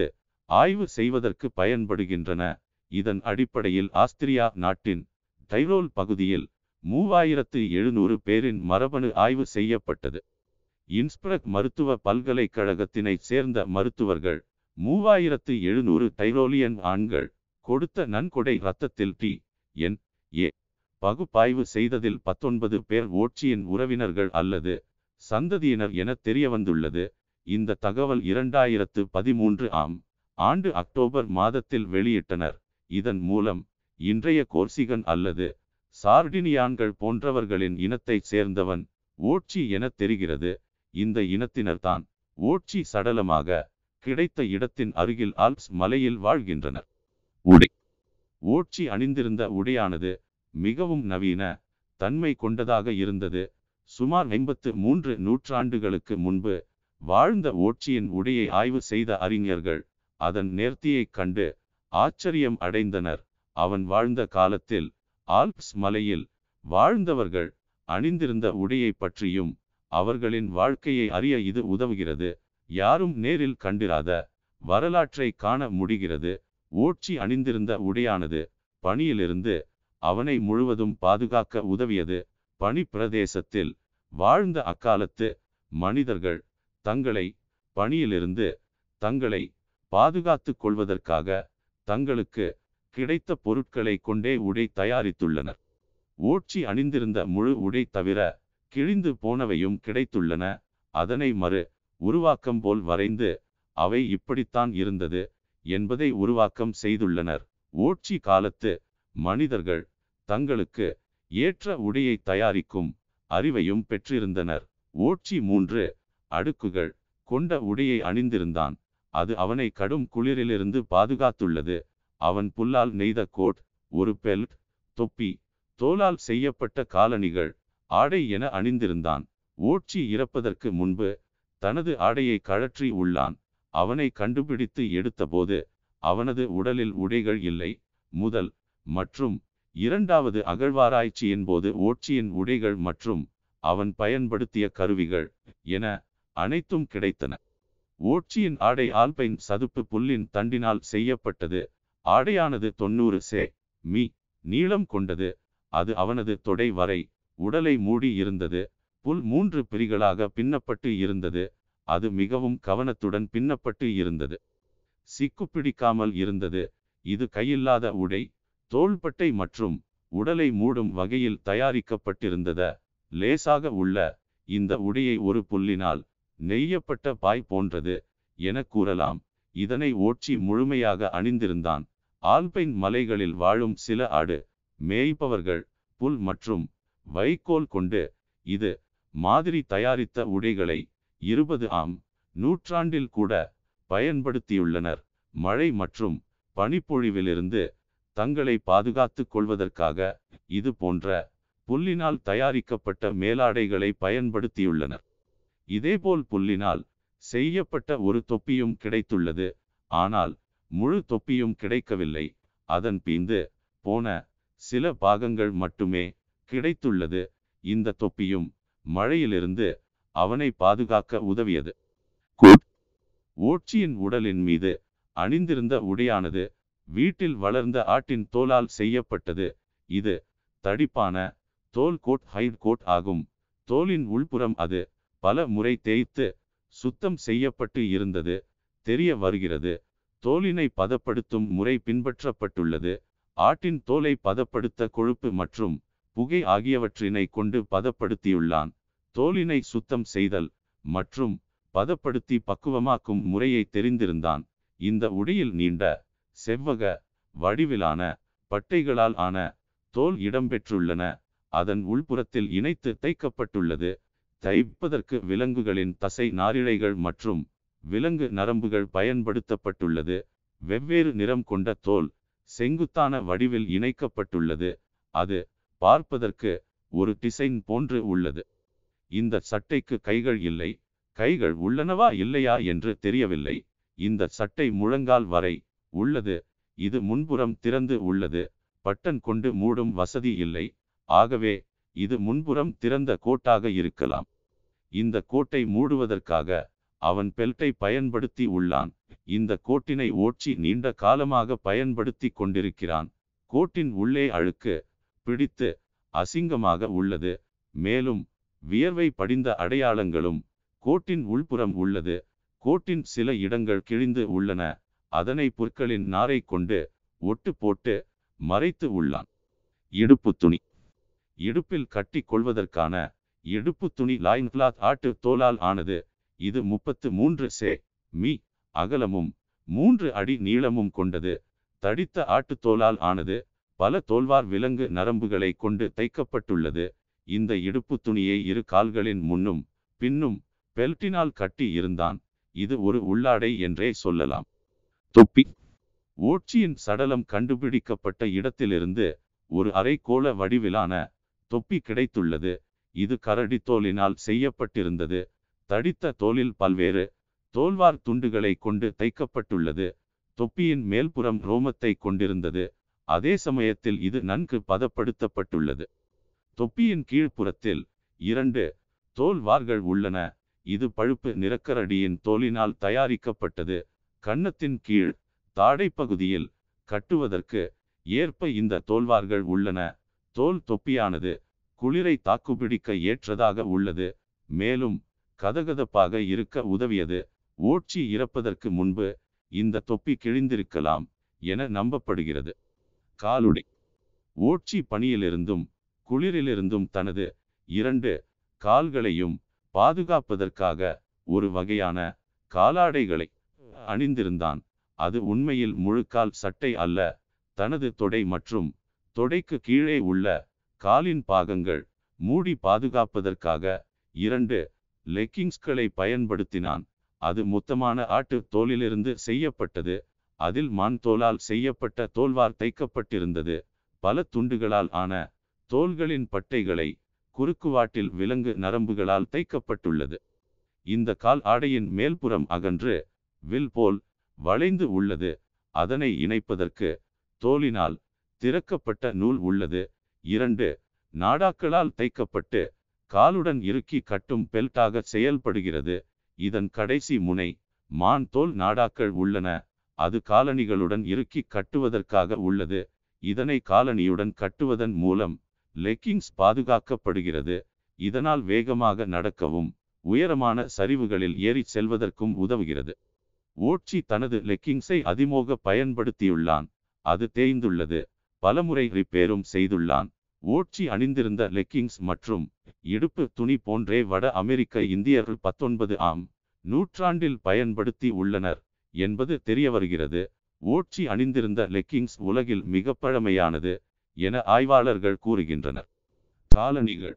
ஆய்வு செய்வதற்கு பயன்படுகின்றன இதன் அடிப்படையில் ஆஸ்திரியா நாட்டின் டைரோல் பகுதியில் மூவாயிரத்து எழுநூறு பேரின் மரபணு ஆய்வு செய்யப்பட்டது இன்ஸ்பிரக் மருத்துவ பல்கலைக்கழகத்தினை சேர்ந்த மருத்துவர்கள் மூவாயிரத்து எழுநூறு டைரோலியன் ஆண்கள் கொடுத்த நன்கொடை இரத்தத்தில் டி என் ஏ பகுப்பாய்வு செய்ததில் பத்தொன்பது பேர் ஓட்சியின் உறவினர்கள் அல்லது சந்ததியினர் என தெரியவந்துள்ளது இந்த தகவல் இரண்டாயிரத்து பதிமூன்று ஆம் ஆண்டு அக்டோபர் மாதத்தில் வெளியிட்டனர் இதன் மூலம் இன்றைய கோர்சிகன் அல்லது சார்டினியான்கள் போன்றவர்களின் இனத்தைச் சேர்ந்தவன் ஓட்சி என தெரிகிறது இந்த இனத்தினர்தான் ஓட்சி சடலமாக கிடைத்த இடத்தின் அருகில் ஆல்ப்ஸ் மலையில் வாழ்கின்றனர் உடை ஓட்சி அணிந்திருந்த உடையானது மிகவும் நவீன தன்மை கொண்டதாக இருந்தது சுமார் ஐம்பத்து மூன்று நூற்றாண்டுகளுக்கு முன்பு வாழ்ந்த ஓட்சியின் உடையை ஆய்வு செய்த அறிஞர்கள் அதன் நேர்த்தியைக் கண்டு ஆச்சரியம் அடைந்தனர் அவன் வாழ்ந்த காலத்தில் ஆல்ப்ஸ் மலையில் வாழ்ந்தவர்கள் அணிந்திருந்த உடையை பற்றியும் அவர்களின் வாழ்க்கையை அறிய இது உதவுகிறது யாரும் நேரில் கண்டிராத வரலாற்றை காண முடிகிறது ஓட்சி அணிந்திருந்த உடையானது பணியிலிருந்து அவனை முழுவதும் பாதுகாக்க உதவியது பனி பிரதேசத்தில் வாழ்ந்த அக்காலத்து மனிதர்கள் தங்களை பணியிலிருந்து தங்களை பாதுகாத்து கொள்வதற்காக தங்களுக்கு கிடைத்த பொருட்களை கொண்டே உடை தயாரித்துள்ளனர் ஓட்சி அணிந்திருந்த முழு உடை தவிர கிழிந்து போனவையும் கிடைத்துள்ளன அதனை மறு உருவாக்கம் போல் வரைந்து அவை இப்படித்தான் இருந்தது என்பதை உருவாக்கம் செய்துள்ளனர் ஓட்சி காலத்து மனிதர்கள் தங்களுக்கு ஏற்ற உடையை தயாரிக்கும் அறிவையும் பெற்றிருந்தனர் ஓட்சி மூன்று அடுக்குகள் கொண்ட உடையை அணிந்திருந்தான் அது அவனை கடும் குளிரிலிருந்து பாதுகாத்துள்ளது அவன் புல்லால் நெய்த கோட் ஒரு பெல்ட் தொப்பி தோலால் செய்யப்பட்ட காலணிகள் ஆடை என அணிந்திருந்தான் ஓட்சி இறப்பதற்கு முன்பு தனது ஆடையை கழற்றி உள்ளான் அவனை கண்டுபிடித்து எடுத்தபோது அவனது உடலில் உடைகள் இல்லை முதல் மற்றும் இரண்டாவது அகழ்வாராய்ச்சியின் போது ஓட்சியின் உடைகள் மற்றும் அவன் பயன்படுத்திய கருவிகள் என அனைத்தும் கிடைத்தன ஓட்சியின் ஆடை ஆல்பைன் சதுப்பு புல்லின் தண்டினால் செய்யப்பட்டது ஆடையானது தொண்ணூறு சே மீ நீளம் கொண்டது அது அவனது தொடை வரை உடலை மூடி இருந்தது புல் மூன்று பிரிகளாக பின்னப்பட்டு இருந்தது அது மிகவும் கவனத்துடன் பின்னப்பட்டு இருந்தது சிக்கு பிடிக்காமல் இருந்தது இது கையில்லாத உடை தோள்பட்டை மற்றும் உடலை மூடும் வகையில் தயாரிக்கப்பட்டிருந்தத லேசாக உள்ள இந்த உடையை ஒரு புல்லினால் நெய்யப்பட்ட பாய் போன்றது என கூறலாம் இதனை ஓட்சி முழுமையாக அணிந்திருந்தான் ஆல்பைன் மலைகளில் வாழும் சில ஆடு மேய்ப்பவர்கள் புல் மற்றும் வைக்கோல் கொண்டு இது மாதிரி தயாரித்த உடைகளை இருபது ஆம் நூற்றாண்டில் கூட பயன்படுத்தியுள்ளனர் மழை மற்றும் பனிப்பொழிவிலிருந்து தங்களை பாதுகாத்துக் கொள்வதற்காக இது போன்ற புல்லினால் தயாரிக்கப்பட்ட மேலாடைகளை பயன்படுத்தியுள்ளனர் இதேபோல் புல்லினால் செய்யப்பட்ட ஒரு தொப்பியும் கிடைத்துள்ளது ஆனால் முழு தொப்பியும் கிடைக்கவில்லை அதன் பீந்து போன சில பாகங்கள் மட்டுமே கிடைத்துள்ளது இந்த தொப்பியும் மழையிலிருந்து அவனை பாதுகாக்க உதவியது ஓட்சியின் உடலின் மீது அணிந்திருந்த உடையானது வீட்டில் வளர்ந்த ஆட்டின் தோலால் செய்யப்பட்டது இது தடிப்பான தோல் கோட் ஹைட் கோட் ஆகும் தோலின் உள்புறம் அது பல முறை தேய்த்து சுத்தம் செய்யப்பட்டு இருந்தது தெரிய வருகிறது தோலினை பதப்படுத்தும் முறை பின்பற்றப்பட்டுள்ளது ஆட்டின் தோலை பதப்படுத்த கொழுப்பு மற்றும் புகை ஆகியவற்றினை கொண்டு பதப்படுத்தியுள்ளான் தோலினை சுத்தம் செய்தல் மற்றும் பதப்படுத்தி பக்குவமாக்கும் முறையை தெரிந்திருந்தான் இந்த உடையில் நீண்ட செவ்வக வடிவிலான பட்டைகளால் ஆன தோல் இடம்பெற்றுள்ளன அதன் உள்புறத்தில் இணைத்து தைக்கப்பட்டுள்ளது தைப்பதற்கு விலங்குகளின் தசை நாரிழைகள் மற்றும் விலங்கு நரம்புகள் பயன்படுத்தப்பட்டுள்ளது வெவ்வேறு நிறம் கொண்ட தோல் செங்குத்தான வடிவில் இணைக்கப்பட்டுள்ளது அது பார்ப்பதற்கு ஒரு டிசைன் போன்று உள்ளது இந்த சட்டைக்கு கைகள் இல்லை கைகள் உள்ளனவா இல்லையா என்று தெரியவில்லை இந்த சட்டை முழங்கால் வரை உள்ளது இது முன்புறம் திறந்து உள்ளது பட்டன் கொண்டு மூடும் வசதி இல்லை ஆகவே இது முன்புறம் திறந்த கோட்டாக இருக்கலாம் இந்த கோட்டை மூடுவதற்காக அவன் பெல்ட்டை பயன்படுத்தி உள்ளான் இந்த கோட்டினை ஓட்சி நீண்ட காலமாக பயன்படுத்தி கொண்டிருக்கிறான் கோட்டின் உள்ளே அழுக்கு பிடித்து அசிங்கமாக உள்ளது மேலும் வியர்வை படிந்த அடையாளங்களும் கோட்டின் உள்புறம் உள்ளது கோட்டின் சில இடங்கள் கிழிந்து உள்ளன அதனை புற்களின் நாரை கொண்டு ஒட்டு போட்டு மறைத்து உள்ளான் இடுப்பு துணி இடுப்பில் கட்டி கொள்வதற்கான இடுப்பு துணி லைன் கிளாத் ஆட்டு தோலால் ஆனது இது முப்பத்து மூன்று சே மீ அகலமும் மூன்று அடி நீளமும் கொண்டது தடித்த ஆட்டு தோலால் ஆனது பல தோல்வார் விலங்கு நரம்புகளை கொண்டு தைக்கப்பட்டுள்ளது இந்த இடுப்பு துணியை இரு கால்களின் முன்னும் பின்னும் பெல்ட்டினால் கட்டி இருந்தான் இது ஒரு உள்ளாடை என்றே சொல்லலாம் தொப்பி ஓட்சியின் சடலம் கண்டுபிடிக்கப்பட்ட இடத்திலிருந்து ஒரு அரைக்கோள வடிவிலான தொப்பி கிடைத்துள்ளது இது கரடி தோலினால் செய்யப்பட்டிருந்தது தடித்த தோலில் பல்வேறு தோல்வார் துண்டுகளை கொண்டு தைக்கப்பட்டுள்ளது தொப்பியின் மேல்புறம் ரோமத்தை கொண்டிருந்தது அதே சமயத்தில் இது நன்கு பதப்படுத்தப்பட்டுள்ளது தொப்பியின் கீழ்ப்புறத்தில் இரண்டு தோல் வார்கள் உள்ளன இது பழுப்பு நிறக்கரடியின் தோலினால் தயாரிக்கப்பட்டது கன்னத்தின் கீழ் தாடை பகுதியில் கட்டுவதற்கு ஏற்ப இந்த தோல்வார்கள் உள்ளன தோல் தொப்பியானது குளிரை தாக்குப்பிடிக்க ஏற்றதாக உள்ளது மேலும் கதகதப்பாக இருக்க உதவியது ஓட்சி இறப்பதற்கு முன்பு இந்த தொப்பி கிழிந்திருக்கலாம் என நம்பப்படுகிறது காலுடை ஓட்சி பணியிலிருந்தும் குளிரிலிருந்தும் தனது இரண்டு கால்களையும் பாதுகாப்பதற்காக ஒரு வகையான காலாடைகளை அணிந்திருந்தான் அது உண்மையில் முழுக்கால் சட்டை அல்ல தனது தொடை மற்றும் தொடைக்கு கீழே உள்ள காலின் பாகங்கள் மூடி பாதுகாப்பதற்காக இரண்டு லெக்கிங்ஸ்களை பயன்படுத்தினான் அது மொத்தமான ஆட்டு தோலிலிருந்து செய்யப்பட்டது அதில் மான் தோலால் செய்யப்பட்ட தோல்வார் தைக்கப்பட்டிருந்தது பல துண்டுகளால் ஆன தோள்களின் பட்டைகளை குறுக்குவாட்டில் விலங்கு நரம்புகளால் தைக்கப்பட்டுள்ளது இந்த கால் ஆடையின் மேல்புறம் அகன்று வில் போல் வளைந்து உள்ளது அதனை இணைப்பதற்கு தோலினால் திறக்கப்பட்ட நூல் உள்ளது இரண்டு நாடாக்களால் தைக்கப்பட்டு காலுடன் இறுக்கி கட்டும் பெல்ட்டாக செயல்படுகிறது இதன் கடைசி முனை மான் தோல் நாடாக்கள் உள்ளன அது காலணிகளுடன் இறுக்கி கட்டுவதற்காக உள்ளது இதனை காலணியுடன் கட்டுவதன் மூலம் லெக்கிங்ஸ் பாதுகாக்கப்படுகிறது இதனால் வேகமாக நடக்கவும் உயரமான சரிவுகளில் ஏறி செல்வதற்கும் உதவுகிறது ஓட்சி தனது லெக்கிங்ஸை அதிமோக பயன்படுத்தியுள்ளான் அது தேய்ந்துள்ளது பலமுறை ரிப்பேரும் செய்துள்ளான் ஓட்சி அணிந்திருந்த லெக்கிங்ஸ் மற்றும் இடுப்பு துணி போன்றே வட அமெரிக்க இந்தியர்கள் பத்தொன்பது ஆம் நூற்றாண்டில் பயன்படுத்தி உள்ளனர் என்பது தெரிய வருகிறது ஓட்சி அணிந்திருந்த லெக்கிங்ஸ் உலகில் மிக பழமையானது என ஆய்வாளர்கள் கூறுகின்றனர் காலணிகள்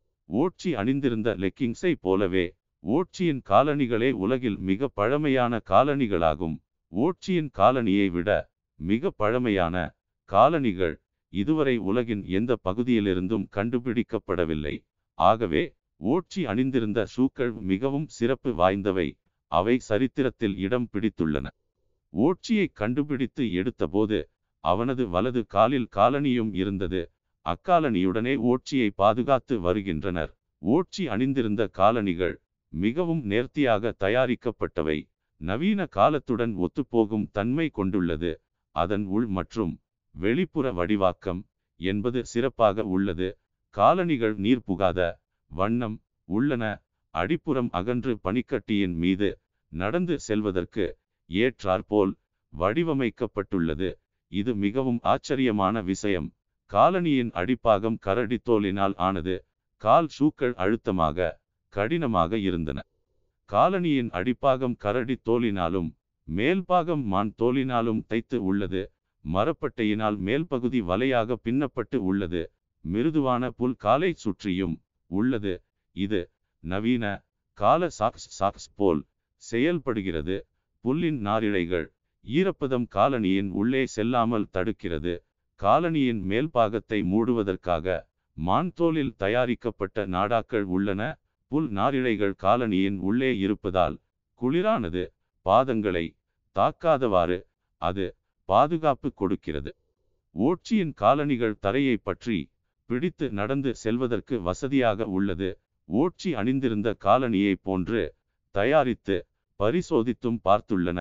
ஓட்சி அணிந்திருந்த லெக்கிங்ஸை போலவே ஓட்சியின் காலணிகளே உலகில் மிக பழமையான காலணிகளாகும் ஓட்சியின் காலணியை விட மிக பழமையான காலணிகள் இதுவரை உலகின் எந்த பகுதியிலிருந்தும் கண்டுபிடிக்கப்படவில்லை ஆகவே ஓட்சி அணிந்திருந்த ஷூக்கள் மிகவும் சிறப்பு வாய்ந்தவை அவை சரித்திரத்தில் இடம் பிடித்துள்ளன ஓட்சியை கண்டுபிடித்து எடுத்தபோது அவனது வலது காலில் காலணியும் இருந்தது அக்காலணியுடனே ஓட்சியை பாதுகாத்து வருகின்றனர் ஓட்சி அணிந்திருந்த காலணிகள் மிகவும் நேர்த்தியாக தயாரிக்கப்பட்டவை நவீன காலத்துடன் ஒத்துப்போகும் தன்மை கொண்டுள்ளது அதன் உள் மற்றும் வெளிப்புற வடிவாக்கம் என்பது சிறப்பாக உள்ளது காலணிகள் நீர் புகாத வண்ணம் உள்ளன அடிப்புறம் அகன்று பனிக்கட்டியின் மீது நடந்து செல்வதற்கு ஏற்றாற்போல் வடிவமைக்கப்பட்டுள்ளது இது மிகவும் ஆச்சரியமான விஷயம் காலனியின் அடிப்பாகம் கரடி தோலினால் ஆனது கால் ஷூக்கள் அழுத்தமாக கடினமாக இருந்தன காலனியின் அடிப்பாகம் கரடி தோலினாலும் மேல்பாகம் மான் தோலினாலும் தைத்து உள்ளது மரப்பட்டையினால் மேல்பகுதி வலையாக பின்னப்பட்டு உள்ளது மிருதுவான புல் காலை சுற்றியும் உள்ளது இது நவீன கால சாக்ஸ் சாக்ஸ் போல் செயல்படுகிறது புல்லின் நாரிழைகள் ஈரப்பதம் காலனியின் உள்ளே செல்லாமல் தடுக்கிறது காலனியின் மேல்பாகத்தை மூடுவதற்காக மான் தோலில் தயாரிக்கப்பட்ட நாடாக்கள் உள்ளன புல் நாரிழைகள் காலனியின் உள்ளே இருப்பதால் குளிரானது பாதங்களை தாக்காதவாறு அது பாதுகாப்பு கொடுக்கிறது ஓட்சியின் காலணிகள் தரையை பற்றி பிடித்து நடந்து செல்வதற்கு வசதியாக உள்ளது ஓட்சி அணிந்திருந்த காலணியை போன்று தயாரித்து பரிசோதித்தும் பார்த்துள்ளனர்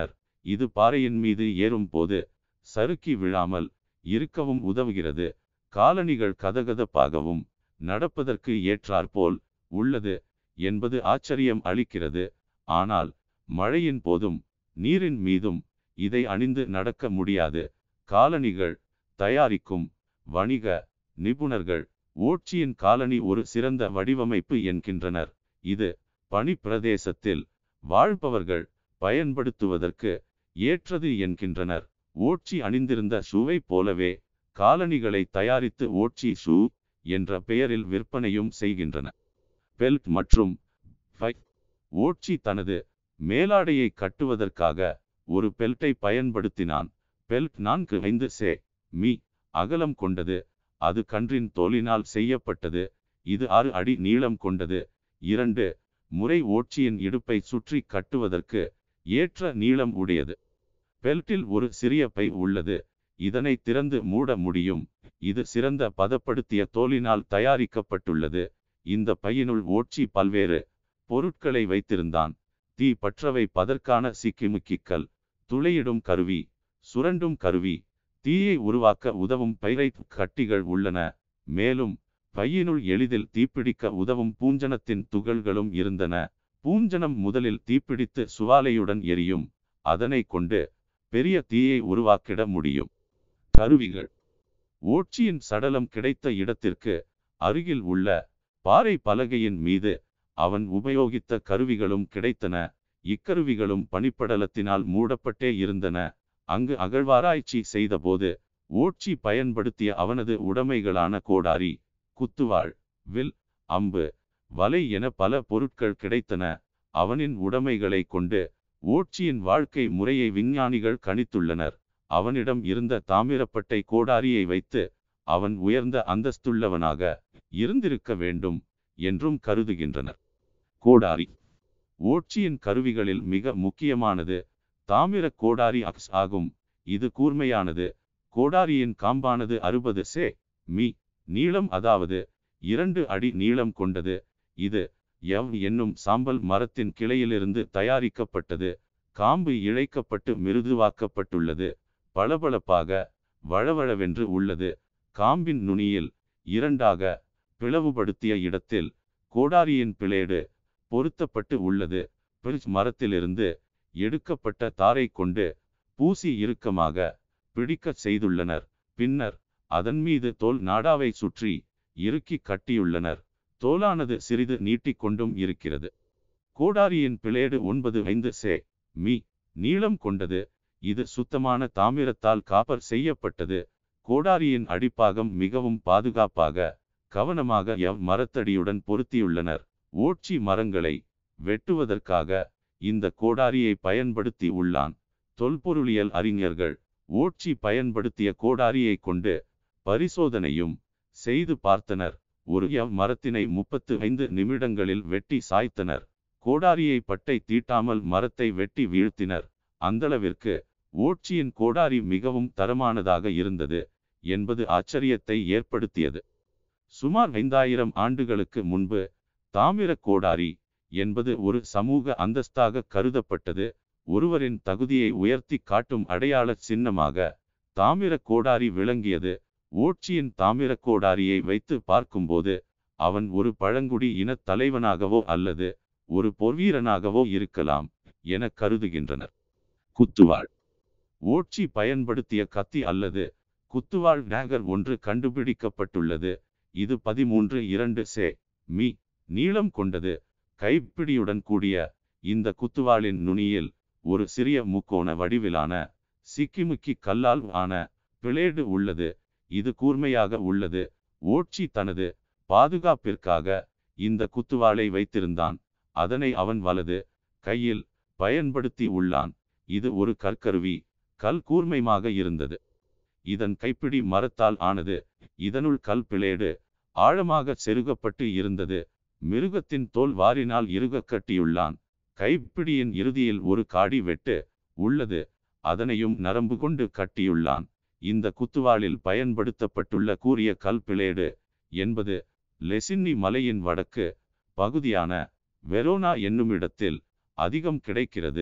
இது பாறையின் மீது ஏறும் போது சறுக்கி விழாமல் இருக்கவும் உதவுகிறது காலணிகள் கதகதப்பாகவும் நடப்பதற்கு ஏற்றாற்போல் உள்ளது என்பது ஆச்சரியம் அளிக்கிறது ஆனால் மழையின் போதும் நீரின் மீதும் இதை அணிந்து நடக்க முடியாது காலணிகள் தயாரிக்கும் வணிக நிபுணர்கள் ஓட்சியின் காலனி ஒரு சிறந்த வடிவமைப்பு என்கின்றனர் இது பனி பிரதேசத்தில் வாழ்பவர்கள் பயன்படுத்துவதற்கு ஏற்றது என்கின்றனர் ஓட்சி அணிந்திருந்த ஷூவை போலவே காலணிகளை தயாரித்து ஓட்சி ஷூ என்ற பெயரில் விற்பனையும் செய்கின்றன பெல்ட் மற்றும் ஃபை ஓட்சி தனது மேலாடையை கட்டுவதற்காக ஒரு பெல்ட்டை பயன்படுத்தினான் பெல்ட் நான்கு ஐந்து சே மீ அகலம் கொண்டது அது கன்றின் தோலினால் செய்யப்பட்டது இது ஆறு அடி நீளம் கொண்டது இரண்டு முறை ஓட்சியின் இடுப்பை சுற்றி கட்டுவதற்கு ஏற்ற நீளம் உடையது பெல்ட்டில் ஒரு சிறிய பை உள்ளது இதனை திறந்து மூட முடியும் இது சிறந்த பதப்படுத்திய தோலினால் தயாரிக்கப்பட்டுள்ளது இந்த பையினுள் ஓட்சி பல்வேறு பொருட்களை வைத்திருந்தான் தீ பற்ற வைப்பதற்கான சிக்கிமுக்கிக்கல் துளையிடும் கருவி சுரண்டும் கருவி தீயை உருவாக்க உதவும் பைரைட் கட்டிகள் உள்ளன மேலும் பையினுள் எளிதில் தீப்பிடிக்க உதவும் பூஞ்சனத்தின் துகள்களும் இருந்தன பூஞ்சனம் முதலில் தீப்பிடித்து சுவாலையுடன் எரியும் அதனை கொண்டு பெரிய தீயை உருவாக்கிட முடியும் கருவிகள் ஓட்சியின் சடலம் கிடைத்த இடத்திற்கு அருகில் உள்ள பாறை பலகையின் மீது அவன் உபயோகித்த கருவிகளும் கிடைத்தன இக்கருவிகளும் பனிப்படலத்தினால் மூடப்பட்டே இருந்தன அங்கு அகழ்வாராய்ச்சி செய்தபோது ஓட்சி பயன்படுத்திய அவனது உடைமைகளான கோடாரி குத்துவாள் வில் அம்பு வலை என பல பொருட்கள் கிடைத்தன அவனின் உடைமைகளை கொண்டு ஓட்சியின் வாழ்க்கை முறையை விஞ்ஞானிகள் கணித்துள்ளனர் அவனிடம் இருந்த தாமிரப்பட்டை கோடாரியை வைத்து அவன் உயர்ந்த அந்தஸ்துள்ளவனாக இருந்திருக்க வேண்டும் என்றும் கருதுகின்றனர் கோடாரி ஓட்சியின் கருவிகளில் மிக முக்கியமானது தாமிர கோடாரி அக்ஸ் ஆகும் இது கூர்மையானது கோடாரியின் காம்பானது அறுபது சே மீ நீளம் அதாவது இரண்டு அடி நீளம் கொண்டது இது எவ் என்னும் சாம்பல் மரத்தின் கிளையிலிருந்து தயாரிக்கப்பட்டது காம்பு இழைக்கப்பட்டு மிருதுவாக்கப்பட்டுள்ளது பளபளப்பாக வழவழவென்று உள்ளது காம்பின் நுனியில் இரண்டாக பிளவுபடுத்திய இடத்தில் கோடாரியின் பிளேடு பொருத்தப்பட்டு உள்ளது பிரிட்ஜ் மரத்திலிருந்து எடுக்கப்பட்ட தாரை கொண்டு பூசி இறுக்கமாக பிடிக்கச் செய்துள்ளனர் பின்னர் அதன் மீது தோல் நாடாவை சுற்றி இறுக்கி கட்டியுள்ளனர் தோலானது சிறிது நீட்டிக்கொண்டும் இருக்கிறது கோடாரியின் பிளேடு ஒன்பது ஐந்து சே மீ நீளம் கொண்டது இது சுத்தமான தாமிரத்தால் காப்பர் செய்யப்பட்டது கோடாரியின் அடிப்பாகம் மிகவும் பாதுகாப்பாக கவனமாக எவ் மரத்தடியுடன் பொருத்தியுள்ளனர் ஓட்சி மரங்களை வெட்டுவதற்காக இந்த கோடாரியை பயன்படுத்தி உள்ளான் தொல்பொருளியல் அறிஞர்கள் ஓட்சி பயன்படுத்திய கோடாரியை கொண்டு பரிசோதனையும் செய்து பார்த்தனர் ஒரு எவ் மரத்தினை முப்பத்து ஐந்து நிமிடங்களில் வெட்டி சாய்த்தனர் கோடாரியை பட்டை தீட்டாமல் மரத்தை வெட்டி வீழ்த்தினர் அந்தளவிற்கு ஓட்சியின் கோடாரி மிகவும் தரமானதாக இருந்தது என்பது ஆச்சரியத்தை ஏற்படுத்தியது சுமார் ஐந்தாயிரம் ஆண்டுகளுக்கு முன்பு தாமிர கோடாரி என்பது ஒரு சமூக அந்தஸ்தாக கருதப்பட்டது ஒருவரின் தகுதியை உயர்த்தி காட்டும் அடையாள சின்னமாக தாமிர கோடாரி விளங்கியது ஓட்சியின் தாமிர கோடாரியை வைத்து பார்க்கும்போது அவன் ஒரு பழங்குடி இனத் தலைவனாகவோ அல்லது ஒரு பொர்வீரனாகவோ இருக்கலாம் என கருதுகின்றனர் குத்துவாள் ஓட்சி பயன்படுத்திய கத்தி அல்லது குத்துவாள் டேகர் ஒன்று கண்டுபிடிக்கப்பட்டுள்ளது இது பதிமூன்று இரண்டு சே மீ நீளம் கொண்டது கைப்பிடியுடன் கூடிய இந்த குத்துவாளின் நுனியில் ஒரு சிறிய முக்கோண வடிவிலான சிக்கிமுக்கி கல்லால் ஆன பிளேடு உள்ளது இது கூர்மையாக உள்ளது ஓட்சி தனது பாதுகாப்பிற்காக இந்த குத்துவாளை வைத்திருந்தான் அதனை அவன் வலது கையில் பயன்படுத்தி உள்ளான் இது ஒரு கற்கருவி கல் கூர்மையாக இருந்தது இதன் கைப்பிடி மரத்தால் ஆனது இதனுள் கல் பிளேடு ஆழமாக செருகப்பட்டு இருந்தது மிருகத்தின் தோல் வாரினால் இறுக கட்டியுள்ளான் கைப்பிடியின் இறுதியில் ஒரு காடி வெட்டு உள்ளது அதனையும் நரம்பு கொண்டு கட்டியுள்ளான் இந்த குத்துவாளில் பயன்படுத்தப்பட்டுள்ள கூரிய கல் பிளேடு என்பது லெசின்னி மலையின் வடக்கு பகுதியான வெரோனா என்னுமிடத்தில் அதிகம் கிடைக்கிறது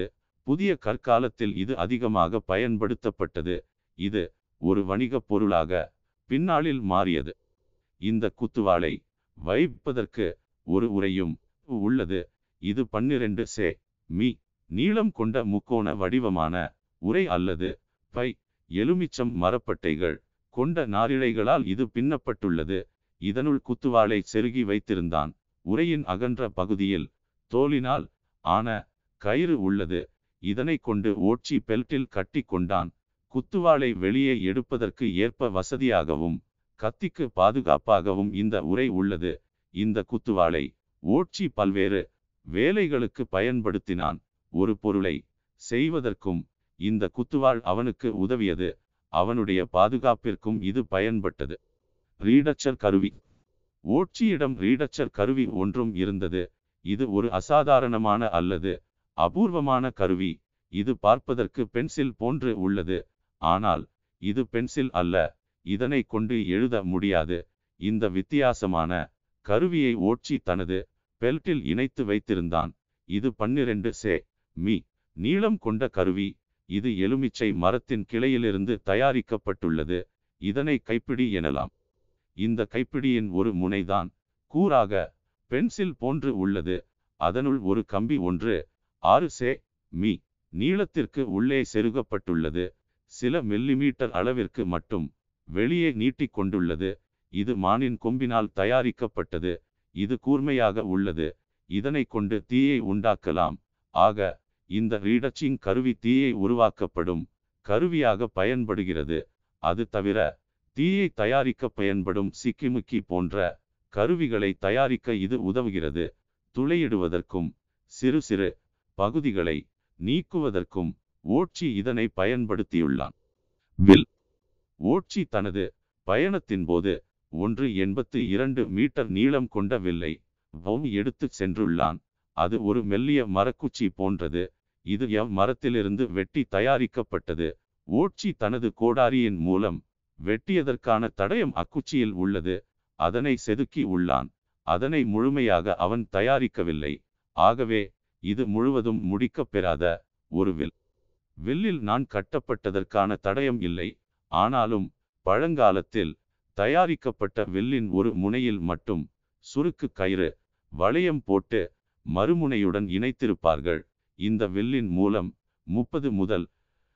புதிய கற்காலத்தில் இது அதிகமாக பயன்படுத்தப்பட்டது இது ஒரு வணிகப் பொருளாக பின்னாளில் மாறியது இந்த குத்துவாளை வைப்பதற்கு ஒரு உரையும் உள்ளது இது பன்னிரண்டு சே மீ நீளம் கொண்ட முக்கோண வடிவமான உரை அல்லது பை எலுமிச்சம் மரப்பட்டைகள் கொண்ட நாரிழைகளால் இது பின்னப்பட்டுள்ளது இதனுள் குத்துவாளை செருகி வைத்திருந்தான் உரையின் அகன்ற பகுதியில் தோலினால் ஆன கயிறு உள்ளது இதனை கொண்டு ஓட்சி பெல்ட்டில் கட்டி கொண்டான் குத்துவாளை வெளியே எடுப்பதற்கு ஏற்ப வசதியாகவும் கத்திக்கு பாதுகாப்பாகவும் இந்த உரை உள்ளது இந்த குத்துவாளை ஓட்சி பல்வேறு வேலைகளுக்கு பயன்படுத்தினான் ஒரு பொருளை செய்வதற்கும் இந்த குத்துவாள் அவனுக்கு உதவியது அவனுடைய பாதுகாப்பிற்கும் இது பயன்பட்டது ரீடச்சர் கருவி ஓட்சியிடம் ரீடச்சர் கருவி ஒன்றும் இருந்தது இது ஒரு அசாதாரணமான அல்லது அபூர்வமான கருவி இது பார்ப்பதற்கு பென்சில் போன்று உள்ளது ஆனால் இது பென்சில் அல்ல இதனை கொண்டு எழுத முடியாது இந்த வித்தியாசமான கருவியை ஓட்சி தனது பெல்ட்டில் இணைத்து வைத்திருந்தான் இது பன்னிரண்டு சே மீ நீளம் கொண்ட கருவி இது எலுமிச்சை மரத்தின் கிளையிலிருந்து தயாரிக்கப்பட்டுள்ளது இதனை கைப்பிடி எனலாம் இந்த கைப்பிடியின் ஒரு முனைதான் கூறாக பென்சில் போன்று உள்ளது அதனுள் ஒரு கம்பி ஒன்று ஆறு சே மீ நீளத்திற்கு உள்ளே செருகப்பட்டுள்ளது சில மில்லிமீட்டர் அளவிற்கு மட்டும் வெளியே நீட்டிக் கொண்டுள்ளது இது மானின் கொம்பினால் தயாரிக்கப்பட்டது இது கூர்மையாக உள்ளது இதனை கொண்டு தீயை உண்டாக்கலாம் ஆக இந்த ரீடச்சிங் கருவி தீயை உருவாக்கப்படும் கருவியாக பயன்படுகிறது அது தவிர தீயை தயாரிக்க பயன்படும் சிக்கிமுக்கி போன்ற கருவிகளை தயாரிக்க இது உதவுகிறது துளையிடுவதற்கும் சிறு சிறு பகுதிகளை நீக்குவதற்கும் ஓட்சி இதனை பயன்படுத்தியுள்ளான் வில் ஓட்சி தனது பயணத்தின் போது ஒன்று எண்பத்து இரண்டு மீட்டர் நீளம் கொண்ட வில்லை வௌ எடுத்து சென்றுள்ளான் அது ஒரு மெல்லிய மரக்குச்சி போன்றது இது எவ் மரத்திலிருந்து வெட்டி தயாரிக்கப்பட்டது ஓட்சி தனது கோடாரியின் மூலம் வெட்டியதற்கான தடயம் அக்குச்சியில் உள்ளது அதனை செதுக்கி உள்ளான் அதனை முழுமையாக அவன் தயாரிக்கவில்லை ஆகவே இது முழுவதும் முடிக்கப் பெறாத ஒரு வில் வில்லில் நான் கட்டப்பட்டதற்கான தடயம் இல்லை ஆனாலும் பழங்காலத்தில் தயாரிக்கப்பட்ட வில்லின் ஒரு முனையில் மட்டும் சுருக்கு கயிறு வளையம் போட்டு மறுமுனையுடன் இணைத்திருப்பார்கள் இந்த வில்லின் மூலம் முப்பது முதல்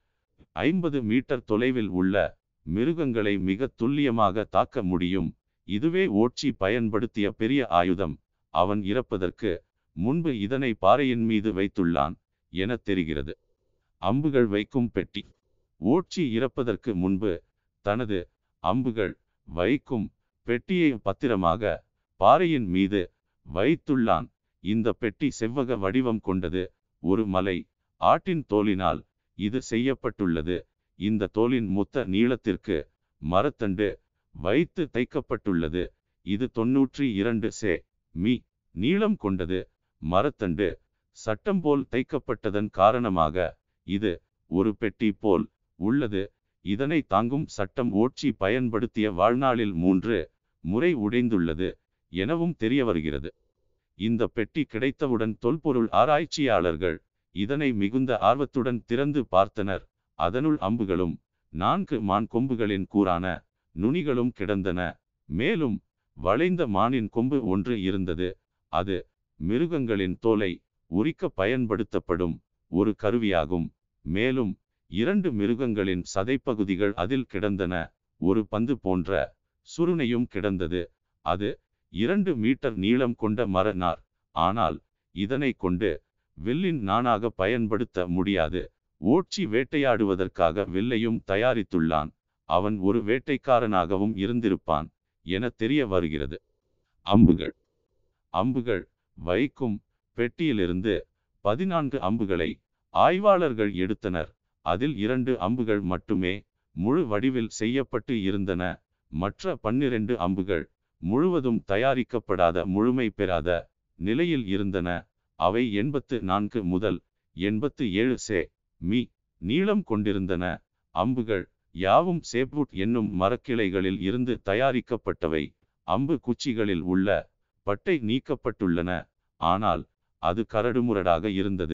ஐம்பது மீட்டர் தொலைவில் உள்ள மிருகங்களை மிக துல்லியமாக தாக்க முடியும் இதுவே ஓட்சி பயன்படுத்திய பெரிய ஆயுதம் அவன் இறப்பதற்கு முன்பு இதனை பாறையின் மீது வைத்துள்ளான் என தெரிகிறது அம்புகள் வைக்கும் பெட்டி ஓட்சி இறப்பதற்கு முன்பு தனது அம்புகள் வைக்கும் பெட்டியை பத்திரமாக பாறையின் மீது வைத்துள்ளான் இந்த பெட்டி செவ்வக வடிவம் கொண்டது ஒரு மலை ஆட்டின் தோலினால் இது செய்யப்பட்டுள்ளது இந்த தோலின் மொத்த நீளத்திற்கு மரத்தண்டு வைத்து தைக்கப்பட்டுள்ளது இது தொன்னூற்றி இரண்டு சே மீ நீளம் கொண்டது மரத்தண்டு சட்டம் போல் தைக்கப்பட்டதன் காரணமாக இது ஒரு பெட்டி போல் உள்ளது இதனை தாங்கும் சட்டம் ஓட்சி பயன்படுத்திய வாழ்நாளில் மூன்று முறை உடைந்துள்ளது எனவும் தெரிய வருகிறது இந்த பெட்டி கிடைத்தவுடன் தொல்பொருள் ஆராய்ச்சியாளர்கள் இதனை மிகுந்த ஆர்வத்துடன் திறந்து பார்த்தனர் அதனுள் அம்புகளும் நான்கு மான் கொம்புகளின் கூறான நுனிகளும் கிடந்தன மேலும் வளைந்த மானின் கொம்பு ஒன்று இருந்தது அது மிருகங்களின் தோலை உரிக்க பயன்படுத்தப்படும் ஒரு கருவியாகும் மேலும் இரண்டு மிருகங்களின் சதைப்பகுதிகள் அதில் கிடந்தன ஒரு பந்து போன்ற சுருணையும் கிடந்தது அது இரண்டு மீட்டர் நீளம் கொண்ட மரநார் ஆனால் இதனை கொண்டு வில்லின் நானாக பயன்படுத்த முடியாது ஓட்சி வேட்டையாடுவதற்காக வில்லையும் தயாரித்துள்ளான் அவன் ஒரு வேட்டைக்காரனாகவும் இருந்திருப்பான் என தெரிய வருகிறது அம்புகள் அம்புகள் வைக்கும் பெட்டியிலிருந்து பதினான்கு அம்புகளை ஆய்வாளர்கள் எடுத்தனர் அதில் இரண்டு அம்புகள் மட்டுமே முழு வடிவில் செய்யப்பட்டு இருந்தன மற்ற பன்னிரண்டு அம்புகள் முழுவதும் தயாரிக்கப்படாத முழுமை பெறாத நிலையில் இருந்தன அவை எண்பத்து நான்கு முதல் எண்பத்து ஏழு சே மீ நீளம் கொண்டிருந்தன அம்புகள் யாவும் சேப்வுட் என்னும் மரக்கிளைகளில் இருந்து தயாரிக்கப்பட்டவை அம்பு குச்சிகளில் உள்ள பட்டை நீக்கப்பட்டுள்ளன ஆனால் அது கரடுமுரடாக இருந்தது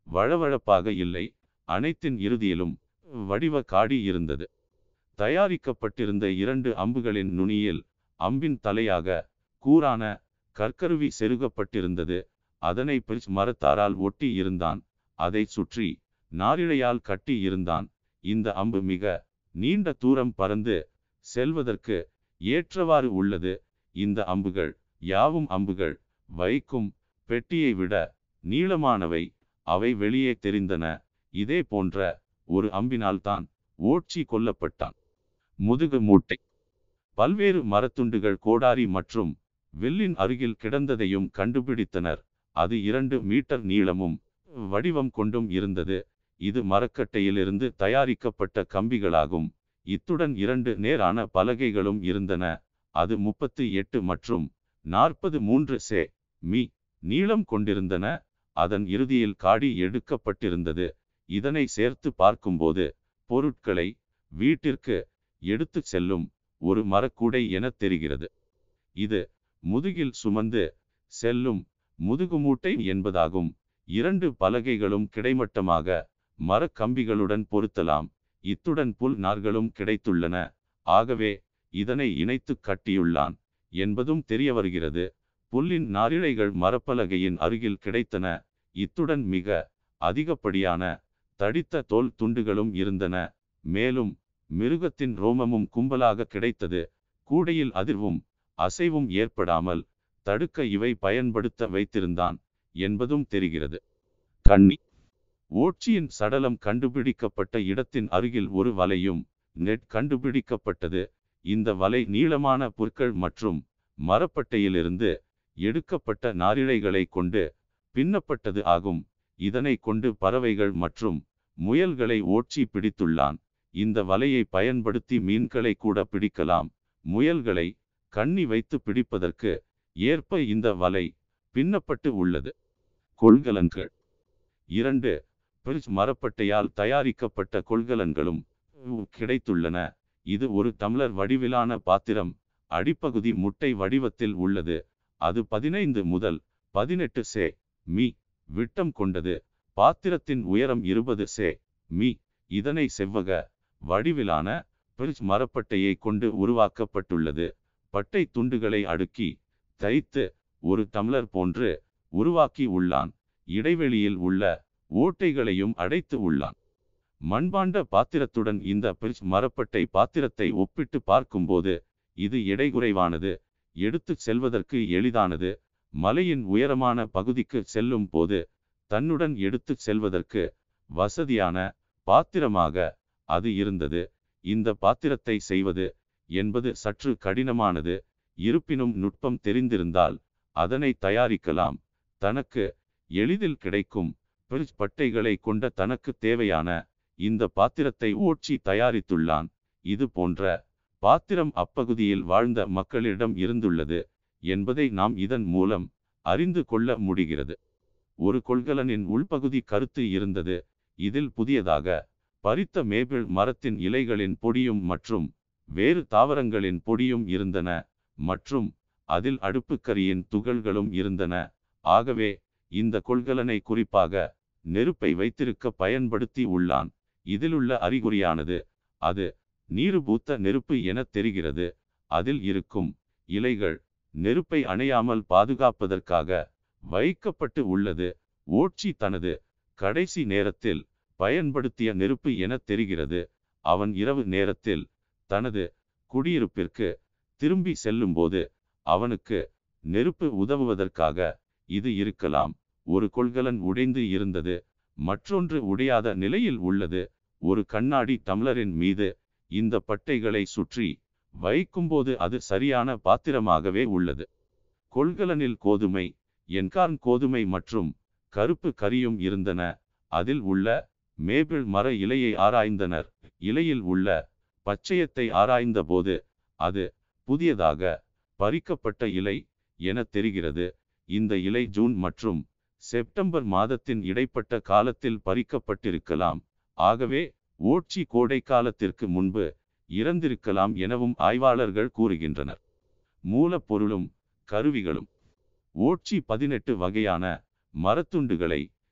வழவழப்பாக இல்லை அனைத்தின் இறுதியிலும் வடிவ காடி இருந்தது தயாரிக்கப்பட்டிருந்த இரண்டு அம்புகளின் நுனியில் அம்பின் தலையாக கூரான கற்கருவி செருகப்பட்டிருந்தது அதனை பிரிச் மரத்தாரால் ஒட்டி இருந்தான் அதை சுற்றி நாரிழையால் கட்டி இருந்தான் இந்த அம்பு மிக நீண்ட தூரம் பறந்து செல்வதற்கு ஏற்றவாறு உள்ளது இந்த அம்புகள் யாவும் அம்புகள் வைக்கும் பெட்டியை விட நீளமானவை அவை வெளியே தெரிந்தன இதே போன்ற ஒரு அம்பினால்தான் ஓட்சி கொல்லப்பட்டான் முதுகு மூட்டை பல்வேறு மரத்துண்டுகள் கோடாரி மற்றும் வில்லின் அருகில் கிடந்ததையும் கண்டுபிடித்தனர் அது இரண்டு மீட்டர் நீளமும் வடிவம் கொண்டும் இருந்தது இது மரக்கட்டையிலிருந்து தயாரிக்கப்பட்ட கம்பிகளாகும் இத்துடன் இரண்டு நேரான பலகைகளும் இருந்தன அது முப்பத்து எட்டு மற்றும் நாற்பது மூன்று சே மீ நீளம் கொண்டிருந்தன அதன் இறுதியில் காடி எடுக்கப்பட்டிருந்தது இதனை சேர்த்து பார்க்கும்போது பொருட்களை வீட்டிற்கு எடுத்துச் செல்லும் ஒரு மரக்கூடை எனத் தெரிகிறது இது முதுகில் சுமந்து செல்லும் முதுகுமூட்டை என்பதாகும் இரண்டு பலகைகளும் கிடைமட்டமாக மரக்கம்பிகளுடன் பொருத்தலாம் இத்துடன் புல் நார்களும் கிடைத்துள்ளன ஆகவே இதனை இணைத்து கட்டியுள்ளான் என்பதும் தெரிய வருகிறது புல்லின் நாரிழைகள் மரப்பலகையின் அருகில் கிடைத்தன இத்துடன் மிக அதிகப்படியான தடித்த தோல் துண்டுகளும் இருந்தன மேலும் மிருகத்தின் ரோமமும் கும்பலாக கிடைத்தது கூடையில் அதிர்வும் அசைவும் ஏற்படாமல் தடுக்க இவை பயன்படுத்த வைத்திருந்தான் என்பதும் தெரிகிறது கண்ணி ஓட்சியின் சடலம் கண்டுபிடிக்கப்பட்ட இடத்தின் அருகில் ஒரு வலையும் நெட் கண்டுபிடிக்கப்பட்டது இந்த வலை நீளமான புற்கள் மற்றும் மரப்பட்டையிலிருந்து எடுக்கப்பட்ட நாரிழைகளை கொண்டு பின்னப்பட்டது ஆகும் இதனை கொண்டு பறவைகள் மற்றும் முயல்களை ஓட்சி பிடித்துள்ளான் இந்த வலையை பயன்படுத்தி மீன்களை கூட பிடிக்கலாம் முயல்களை கண்ணி வைத்து பிடிப்பதற்கு ஏற்ப இந்த வலை பின்னப்பட்டு உள்ளது கொள்கலன்கள் இரண்டு பிரிட்ஜ் மரப்பட்டையால் தயாரிக்கப்பட்ட கொள்கலன்களும் கிடைத்துள்ளன இது ஒரு டம்ளர் வடிவிலான பாத்திரம் அடிப்பகுதி முட்டை வடிவத்தில் உள்ளது அது பதினைந்து முதல் பதினெட்டு சே மீ விட்டம் கொண்டது பாத்திரத்தின் உயரம் இருபது சே மீ இதனை செவ்வக வடிவிலான பிரிட்ஜ் மரப்பட்டையை கொண்டு உருவாக்கப்பட்டுள்ளது பட்டை துண்டுகளை அடுக்கி தைத்து ஒரு டம்ளர் போன்று உருவாக்கி உள்ளான் இடைவெளியில் உள்ள ஓட்டைகளையும் அடைத்து உள்ளான் மண்பாண்ட பாத்திரத்துடன் இந்த பிரிட்ஜ் மரப்பட்டை பாத்திரத்தை ஒப்பிட்டு பார்க்கும்போது இது எடை குறைவானது எடுத்துச் செல்வதற்கு எளிதானது மலையின் உயரமான பகுதிக்கு செல்லும் போது தன்னுடன் எடுத்துச் செல்வதற்கு வசதியான பாத்திரமாக அது இருந்தது இந்த பாத்திரத்தை செய்வது என்பது சற்று கடினமானது இருப்பினும் நுட்பம் தெரிந்திருந்தால் அதனை தயாரிக்கலாம் தனக்கு எளிதில் கிடைக்கும் பிரிட்ஜ் பட்டைகளை கொண்ட தனக்கு தேவையான இந்த பாத்திரத்தை ஓட்சி தயாரித்துள்ளான் இது போன்ற பாத்திரம் அப்பகுதியில் வாழ்ந்த மக்களிடம் இருந்துள்ளது என்பதை நாம் இதன் மூலம் அறிந்து கொள்ள முடிகிறது ஒரு கொள்கலனின் உள்பகுதி கருத்து இருந்தது இதில் புதியதாக பறித்த மேபிள் மரத்தின் இலைகளின் பொடியும் மற்றும் வேறு தாவரங்களின் பொடியும் இருந்தன மற்றும் அதில் அடுப்புக்கரியின் துகள்களும் இருந்தன ஆகவே இந்த கொள்கலனை குறிப்பாக நெருப்பை வைத்திருக்க பயன்படுத்தி உள்ளான் இதிலுள்ள அறிகுறியானது அது நீருபூத்த நெருப்பு எனத் தெரிகிறது அதில் இருக்கும் இலைகள் நெருப்பை அணையாமல் பாதுகாப்பதற்காக வைக்கப்பட்டு உள்ளது ஓட்சி தனது கடைசி நேரத்தில் பயன்படுத்திய நெருப்பு எனத் தெரிகிறது அவன் இரவு நேரத்தில் தனது குடியிருப்பிற்கு திரும்பி செல்லும்போது அவனுக்கு நெருப்பு உதவுவதற்காக இது இருக்கலாம் ஒரு கொள்கலன் உடைந்து இருந்தது மற்றொன்று உடையாத நிலையில் உள்ளது ஒரு கண்ணாடி டம்ளரின் மீது இந்த பட்டைகளை சுற்றி வைக்கும்போது அது சரியான பாத்திரமாகவே உள்ளது கொள்கலனில் கோதுமை என்கார்ன் கோதுமை மற்றும் கருப்பு கரியும் இருந்தன அதில் உள்ள மேபிள் மர இலையை ஆராய்ந்தனர் இலையில் உள்ள பச்சையத்தை ஆராய்ந்தபோது அது புதியதாக பறிக்கப்பட்ட இலை என தெரிகிறது இந்த இலை ஜூன் மற்றும் செப்டம்பர் மாதத்தின் இடைப்பட்ட காலத்தில் பறிக்கப்பட்டிருக்கலாம் ஆகவே ஓட்சி கோடை காலத்திற்கு முன்பு இறந்திருக்கலாம் எனவும் ஆய்வாளர்கள் கூறுகின்றனர் மூலப்பொருளும் கருவிகளும் ஓட்சி பதினெட்டு வகையான மரத்துண்டுகளை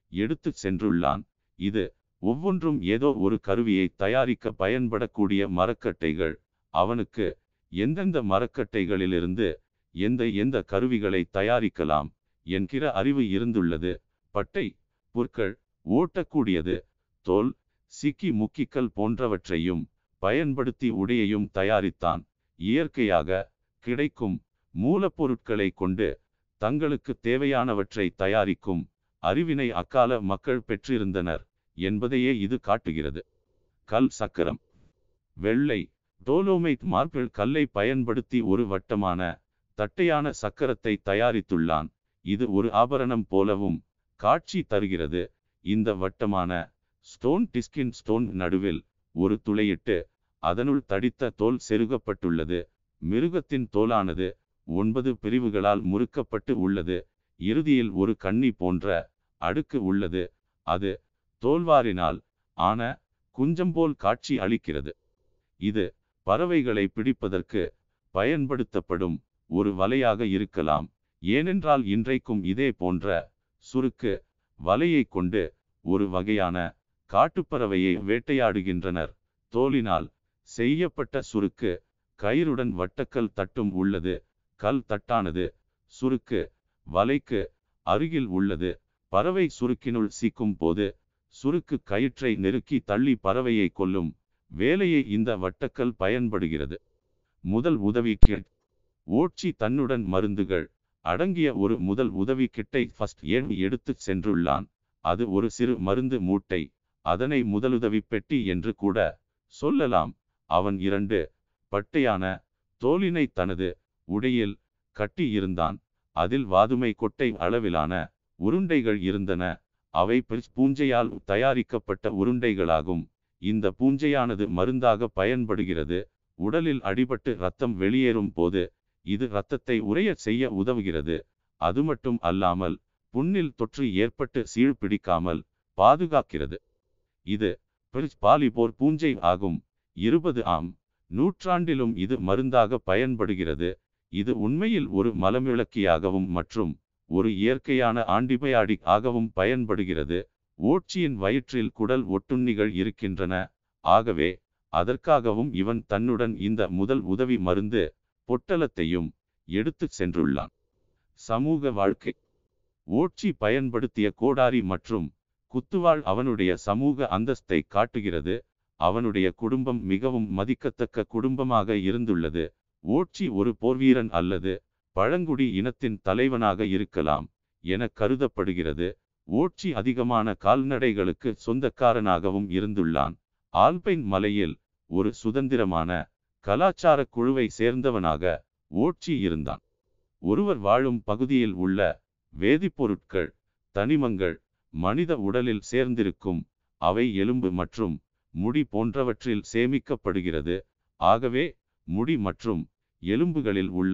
எடுத்துச் சென்றுள்ளான் இது ஒவ்வொன்றும் ஏதோ ஒரு கருவியை தயாரிக்க பயன்படக்கூடிய மரக்கட்டைகள் அவனுக்கு எந்தெந்த மரக்கட்டைகளிலிருந்து எந்த எந்த கருவிகளை தயாரிக்கலாம் என்கிற அறிவு இருந்துள்ளது பட்டை புற்கள் ஓட்டக்கூடியது தோல் சிக்கி முக்கிக்கல் போன்றவற்றையும் பயன்படுத்தி உடையையும் தயாரித்தான் இயற்கையாக கிடைக்கும் மூலப்பொருட்களை கொண்டு தங்களுக்கு தேவையானவற்றை தயாரிக்கும் அறிவினை அக்கால மக்கள் பெற்றிருந்தனர் என்பதையே இது காட்டுகிறது கல் சக்கரம் வெள்ளை டோலோமைட் மார்பிள் கல்லை பயன்படுத்தி ஒரு வட்டமான தட்டையான சக்கரத்தை தயாரித்துள்ளான் இது ஒரு ஆபரணம் போலவும் காட்சி தருகிறது இந்த வட்டமான ஸ்டோன் டிஸ்கின் ஸ்டோன் நடுவில் ஒரு துளையிட்டு அதனுள் தடித்த தோல் செருகப்பட்டுள்ளது மிருகத்தின் தோலானது ஒன்பது பிரிவுகளால் முறுக்கப்பட்டு உள்ளது இறுதியில் ஒரு கன்னி போன்ற அடுக்கு உள்ளது அது தோல்வாரினால் ஆன குஞ்சம்போல் காட்சி அளிக்கிறது இது பறவைகளை பிடிப்பதற்கு பயன்படுத்தப்படும் ஒரு வலையாக இருக்கலாம் ஏனென்றால் இன்றைக்கும் இதே போன்ற சுருக்கு வலையை கொண்டு ஒரு வகையான காட்டுப்பறவையை வேட்டையாடுகின்றனர் தோலினால் செய்யப்பட்ட சுருக்கு கயிறுடன் வட்டக்கல் தட்டும் உள்ளது கல் தட்டானது சுருக்கு வலைக்கு அருகில் உள்ளது பறவை சுருக்கினுள் சிக்கும் போது சுருக்கு கயிற்றை நெருக்கி தள்ளி பறவையை கொல்லும் வேலையை இந்த வட்டக்கல் பயன்படுகிறது முதல் உதவி கிட் ஓட்சி தன்னுடன் மருந்துகள் அடங்கிய ஒரு முதல் உதவி கிட்டை ஃபர்ஸ்ட் ஏன் எடுத்துச் சென்றுள்ளான் அது ஒரு சிறு மருந்து மூட்டை அதனை முதலுதவி பெட்டி என்று கூட சொல்லலாம் அவன் இரண்டு பட்டையான தோலினை தனது உடையில் கட்டி இருந்தான் அதில் வாதுமை கொட்டை அளவிலான உருண்டைகள் இருந்தன அவை பிரிஸ் பூஞ்சையால் தயாரிக்கப்பட்ட உருண்டைகளாகும் இந்த பூஞ்சையானது மருந்தாக பயன்படுகிறது உடலில் அடிபட்டு ரத்தம் வெளியேறும் போது இது இரத்தத்தை உறையச் செய்ய உதவுகிறது அது மட்டும் அல்லாமல் புண்ணில் தொற்று ஏற்பட்டு சீழ்பிடிக்காமல் பாதுகாக்கிறது இது பிரிஸ் பாலிபோர் பூஞ்சை ஆகும் இருபது ஆம் நூற்றாண்டிலும் இது மருந்தாக பயன்படுகிறது இது உண்மையில் ஒரு மலமிளக்கியாகவும் மற்றும் ஒரு இயற்கையான ஆன்டிபயாடிக் ஆகவும் பயன்படுகிறது ஓட்சியின் வயிற்றில் குடல் ஒட்டுண்ணிகள் இருக்கின்றன ஆகவே அதற்காகவும் இவன் தன்னுடன் இந்த முதல் உதவி மருந்து பொட்டலத்தையும் எடுத்துச் சென்றுள்ளான் சமூக வாழ்க்கை ஓட்சி பயன்படுத்திய கோடாரி மற்றும் குத்துவாள் அவனுடைய சமூக அந்தஸ்தை காட்டுகிறது அவனுடைய குடும்பம் மிகவும் மதிக்கத்தக்க குடும்பமாக இருந்துள்ளது ஓட்சி ஒரு போர்வீரன் அல்லது பழங்குடி இனத்தின் தலைவனாக இருக்கலாம் என கருதப்படுகிறது ஓட்சி அதிகமான கால்நடைகளுக்கு சொந்தக்காரனாகவும் இருந்துள்ளான் ஆல்பைன் மலையில் ஒரு சுதந்திரமான கலாச்சார குழுவை சேர்ந்தவனாக ஓட்சி இருந்தான் ஒருவர் வாழும் பகுதியில் உள்ள வேதிப்பொருட்கள் தனிமங்கள் மனித உடலில் சேர்ந்திருக்கும் அவை எலும்பு மற்றும் முடி போன்றவற்றில் சேமிக்கப்படுகிறது ஆகவே முடி மற்றும் எலும்புகளில் உள்ள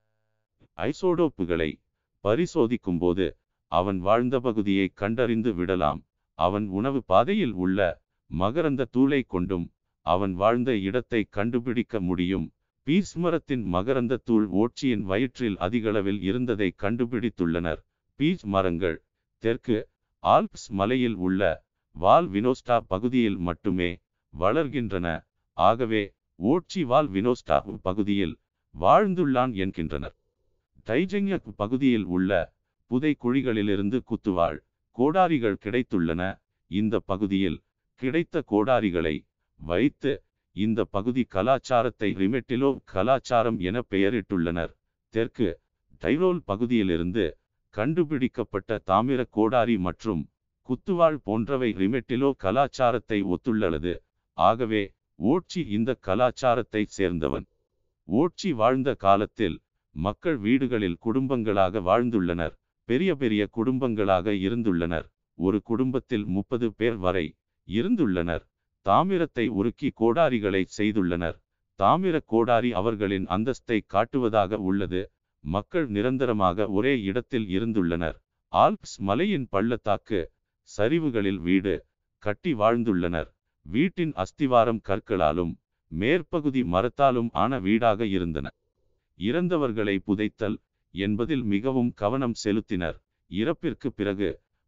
ஐசோடோப்புகளை பரிசோதிக்கும்போது அவன் வாழ்ந்த பகுதியை கண்டறிந்து விடலாம் அவன் உணவு பாதையில் உள்ள மகரந்த தூளை கொண்டும் அவன் வாழ்ந்த இடத்தை கண்டுபிடிக்க முடியும் பீஸ் மரத்தின் மகரந்த தூள் ஓட்சியின் வயிற்றில் அதிகளவில் இருந்ததை கண்டுபிடித்துள்ளனர் பீஸ் மரங்கள் தெற்கு ஆல்ப்ஸ் மலையில் உள்ள வால் வினோஸ்டா பகுதியில் மட்டுமே வளர்கின்றன ஆகவே ஓட்சி வால் வினோஸ்டா பகுதியில் வாழ்ந்துள்ளான் என்கின்றனர் டைஜெங்யக் பகுதியில் உள்ள புதை குழிகளிலிருந்து குத்துவாள் கோடாரிகள் கிடைத்துள்ளன இந்த பகுதியில் கிடைத்த கோடாரிகளை வைத்து இந்த பகுதி கலாச்சாரத்தை ரிமெட்டிலோ கலாச்சாரம் என பெயரிட்டுள்ளனர் தெற்கு டைரோல் பகுதியிலிருந்து கண்டுபிடிக்கப்பட்ட தாமிர கோடாரி மற்றும் குத்துவாள் போன்றவை ரிமெட்டிலோ கலாச்சாரத்தை ஒத்துள்ளது ஆகவே ஓட்சி இந்த கலாச்சாரத்தை சேர்ந்தவன் ஓட்சி வாழ்ந்த காலத்தில் மக்கள் வீடுகளில் குடும்பங்களாக வாழ்ந்துள்ளனர் பெரிய பெரிய குடும்பங்களாக இருந்துள்ளனர் ஒரு குடும்பத்தில் முப்பது பேர் வரை இருந்துள்ளனர் தாமிரத்தை உருக்கி கோடாரிகளை செய்துள்ளனர் தாமிர கோடாரி அவர்களின் அந்தஸ்தை காட்டுவதாக உள்ளது மக்கள் நிரந்தரமாக ஒரே இடத்தில் இருந்துள்ளனர் ஆல்ப்ஸ் மலையின் பள்ளத்தாக்கு சரிவுகளில் வீடு கட்டி வாழ்ந்துள்ளனர் வீட்டின் அஸ்திவாரம் கற்களாலும் மேற்பகுதி மரத்தாலும் ஆன வீடாக இருந்தன இறந்தவர்களை புதைத்தல் என்பதில் மிகவும் கவனம் செலுத்தினர் இறப்பிற்கு பிறகு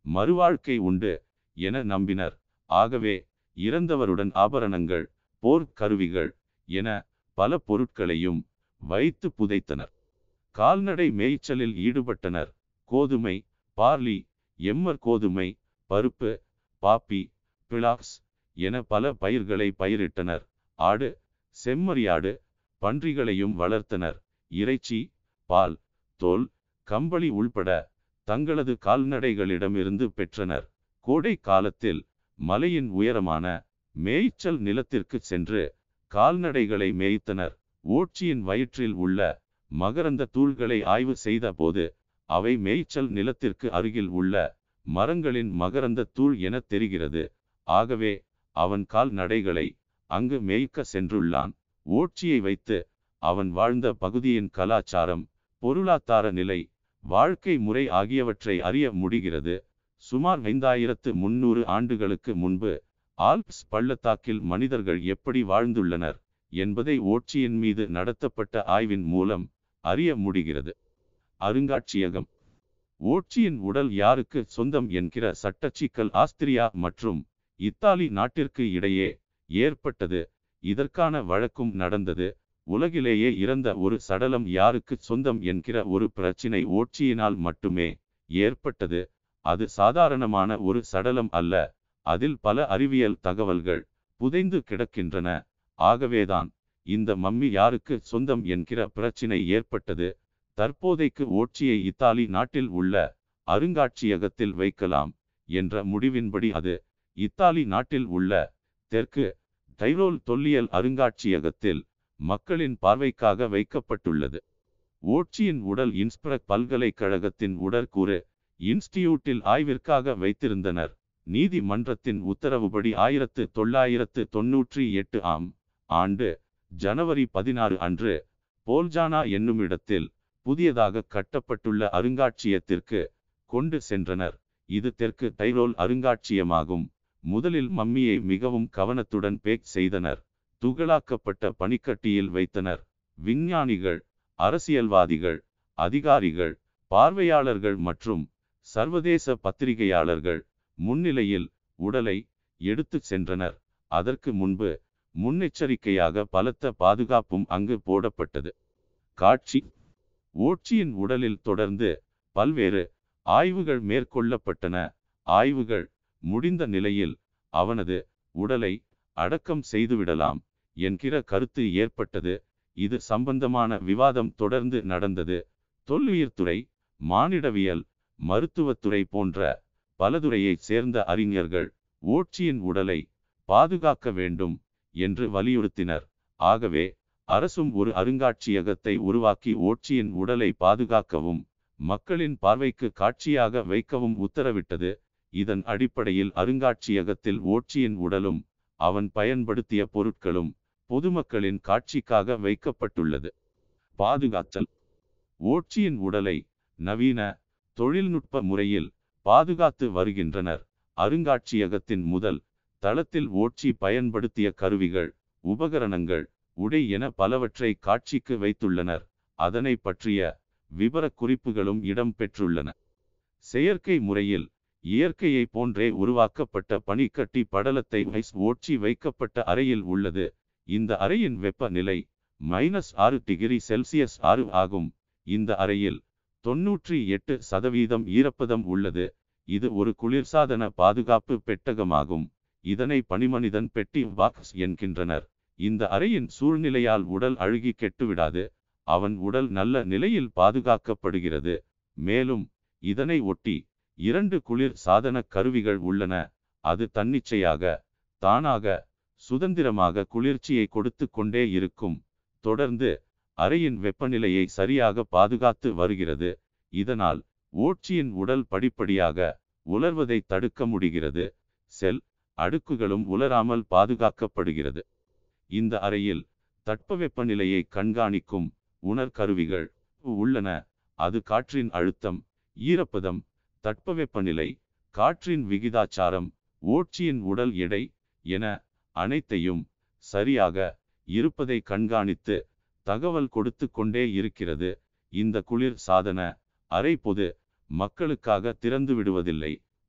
மறுவாழ்க்கை உண்டு என நம்பினர் ஆகவே இறந்தவருடன் ஆபரணங்கள் போர் கருவிகள் என பல பொருட்களையும் வைத்து புதைத்தனர் கால்நடை மேய்ச்சலில் ஈடுபட்டனர் கோதுமை பார்லி எம்மர் கோதுமை பருப்பு பாப்பி பிளாக்ஸ் என பல பயிர்களை பயிரிட்டனர் ஆடு செம்மறியாடு பன்றிகளையும் வளர்த்தனர் இறைச்சி பால் தோல் கம்பளி உள்பட தங்களது கால்நடைகளிடமிருந்து பெற்றனர் கோடை காலத்தில் மலையின் உயரமான மேய்ச்சல் நிலத்திற்கு சென்று கால்நடைகளை மேய்த்தனர் ஓட்சியின் வயிற்றில் உள்ள மகரந்த தூள்களை ஆய்வு செய்த போது அவை மேய்ச்சல் நிலத்திற்கு அருகில் உள்ள மரங்களின் மகரந்த தூள் என தெரிகிறது ஆகவே அவன் கால்நடைகளை அங்கு மேய்க்க சென்றுள்ளான் ஓட்சியை வைத்து அவன் வாழ்ந்த பகுதியின் கலாச்சாரம் பொருளாதார நிலை வாழ்க்கை முறை ஆகியவற்றை அறிய முடிகிறது சுமார் ஐந்தாயிரத்து முன்னூறு ஆண்டுகளுக்கு முன்பு ஆல்ப்ஸ் பள்ளத்தாக்கில் மனிதர்கள் எப்படி வாழ்ந்துள்ளனர் என்பதை ஓட்சியின் மீது நடத்தப்பட்ட ஆய்வின் மூலம் அறிய முடிகிறது அருங்காட்சியகம் ஓட்சியின் உடல் யாருக்கு சொந்தம் என்கிற சட்டச்சிக்கல் ஆஸ்திரியா மற்றும் இத்தாலி நாட்டிற்கு இடையே ஏற்பட்டது இதற்கான வழக்கும் நடந்தது உலகிலேயே இறந்த ஒரு சடலம் யாருக்கு சொந்தம் என்கிற ஒரு பிரச்சினை ஓட்சியினால் மட்டுமே ஏற்பட்டது அது சாதாரணமான ஒரு சடலம் அல்ல அதில் பல அறிவியல் தகவல்கள் புதைந்து கிடக்கின்றன ஆகவேதான் இந்த மம்மி யாருக்கு சொந்தம் என்கிற பிரச்சினை ஏற்பட்டது தற்போதைக்கு ஓட்சியை இத்தாலி நாட்டில் உள்ள அருங்காட்சியகத்தில் வைக்கலாம் என்ற முடிவின்படி அது இத்தாலி நாட்டில் உள்ள தெற்கு டைரோல் தொல்லியல் அருங்காட்சியகத்தில் மக்களின் பார்வைக்காக வைக்கப்பட்டுள்ளது ஓட்சியின் உடல் இன்ஸ்பிரக் பல்கலைக்கழகத்தின் உடற்கூறு இன்ஸ்டியூட்டில் ஆய்விற்காக வைத்திருந்தனர் நீதிமன்றத்தின் உத்தரவுபடி ஆயிரத்து தொள்ளாயிரத்து தொன்னூற்றி எட்டு ஆம் ஆண்டு ஜனவரி பதினாறு அன்று போல்ஜானா என்னுமிடத்தில் புதியதாக கட்டப்பட்டுள்ள அருங்காட்சியகத்திற்கு கொண்டு சென்றனர் இது தெற்கு டைரோல் அருங்காட்சியமாகும் முதலில் மம்மியை மிகவும் கவனத்துடன் பேக் செய்தனர் துகளாக்கப்பட்ட பனிக்கட்டியில் வைத்தனர் விஞ்ஞானிகள் அரசியல்வாதிகள் அதிகாரிகள் பார்வையாளர்கள் மற்றும் சர்வதேச பத்திரிகையாளர்கள் முன்னிலையில் உடலை எடுத்து சென்றனர் அதற்கு முன்பு முன்னெச்சரிக்கையாக பலத்த பாதுகாப்பும் அங்கு போடப்பட்டது காட்சி ஓட்சியின் உடலில் தொடர்ந்து பல்வேறு ஆய்வுகள் மேற்கொள்ளப்பட்டன ஆய்வுகள் முடிந்த நிலையில் அவனது உடலை அடக்கம் செய்துவிடலாம் என்கிற கருத்து ஏற்பட்டது இது சம்பந்தமான விவாதம் தொடர்ந்து நடந்தது தொல்லுயிர்த்துறை மானிடவியல் மருத்துவத்துறை போன்ற பலதுறையைச் சேர்ந்த அறிஞர்கள் ஓட்சியின் உடலை பாதுகாக்க வேண்டும் என்று வலியுறுத்தினர் ஆகவே அரசும் ஒரு அருங்காட்சியகத்தை உருவாக்கி ஓட்சியின் உடலை பாதுகாக்கவும் மக்களின் பார்வைக்கு காட்சியாக வைக்கவும் உத்தரவிட்டது இதன் அடிப்படையில் அருங்காட்சியகத்தில் ஓட்சியின் உடலும் அவன் பயன்படுத்திய பொருட்களும் பொதுமக்களின் காட்சிக்காக வைக்கப்பட்டுள்ளது பாதுகாத்தல் ஓட்சியின் உடலை நவீன தொழில்நுட்ப முறையில் பாதுகாத்து வருகின்றனர் அருங்காட்சியகத்தின் முதல் தளத்தில் ஓட்சி பயன்படுத்திய கருவிகள் உபகரணங்கள் உடை என பலவற்றை காட்சிக்கு வைத்துள்ளனர் அதனை பற்றிய விபர குறிப்புகளும் இடம் பெற்றுள்ளன செயற்கை முறையில் இயற்கையை போன்றே உருவாக்கப்பட்ட பனிக்கட்டி படலத்தை ஐஸ் ஓட்சி வைக்கப்பட்ட அறையில் உள்ளது இந்த அறையின் வெப்பநிலை மைனஸ் ஆறு டிகிரி செல்சியஸ் ஆறு ஆகும் இந்த அறையில் தொன்னூற்றி எட்டு சதவீதம் ஈரப்பதம் உள்ளது இது ஒரு குளிர்சாதன பாதுகாப்பு பெட்டகமாகும் இதனை பனிமனிதன் பெட்டி பாக்ஸ் என்கின்றனர் இந்த அறையின் சூழ்நிலையால் உடல் அழுகி கெட்டுவிடாது அவன் உடல் நல்ல நிலையில் பாதுகாக்கப்படுகிறது மேலும் இதனை ஒட்டி இரண்டு குளிர் சாதன கருவிகள் உள்ளன அது தன்னிச்சையாக தானாக சுதந்திரமாக குளிர்ச்சியை கொடுத்து கொண்டே இருக்கும் தொடர்ந்து அறையின் வெப்பநிலையை சரியாக பாதுகாத்து வருகிறது இதனால் ஓட்சியின் உடல் படிப்படியாக உலர்வதை தடுக்க முடிகிறது செல் அடுக்குகளும் உலராமல் பாதுகாக்கப்படுகிறது இந்த அறையில் தட்பவெப்பநிலையை கண்காணிக்கும் உணர்கருவிகள் உள்ளன அது காற்றின் அழுத்தம் ஈரப்பதம் தட்பவெப்பநிலை காற்றின் விகிதாச்சாரம் ஓட்சியின் உடல் எடை என அனைத்தையும் சரியாக இருப்பதை கண்காணித்து தகவல் கொடுத்து கொண்டே இருக்கிறது இந்த குளிர் சாதன அறை பொது மக்களுக்காக திறந்து விடுவதில்லை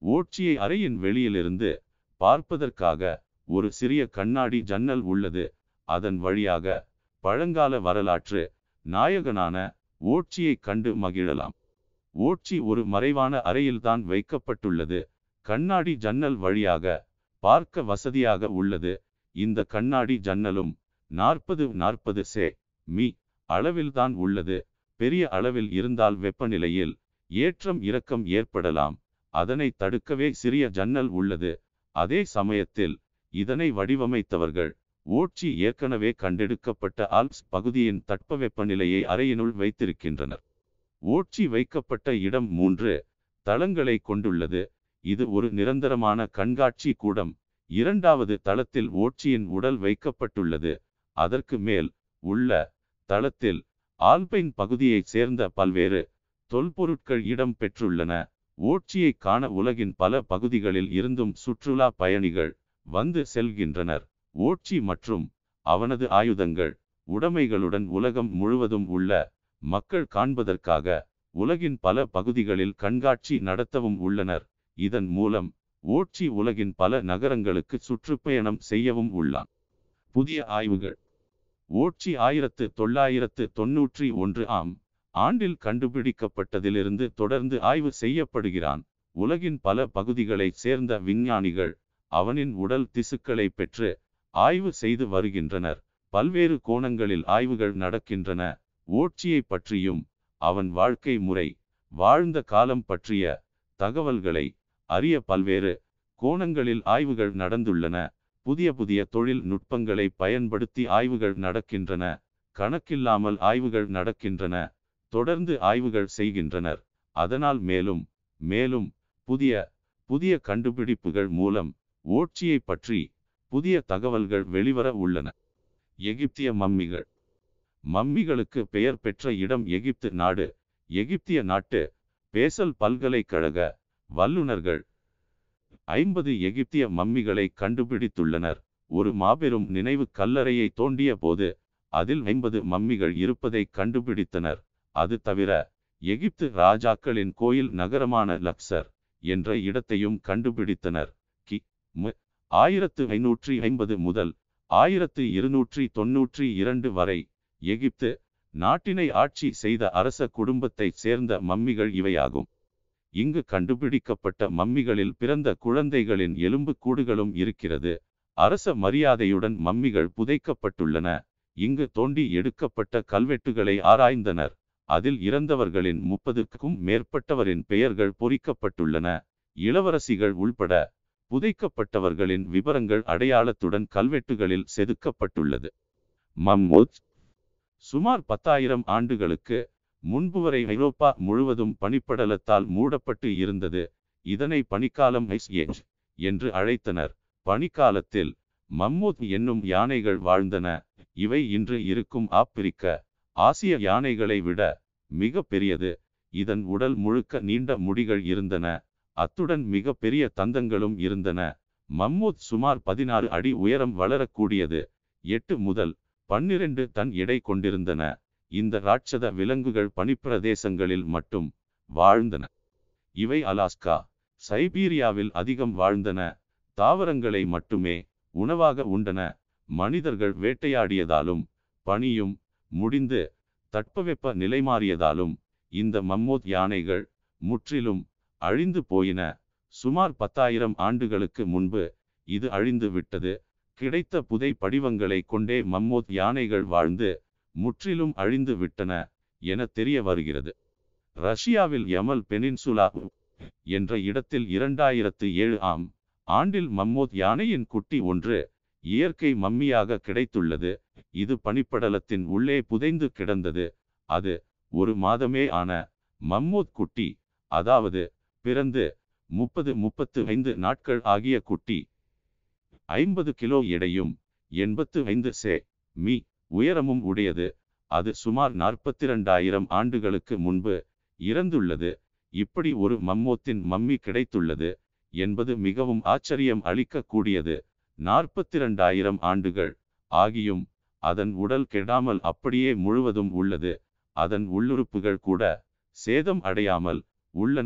ஓட்சியை அறையின் வெளியிலிருந்து பார்ப்பதற்காக ஒரு சிறிய கண்ணாடி ஜன்னல் உள்ளது அதன் வழியாக பழங்கால வரலாற்று நாயகனான ஓட்சியை கண்டு மகிழலாம் ஓட்சி ஒரு மறைவான அறையில்தான் வைக்கப்பட்டுள்ளது கண்ணாடி ஜன்னல் வழியாக பார்க்க வசதியாக உள்ளது இந்த கண்ணாடி ஜன்னலும் நாற்பது நாற்பது சே மீ அளவில்தான் உள்ளது பெரிய அளவில் இருந்தால் வெப்பநிலையில் ஏற்றம் இறக்கம் ஏற்படலாம் அதனை தடுக்கவே சிறிய ஜன்னல் உள்ளது அதே சமயத்தில் இதனை வடிவமைத்தவர்கள் ஓட்சி ஏற்கனவே கண்டெடுக்கப்பட்ட ஆல்ப்ஸ் பகுதியின் தட்பவெப்பநிலையை அறையினுள் வைத்திருக்கின்றனர் ஓட்சி வைக்கப்பட்ட இடம் மூன்று தளங்களை கொண்டுள்ளது இது ஒரு நிரந்தரமான கண்காட்சி கூடம் இரண்டாவது தளத்தில் ஓட்சியின் உடல் வைக்கப்பட்டுள்ளது அதற்கு மேல் உள்ள தளத்தில் ஆல்பைன் பகுதியைச் சேர்ந்த பல்வேறு தொல்பொருட்கள் இடம் பெற்றுள்ளன ஓட்சியை காண உலகின் பல பகுதிகளில் இருந்தும் சுற்றுலா பயணிகள் வந்து செல்கின்றனர் ஓட்சி மற்றும் அவனது ஆயுதங்கள் உடைமைகளுடன் உலகம் முழுவதும் உள்ள மக்கள் காண்பதற்காக உலகின் பல பகுதிகளில் கண்காட்சி நடத்தவும் உள்ளனர் இதன் மூலம் ஓட்சி உலகின் பல நகரங்களுக்கு சுற்றுப்பயணம் செய்யவும் உள்ளான் புதிய ஆய்வுகள் ஓட்சி ஆயிரத்து தொள்ளாயிரத்து தொன்னூற்றி ஒன்று ஆம் ஆண்டில் கண்டுபிடிக்கப்பட்டதிலிருந்து தொடர்ந்து ஆய்வு செய்யப்படுகிறான் உலகின் பல பகுதிகளைச் சேர்ந்த விஞ்ஞானிகள் அவனின் உடல் திசுக்களை பெற்று ஆய்வு செய்து வருகின்றனர் பல்வேறு கோணங்களில் ஆய்வுகள் நடக்கின்றன ஓட்சியை பற்றியும் அவன் வாழ்க்கை முறை வாழ்ந்த காலம் பற்றிய தகவல்களை அறிய பல்வேறு கோணங்களில் ஆய்வுகள் நடந்துள்ளன புதிய புதிய தொழில் நுட்பங்களை பயன்படுத்தி ஆய்வுகள் நடக்கின்றன கணக்கில்லாமல் ஆய்வுகள் நடக்கின்றன தொடர்ந்து ஆய்வுகள் செய்கின்றனர் அதனால் மேலும் மேலும் புதிய புதிய கண்டுபிடிப்புகள் மூலம் ஓட்சியை பற்றி புதிய தகவல்கள் வெளிவர உள்ளன எகிப்திய மம்மிகள் மம்மிகளுக்கு பெயர் பெற்ற இடம் எகிப்து நாடு எகிப்திய நாட்டு பேசல் பல்கலைக்கழக வல்லுநர்கள் ஐம்பது எகிப்திய மம்மிகளை கண்டுபிடித்துள்ளனர் ஒரு மாபெரும் நினைவு கல்லறையை தோண்டிய போது அதில் ஐம்பது மம்மிகள் இருப்பதை கண்டுபிடித்தனர் அது தவிர எகிப்து ராஜாக்களின் கோயில் நகரமான லக்சர் என்ற இடத்தையும் கண்டுபிடித்தனர் கி மு ஆயிரத்து ஐநூற்றி ஐம்பது முதல் ஆயிரத்து இருநூற்றி தொன்னூற்றி இரண்டு வரை எகிப்து நாட்டினை ஆட்சி செய்த அரச குடும்பத்தைச் சேர்ந்த மம்மிகள் இவையாகும் இங்கு கண்டுபிடிக்கப்பட்ட மம்மிகளில் பிறந்த குழந்தைகளின் எலும்பு கூடுகளும் இருக்கிறது அரச மரியாதையுடன் மம்மிகள் புதைக்கப்பட்டுள்ளன இங்கு தோண்டி எடுக்கப்பட்ட கல்வெட்டுகளை ஆராய்ந்தனர் அதில் இறந்தவர்களின் முப்பதுக்கும் மேற்பட்டவரின் பெயர்கள் பொறிக்கப்பட்டுள்ளன இளவரசிகள் உள்பட புதைக்கப்பட்டவர்களின் விவரங்கள் அடையாளத்துடன் கல்வெட்டுகளில் செதுக்கப்பட்டுள்ளது மம்மூத் சுமார் பத்தாயிரம் ஆண்டுகளுக்கு முன்பு வரை ஐரோப்பா முழுவதும் பனிப்படலத்தால் மூடப்பட்டு இருந்தது இதனை பனிக்காலம் ஐஸ் ஏஜ் என்று அழைத்தனர் பனிக்காலத்தில் மம்மூத் என்னும் யானைகள் வாழ்ந்தன இவை இன்று இருக்கும் ஆப்பிரிக்க ஆசிய யானைகளை விட மிக பெரியது இதன் உடல் முழுக்க நீண்ட முடிகள் இருந்தன அத்துடன் மிக பெரிய தந்தங்களும் இருந்தன மம்மூத் சுமார் பதினாறு அடி உயரம் வளரக்கூடியது எட்டு முதல் பன்னிரண்டு டன் எடை கொண்டிருந்தன இந்த ராட்சத விலங்குகள் பனிப்பிரதேசங்களில் மட்டும் வாழ்ந்தன இவை அலாஸ்கா சைபீரியாவில் அதிகம் வாழ்ந்தன தாவரங்களை மட்டுமே உணவாக உண்டன மனிதர்கள் வேட்டையாடியதாலும் பனியும் முடிந்து தட்பவெப்ப நிலை மாறியதாலும் இந்த மம்மோத் யானைகள் முற்றிலும் அழிந்து போயின சுமார் பத்தாயிரம் ஆண்டுகளுக்கு முன்பு இது அழிந்து விட்டது கிடைத்த புதை படிவங்களை கொண்டே மம்மோத் யானைகள் வாழ்ந்து முற்றிலும் அழிந்து விட்டன என தெரிய வருகிறது ரஷ்யாவில் யமல் பெனின்சுலா என்ற இடத்தில் இரண்டாயிரத்து ஏழு ஆம் ஆண்டில் மம்மோத் யானையின் குட்டி ஒன்று இயற்கை மம்மியாக கிடைத்துள்ளது இது பனிப்படலத்தின் உள்ளே புதைந்து கிடந்தது அது ஒரு மாதமே ஆன மம்மோத் குட்டி அதாவது பிறந்து முப்பது முப்பத்து ஐந்து நாட்கள் ஆகிய குட்டி ஐம்பது கிலோ எடையும் எண்பத்து ஐந்து சே மீ உயரமும் உடையது அது சுமார் நாற்பத்தி இரண்டாயிரம் ஆண்டுகளுக்கு முன்பு இறந்துள்ளது இப்படி ஒரு மம்மோத்தின் மம்மி கிடைத்துள்ளது என்பது மிகவும் ஆச்சரியம் அளிக்கக்கூடியது நாற்பத்தி இரண்டாயிரம் ஆண்டுகள் ஆகியும் அதன் உடல் கெடாமல் அப்படியே முழுவதும் உள்ளது அதன் உள்ளுறுப்புகள் கூட சேதம் அடையாமல் உள்ளன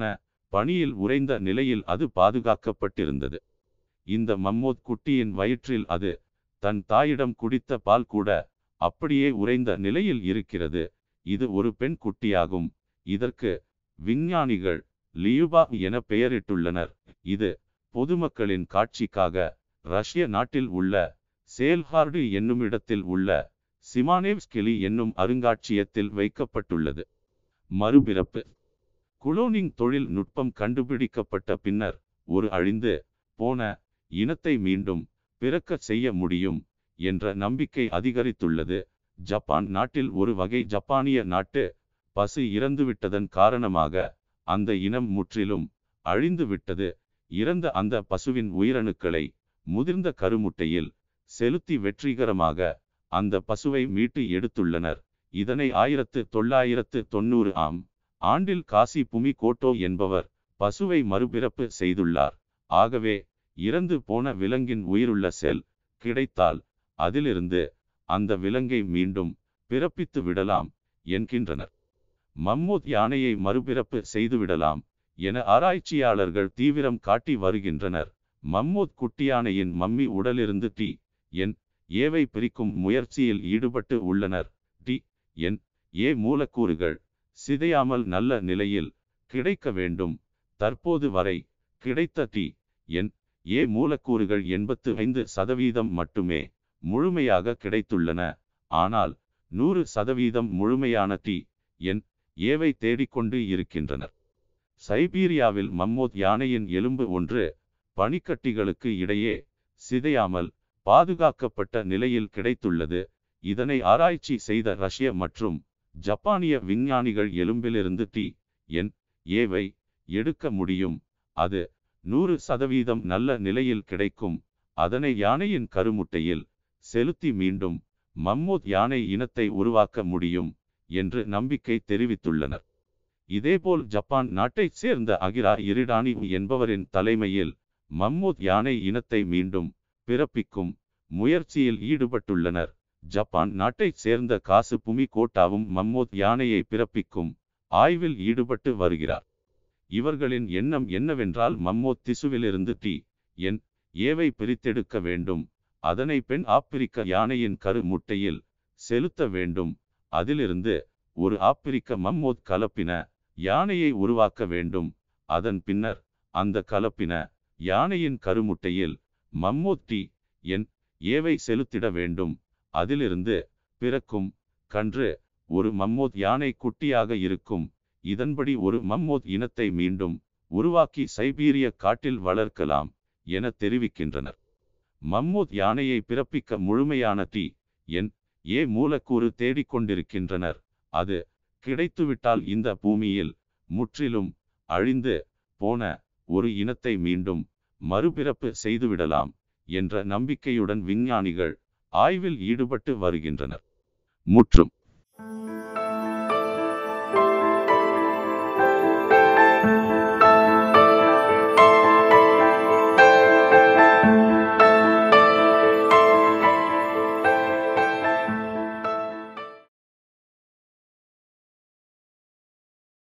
பனியில் உறைந்த நிலையில் அது பாதுகாக்கப்பட்டிருந்தது இந்த மம்மோத் குட்டியின் வயிற்றில் அது தன் தாயிடம் குடித்த பால் கூட அப்படியே உறைந்த நிலையில் இருக்கிறது இது ஒரு பெண் குட்டியாகும் இதற்கு விஞ்ஞானிகள் லியுபா என பெயரிட்டுள்ளனர் இது பொதுமக்களின் காட்சிக்காக ரஷ்ய நாட்டில் உள்ள சேல்ஹார்டு என்னுமிடத்தில் உள்ள சிமானேவ்ஸ்கிலி என்னும் அருங்காட்சியத்தில் வைக்கப்பட்டுள்ளது மறுபிறப்பு குளோனிங் தொழில் நுட்பம் கண்டுபிடிக்கப்பட்ட பின்னர் ஒரு அழிந்து போன இனத்தை மீண்டும் பிறக்க செய்ய முடியும் என்ற நம்பிக்கை அதிகரித்துள்ளது ஜப்பான் நாட்டில் ஒரு வகை ஜப்பானிய நாட்டு பசு இறந்துவிட்டதன் காரணமாக அந்த இனம் முற்றிலும் அழிந்து விட்டது இறந்த அந்த பசுவின் உயிரணுக்களை முதிர்ந்த கருமுட்டையில் செலுத்தி வெற்றிகரமாக அந்த பசுவை மீட்டு எடுத்துள்ளனர் இதனை ஆயிரத்து தொள்ளாயிரத்து தொண்ணூறு ஆம் ஆண்டில் காசி புமி கோட்டோ என்பவர் பசுவை மறுபிறப்பு செய்துள்ளார் ஆகவே இறந்து போன விலங்கின் உயிருள்ள செல் கிடைத்தால் அதிலிருந்து அந்த விலங்கை மீண்டும் பிறப்பித்து விடலாம் என்கின்றனர் மம்மூத் யானையை மறுபிறப்பு செய்துவிடலாம் என ஆராய்ச்சியாளர்கள் தீவிரம் காட்டி வருகின்றனர் மம்மூத் குட்டியானையின் மம்மி உடலிருந்து டி என் ஏவை பிரிக்கும் முயற்சியில் ஈடுபட்டு உள்ளனர் டி என் ஏ மூலக்கூறுகள் சிதையாமல் நல்ல நிலையில் கிடைக்க வேண்டும் தற்போது வரை கிடைத்த டி என் ஏ மூலக்கூறுகள் எண்பத்து ஐந்து சதவீதம் மட்டுமே முழுமையாக கிடைத்துள்ளன ஆனால் நூறு சதவீதம் முழுமையான டி என் ஏவை தேடிக்கொண்டு இருக்கின்றனர் சைபீரியாவில் மம்மோத் யானையின் எலும்பு ஒன்று பனிக்கட்டிகளுக்கு இடையே சிதையாமல் பாதுகாக்கப்பட்ட நிலையில் கிடைத்துள்ளது இதனை ஆராய்ச்சி செய்த ரஷ்ய மற்றும் ஜப்பானிய விஞ்ஞானிகள் எலும்பிலிருந்து டி என் ஏவை எடுக்க முடியும் அது நூறு சதவீதம் நல்ல நிலையில் கிடைக்கும் அதனை யானையின் கருமுட்டையில் செலுத்தி மீண்டும் மம்மோத் யானை இனத்தை உருவாக்க முடியும் என்று நம்பிக்கை தெரிவித்துள்ளனர் இதேபோல் ஜப்பான் நாட்டைச் சேர்ந்த அகிரா இரிடானி என்பவரின் தலைமையில் மம்மோத் யானை இனத்தை மீண்டும் பிறப்பிக்கும் முயற்சியில் ஈடுபட்டுள்ளனர் ஜப்பான் நாட்டைச் சேர்ந்த காசு புமி கோட்டாவும் மம்மோத் யானையை பிறப்பிக்கும் ஆய்வில் ஈடுபட்டு வருகிறார் இவர்களின் எண்ணம் என்னவென்றால் மம்மோத் திசுவிலிருந்து டி என் ஏவை பிரித்தெடுக்க வேண்டும் அதனை பெண் ஆப்பிரிக்க யானையின் கரு முட்டையில் செலுத்த வேண்டும் அதிலிருந்து ஒரு ஆப்பிரிக்க மம்மோத் கலப்பின யானையை உருவாக்க வேண்டும் அதன் பின்னர் அந்த கலப்பின யானையின் கருமுட்டையில் மம்மோத் டி என் ஏவை செலுத்திட வேண்டும் அதிலிருந்து பிறக்கும் கன்று ஒரு மம்மோத் யானை குட்டியாக இருக்கும் இதன்படி ஒரு மம்மோத் இனத்தை மீண்டும் உருவாக்கி சைபீரிய காட்டில் வளர்க்கலாம் என தெரிவிக்கின்றனர் மம்மோத் யானையை பிறப்பிக்க முழுமையான டி என் ஏ மூலக்கூறு தேடிக்கொண்டிருக்கின்றனர் அது கிடைத்துவிட்டால் இந்த பூமியில் முற்றிலும் அழிந்து போன ஒரு இனத்தை மீண்டும் மறுபிறப்பு செய்துவிடலாம் என்ற நம்பிக்கையுடன் விஞ்ஞானிகள் ஆய்வில் ஈடுபட்டு வருகின்றனர் முற்றும்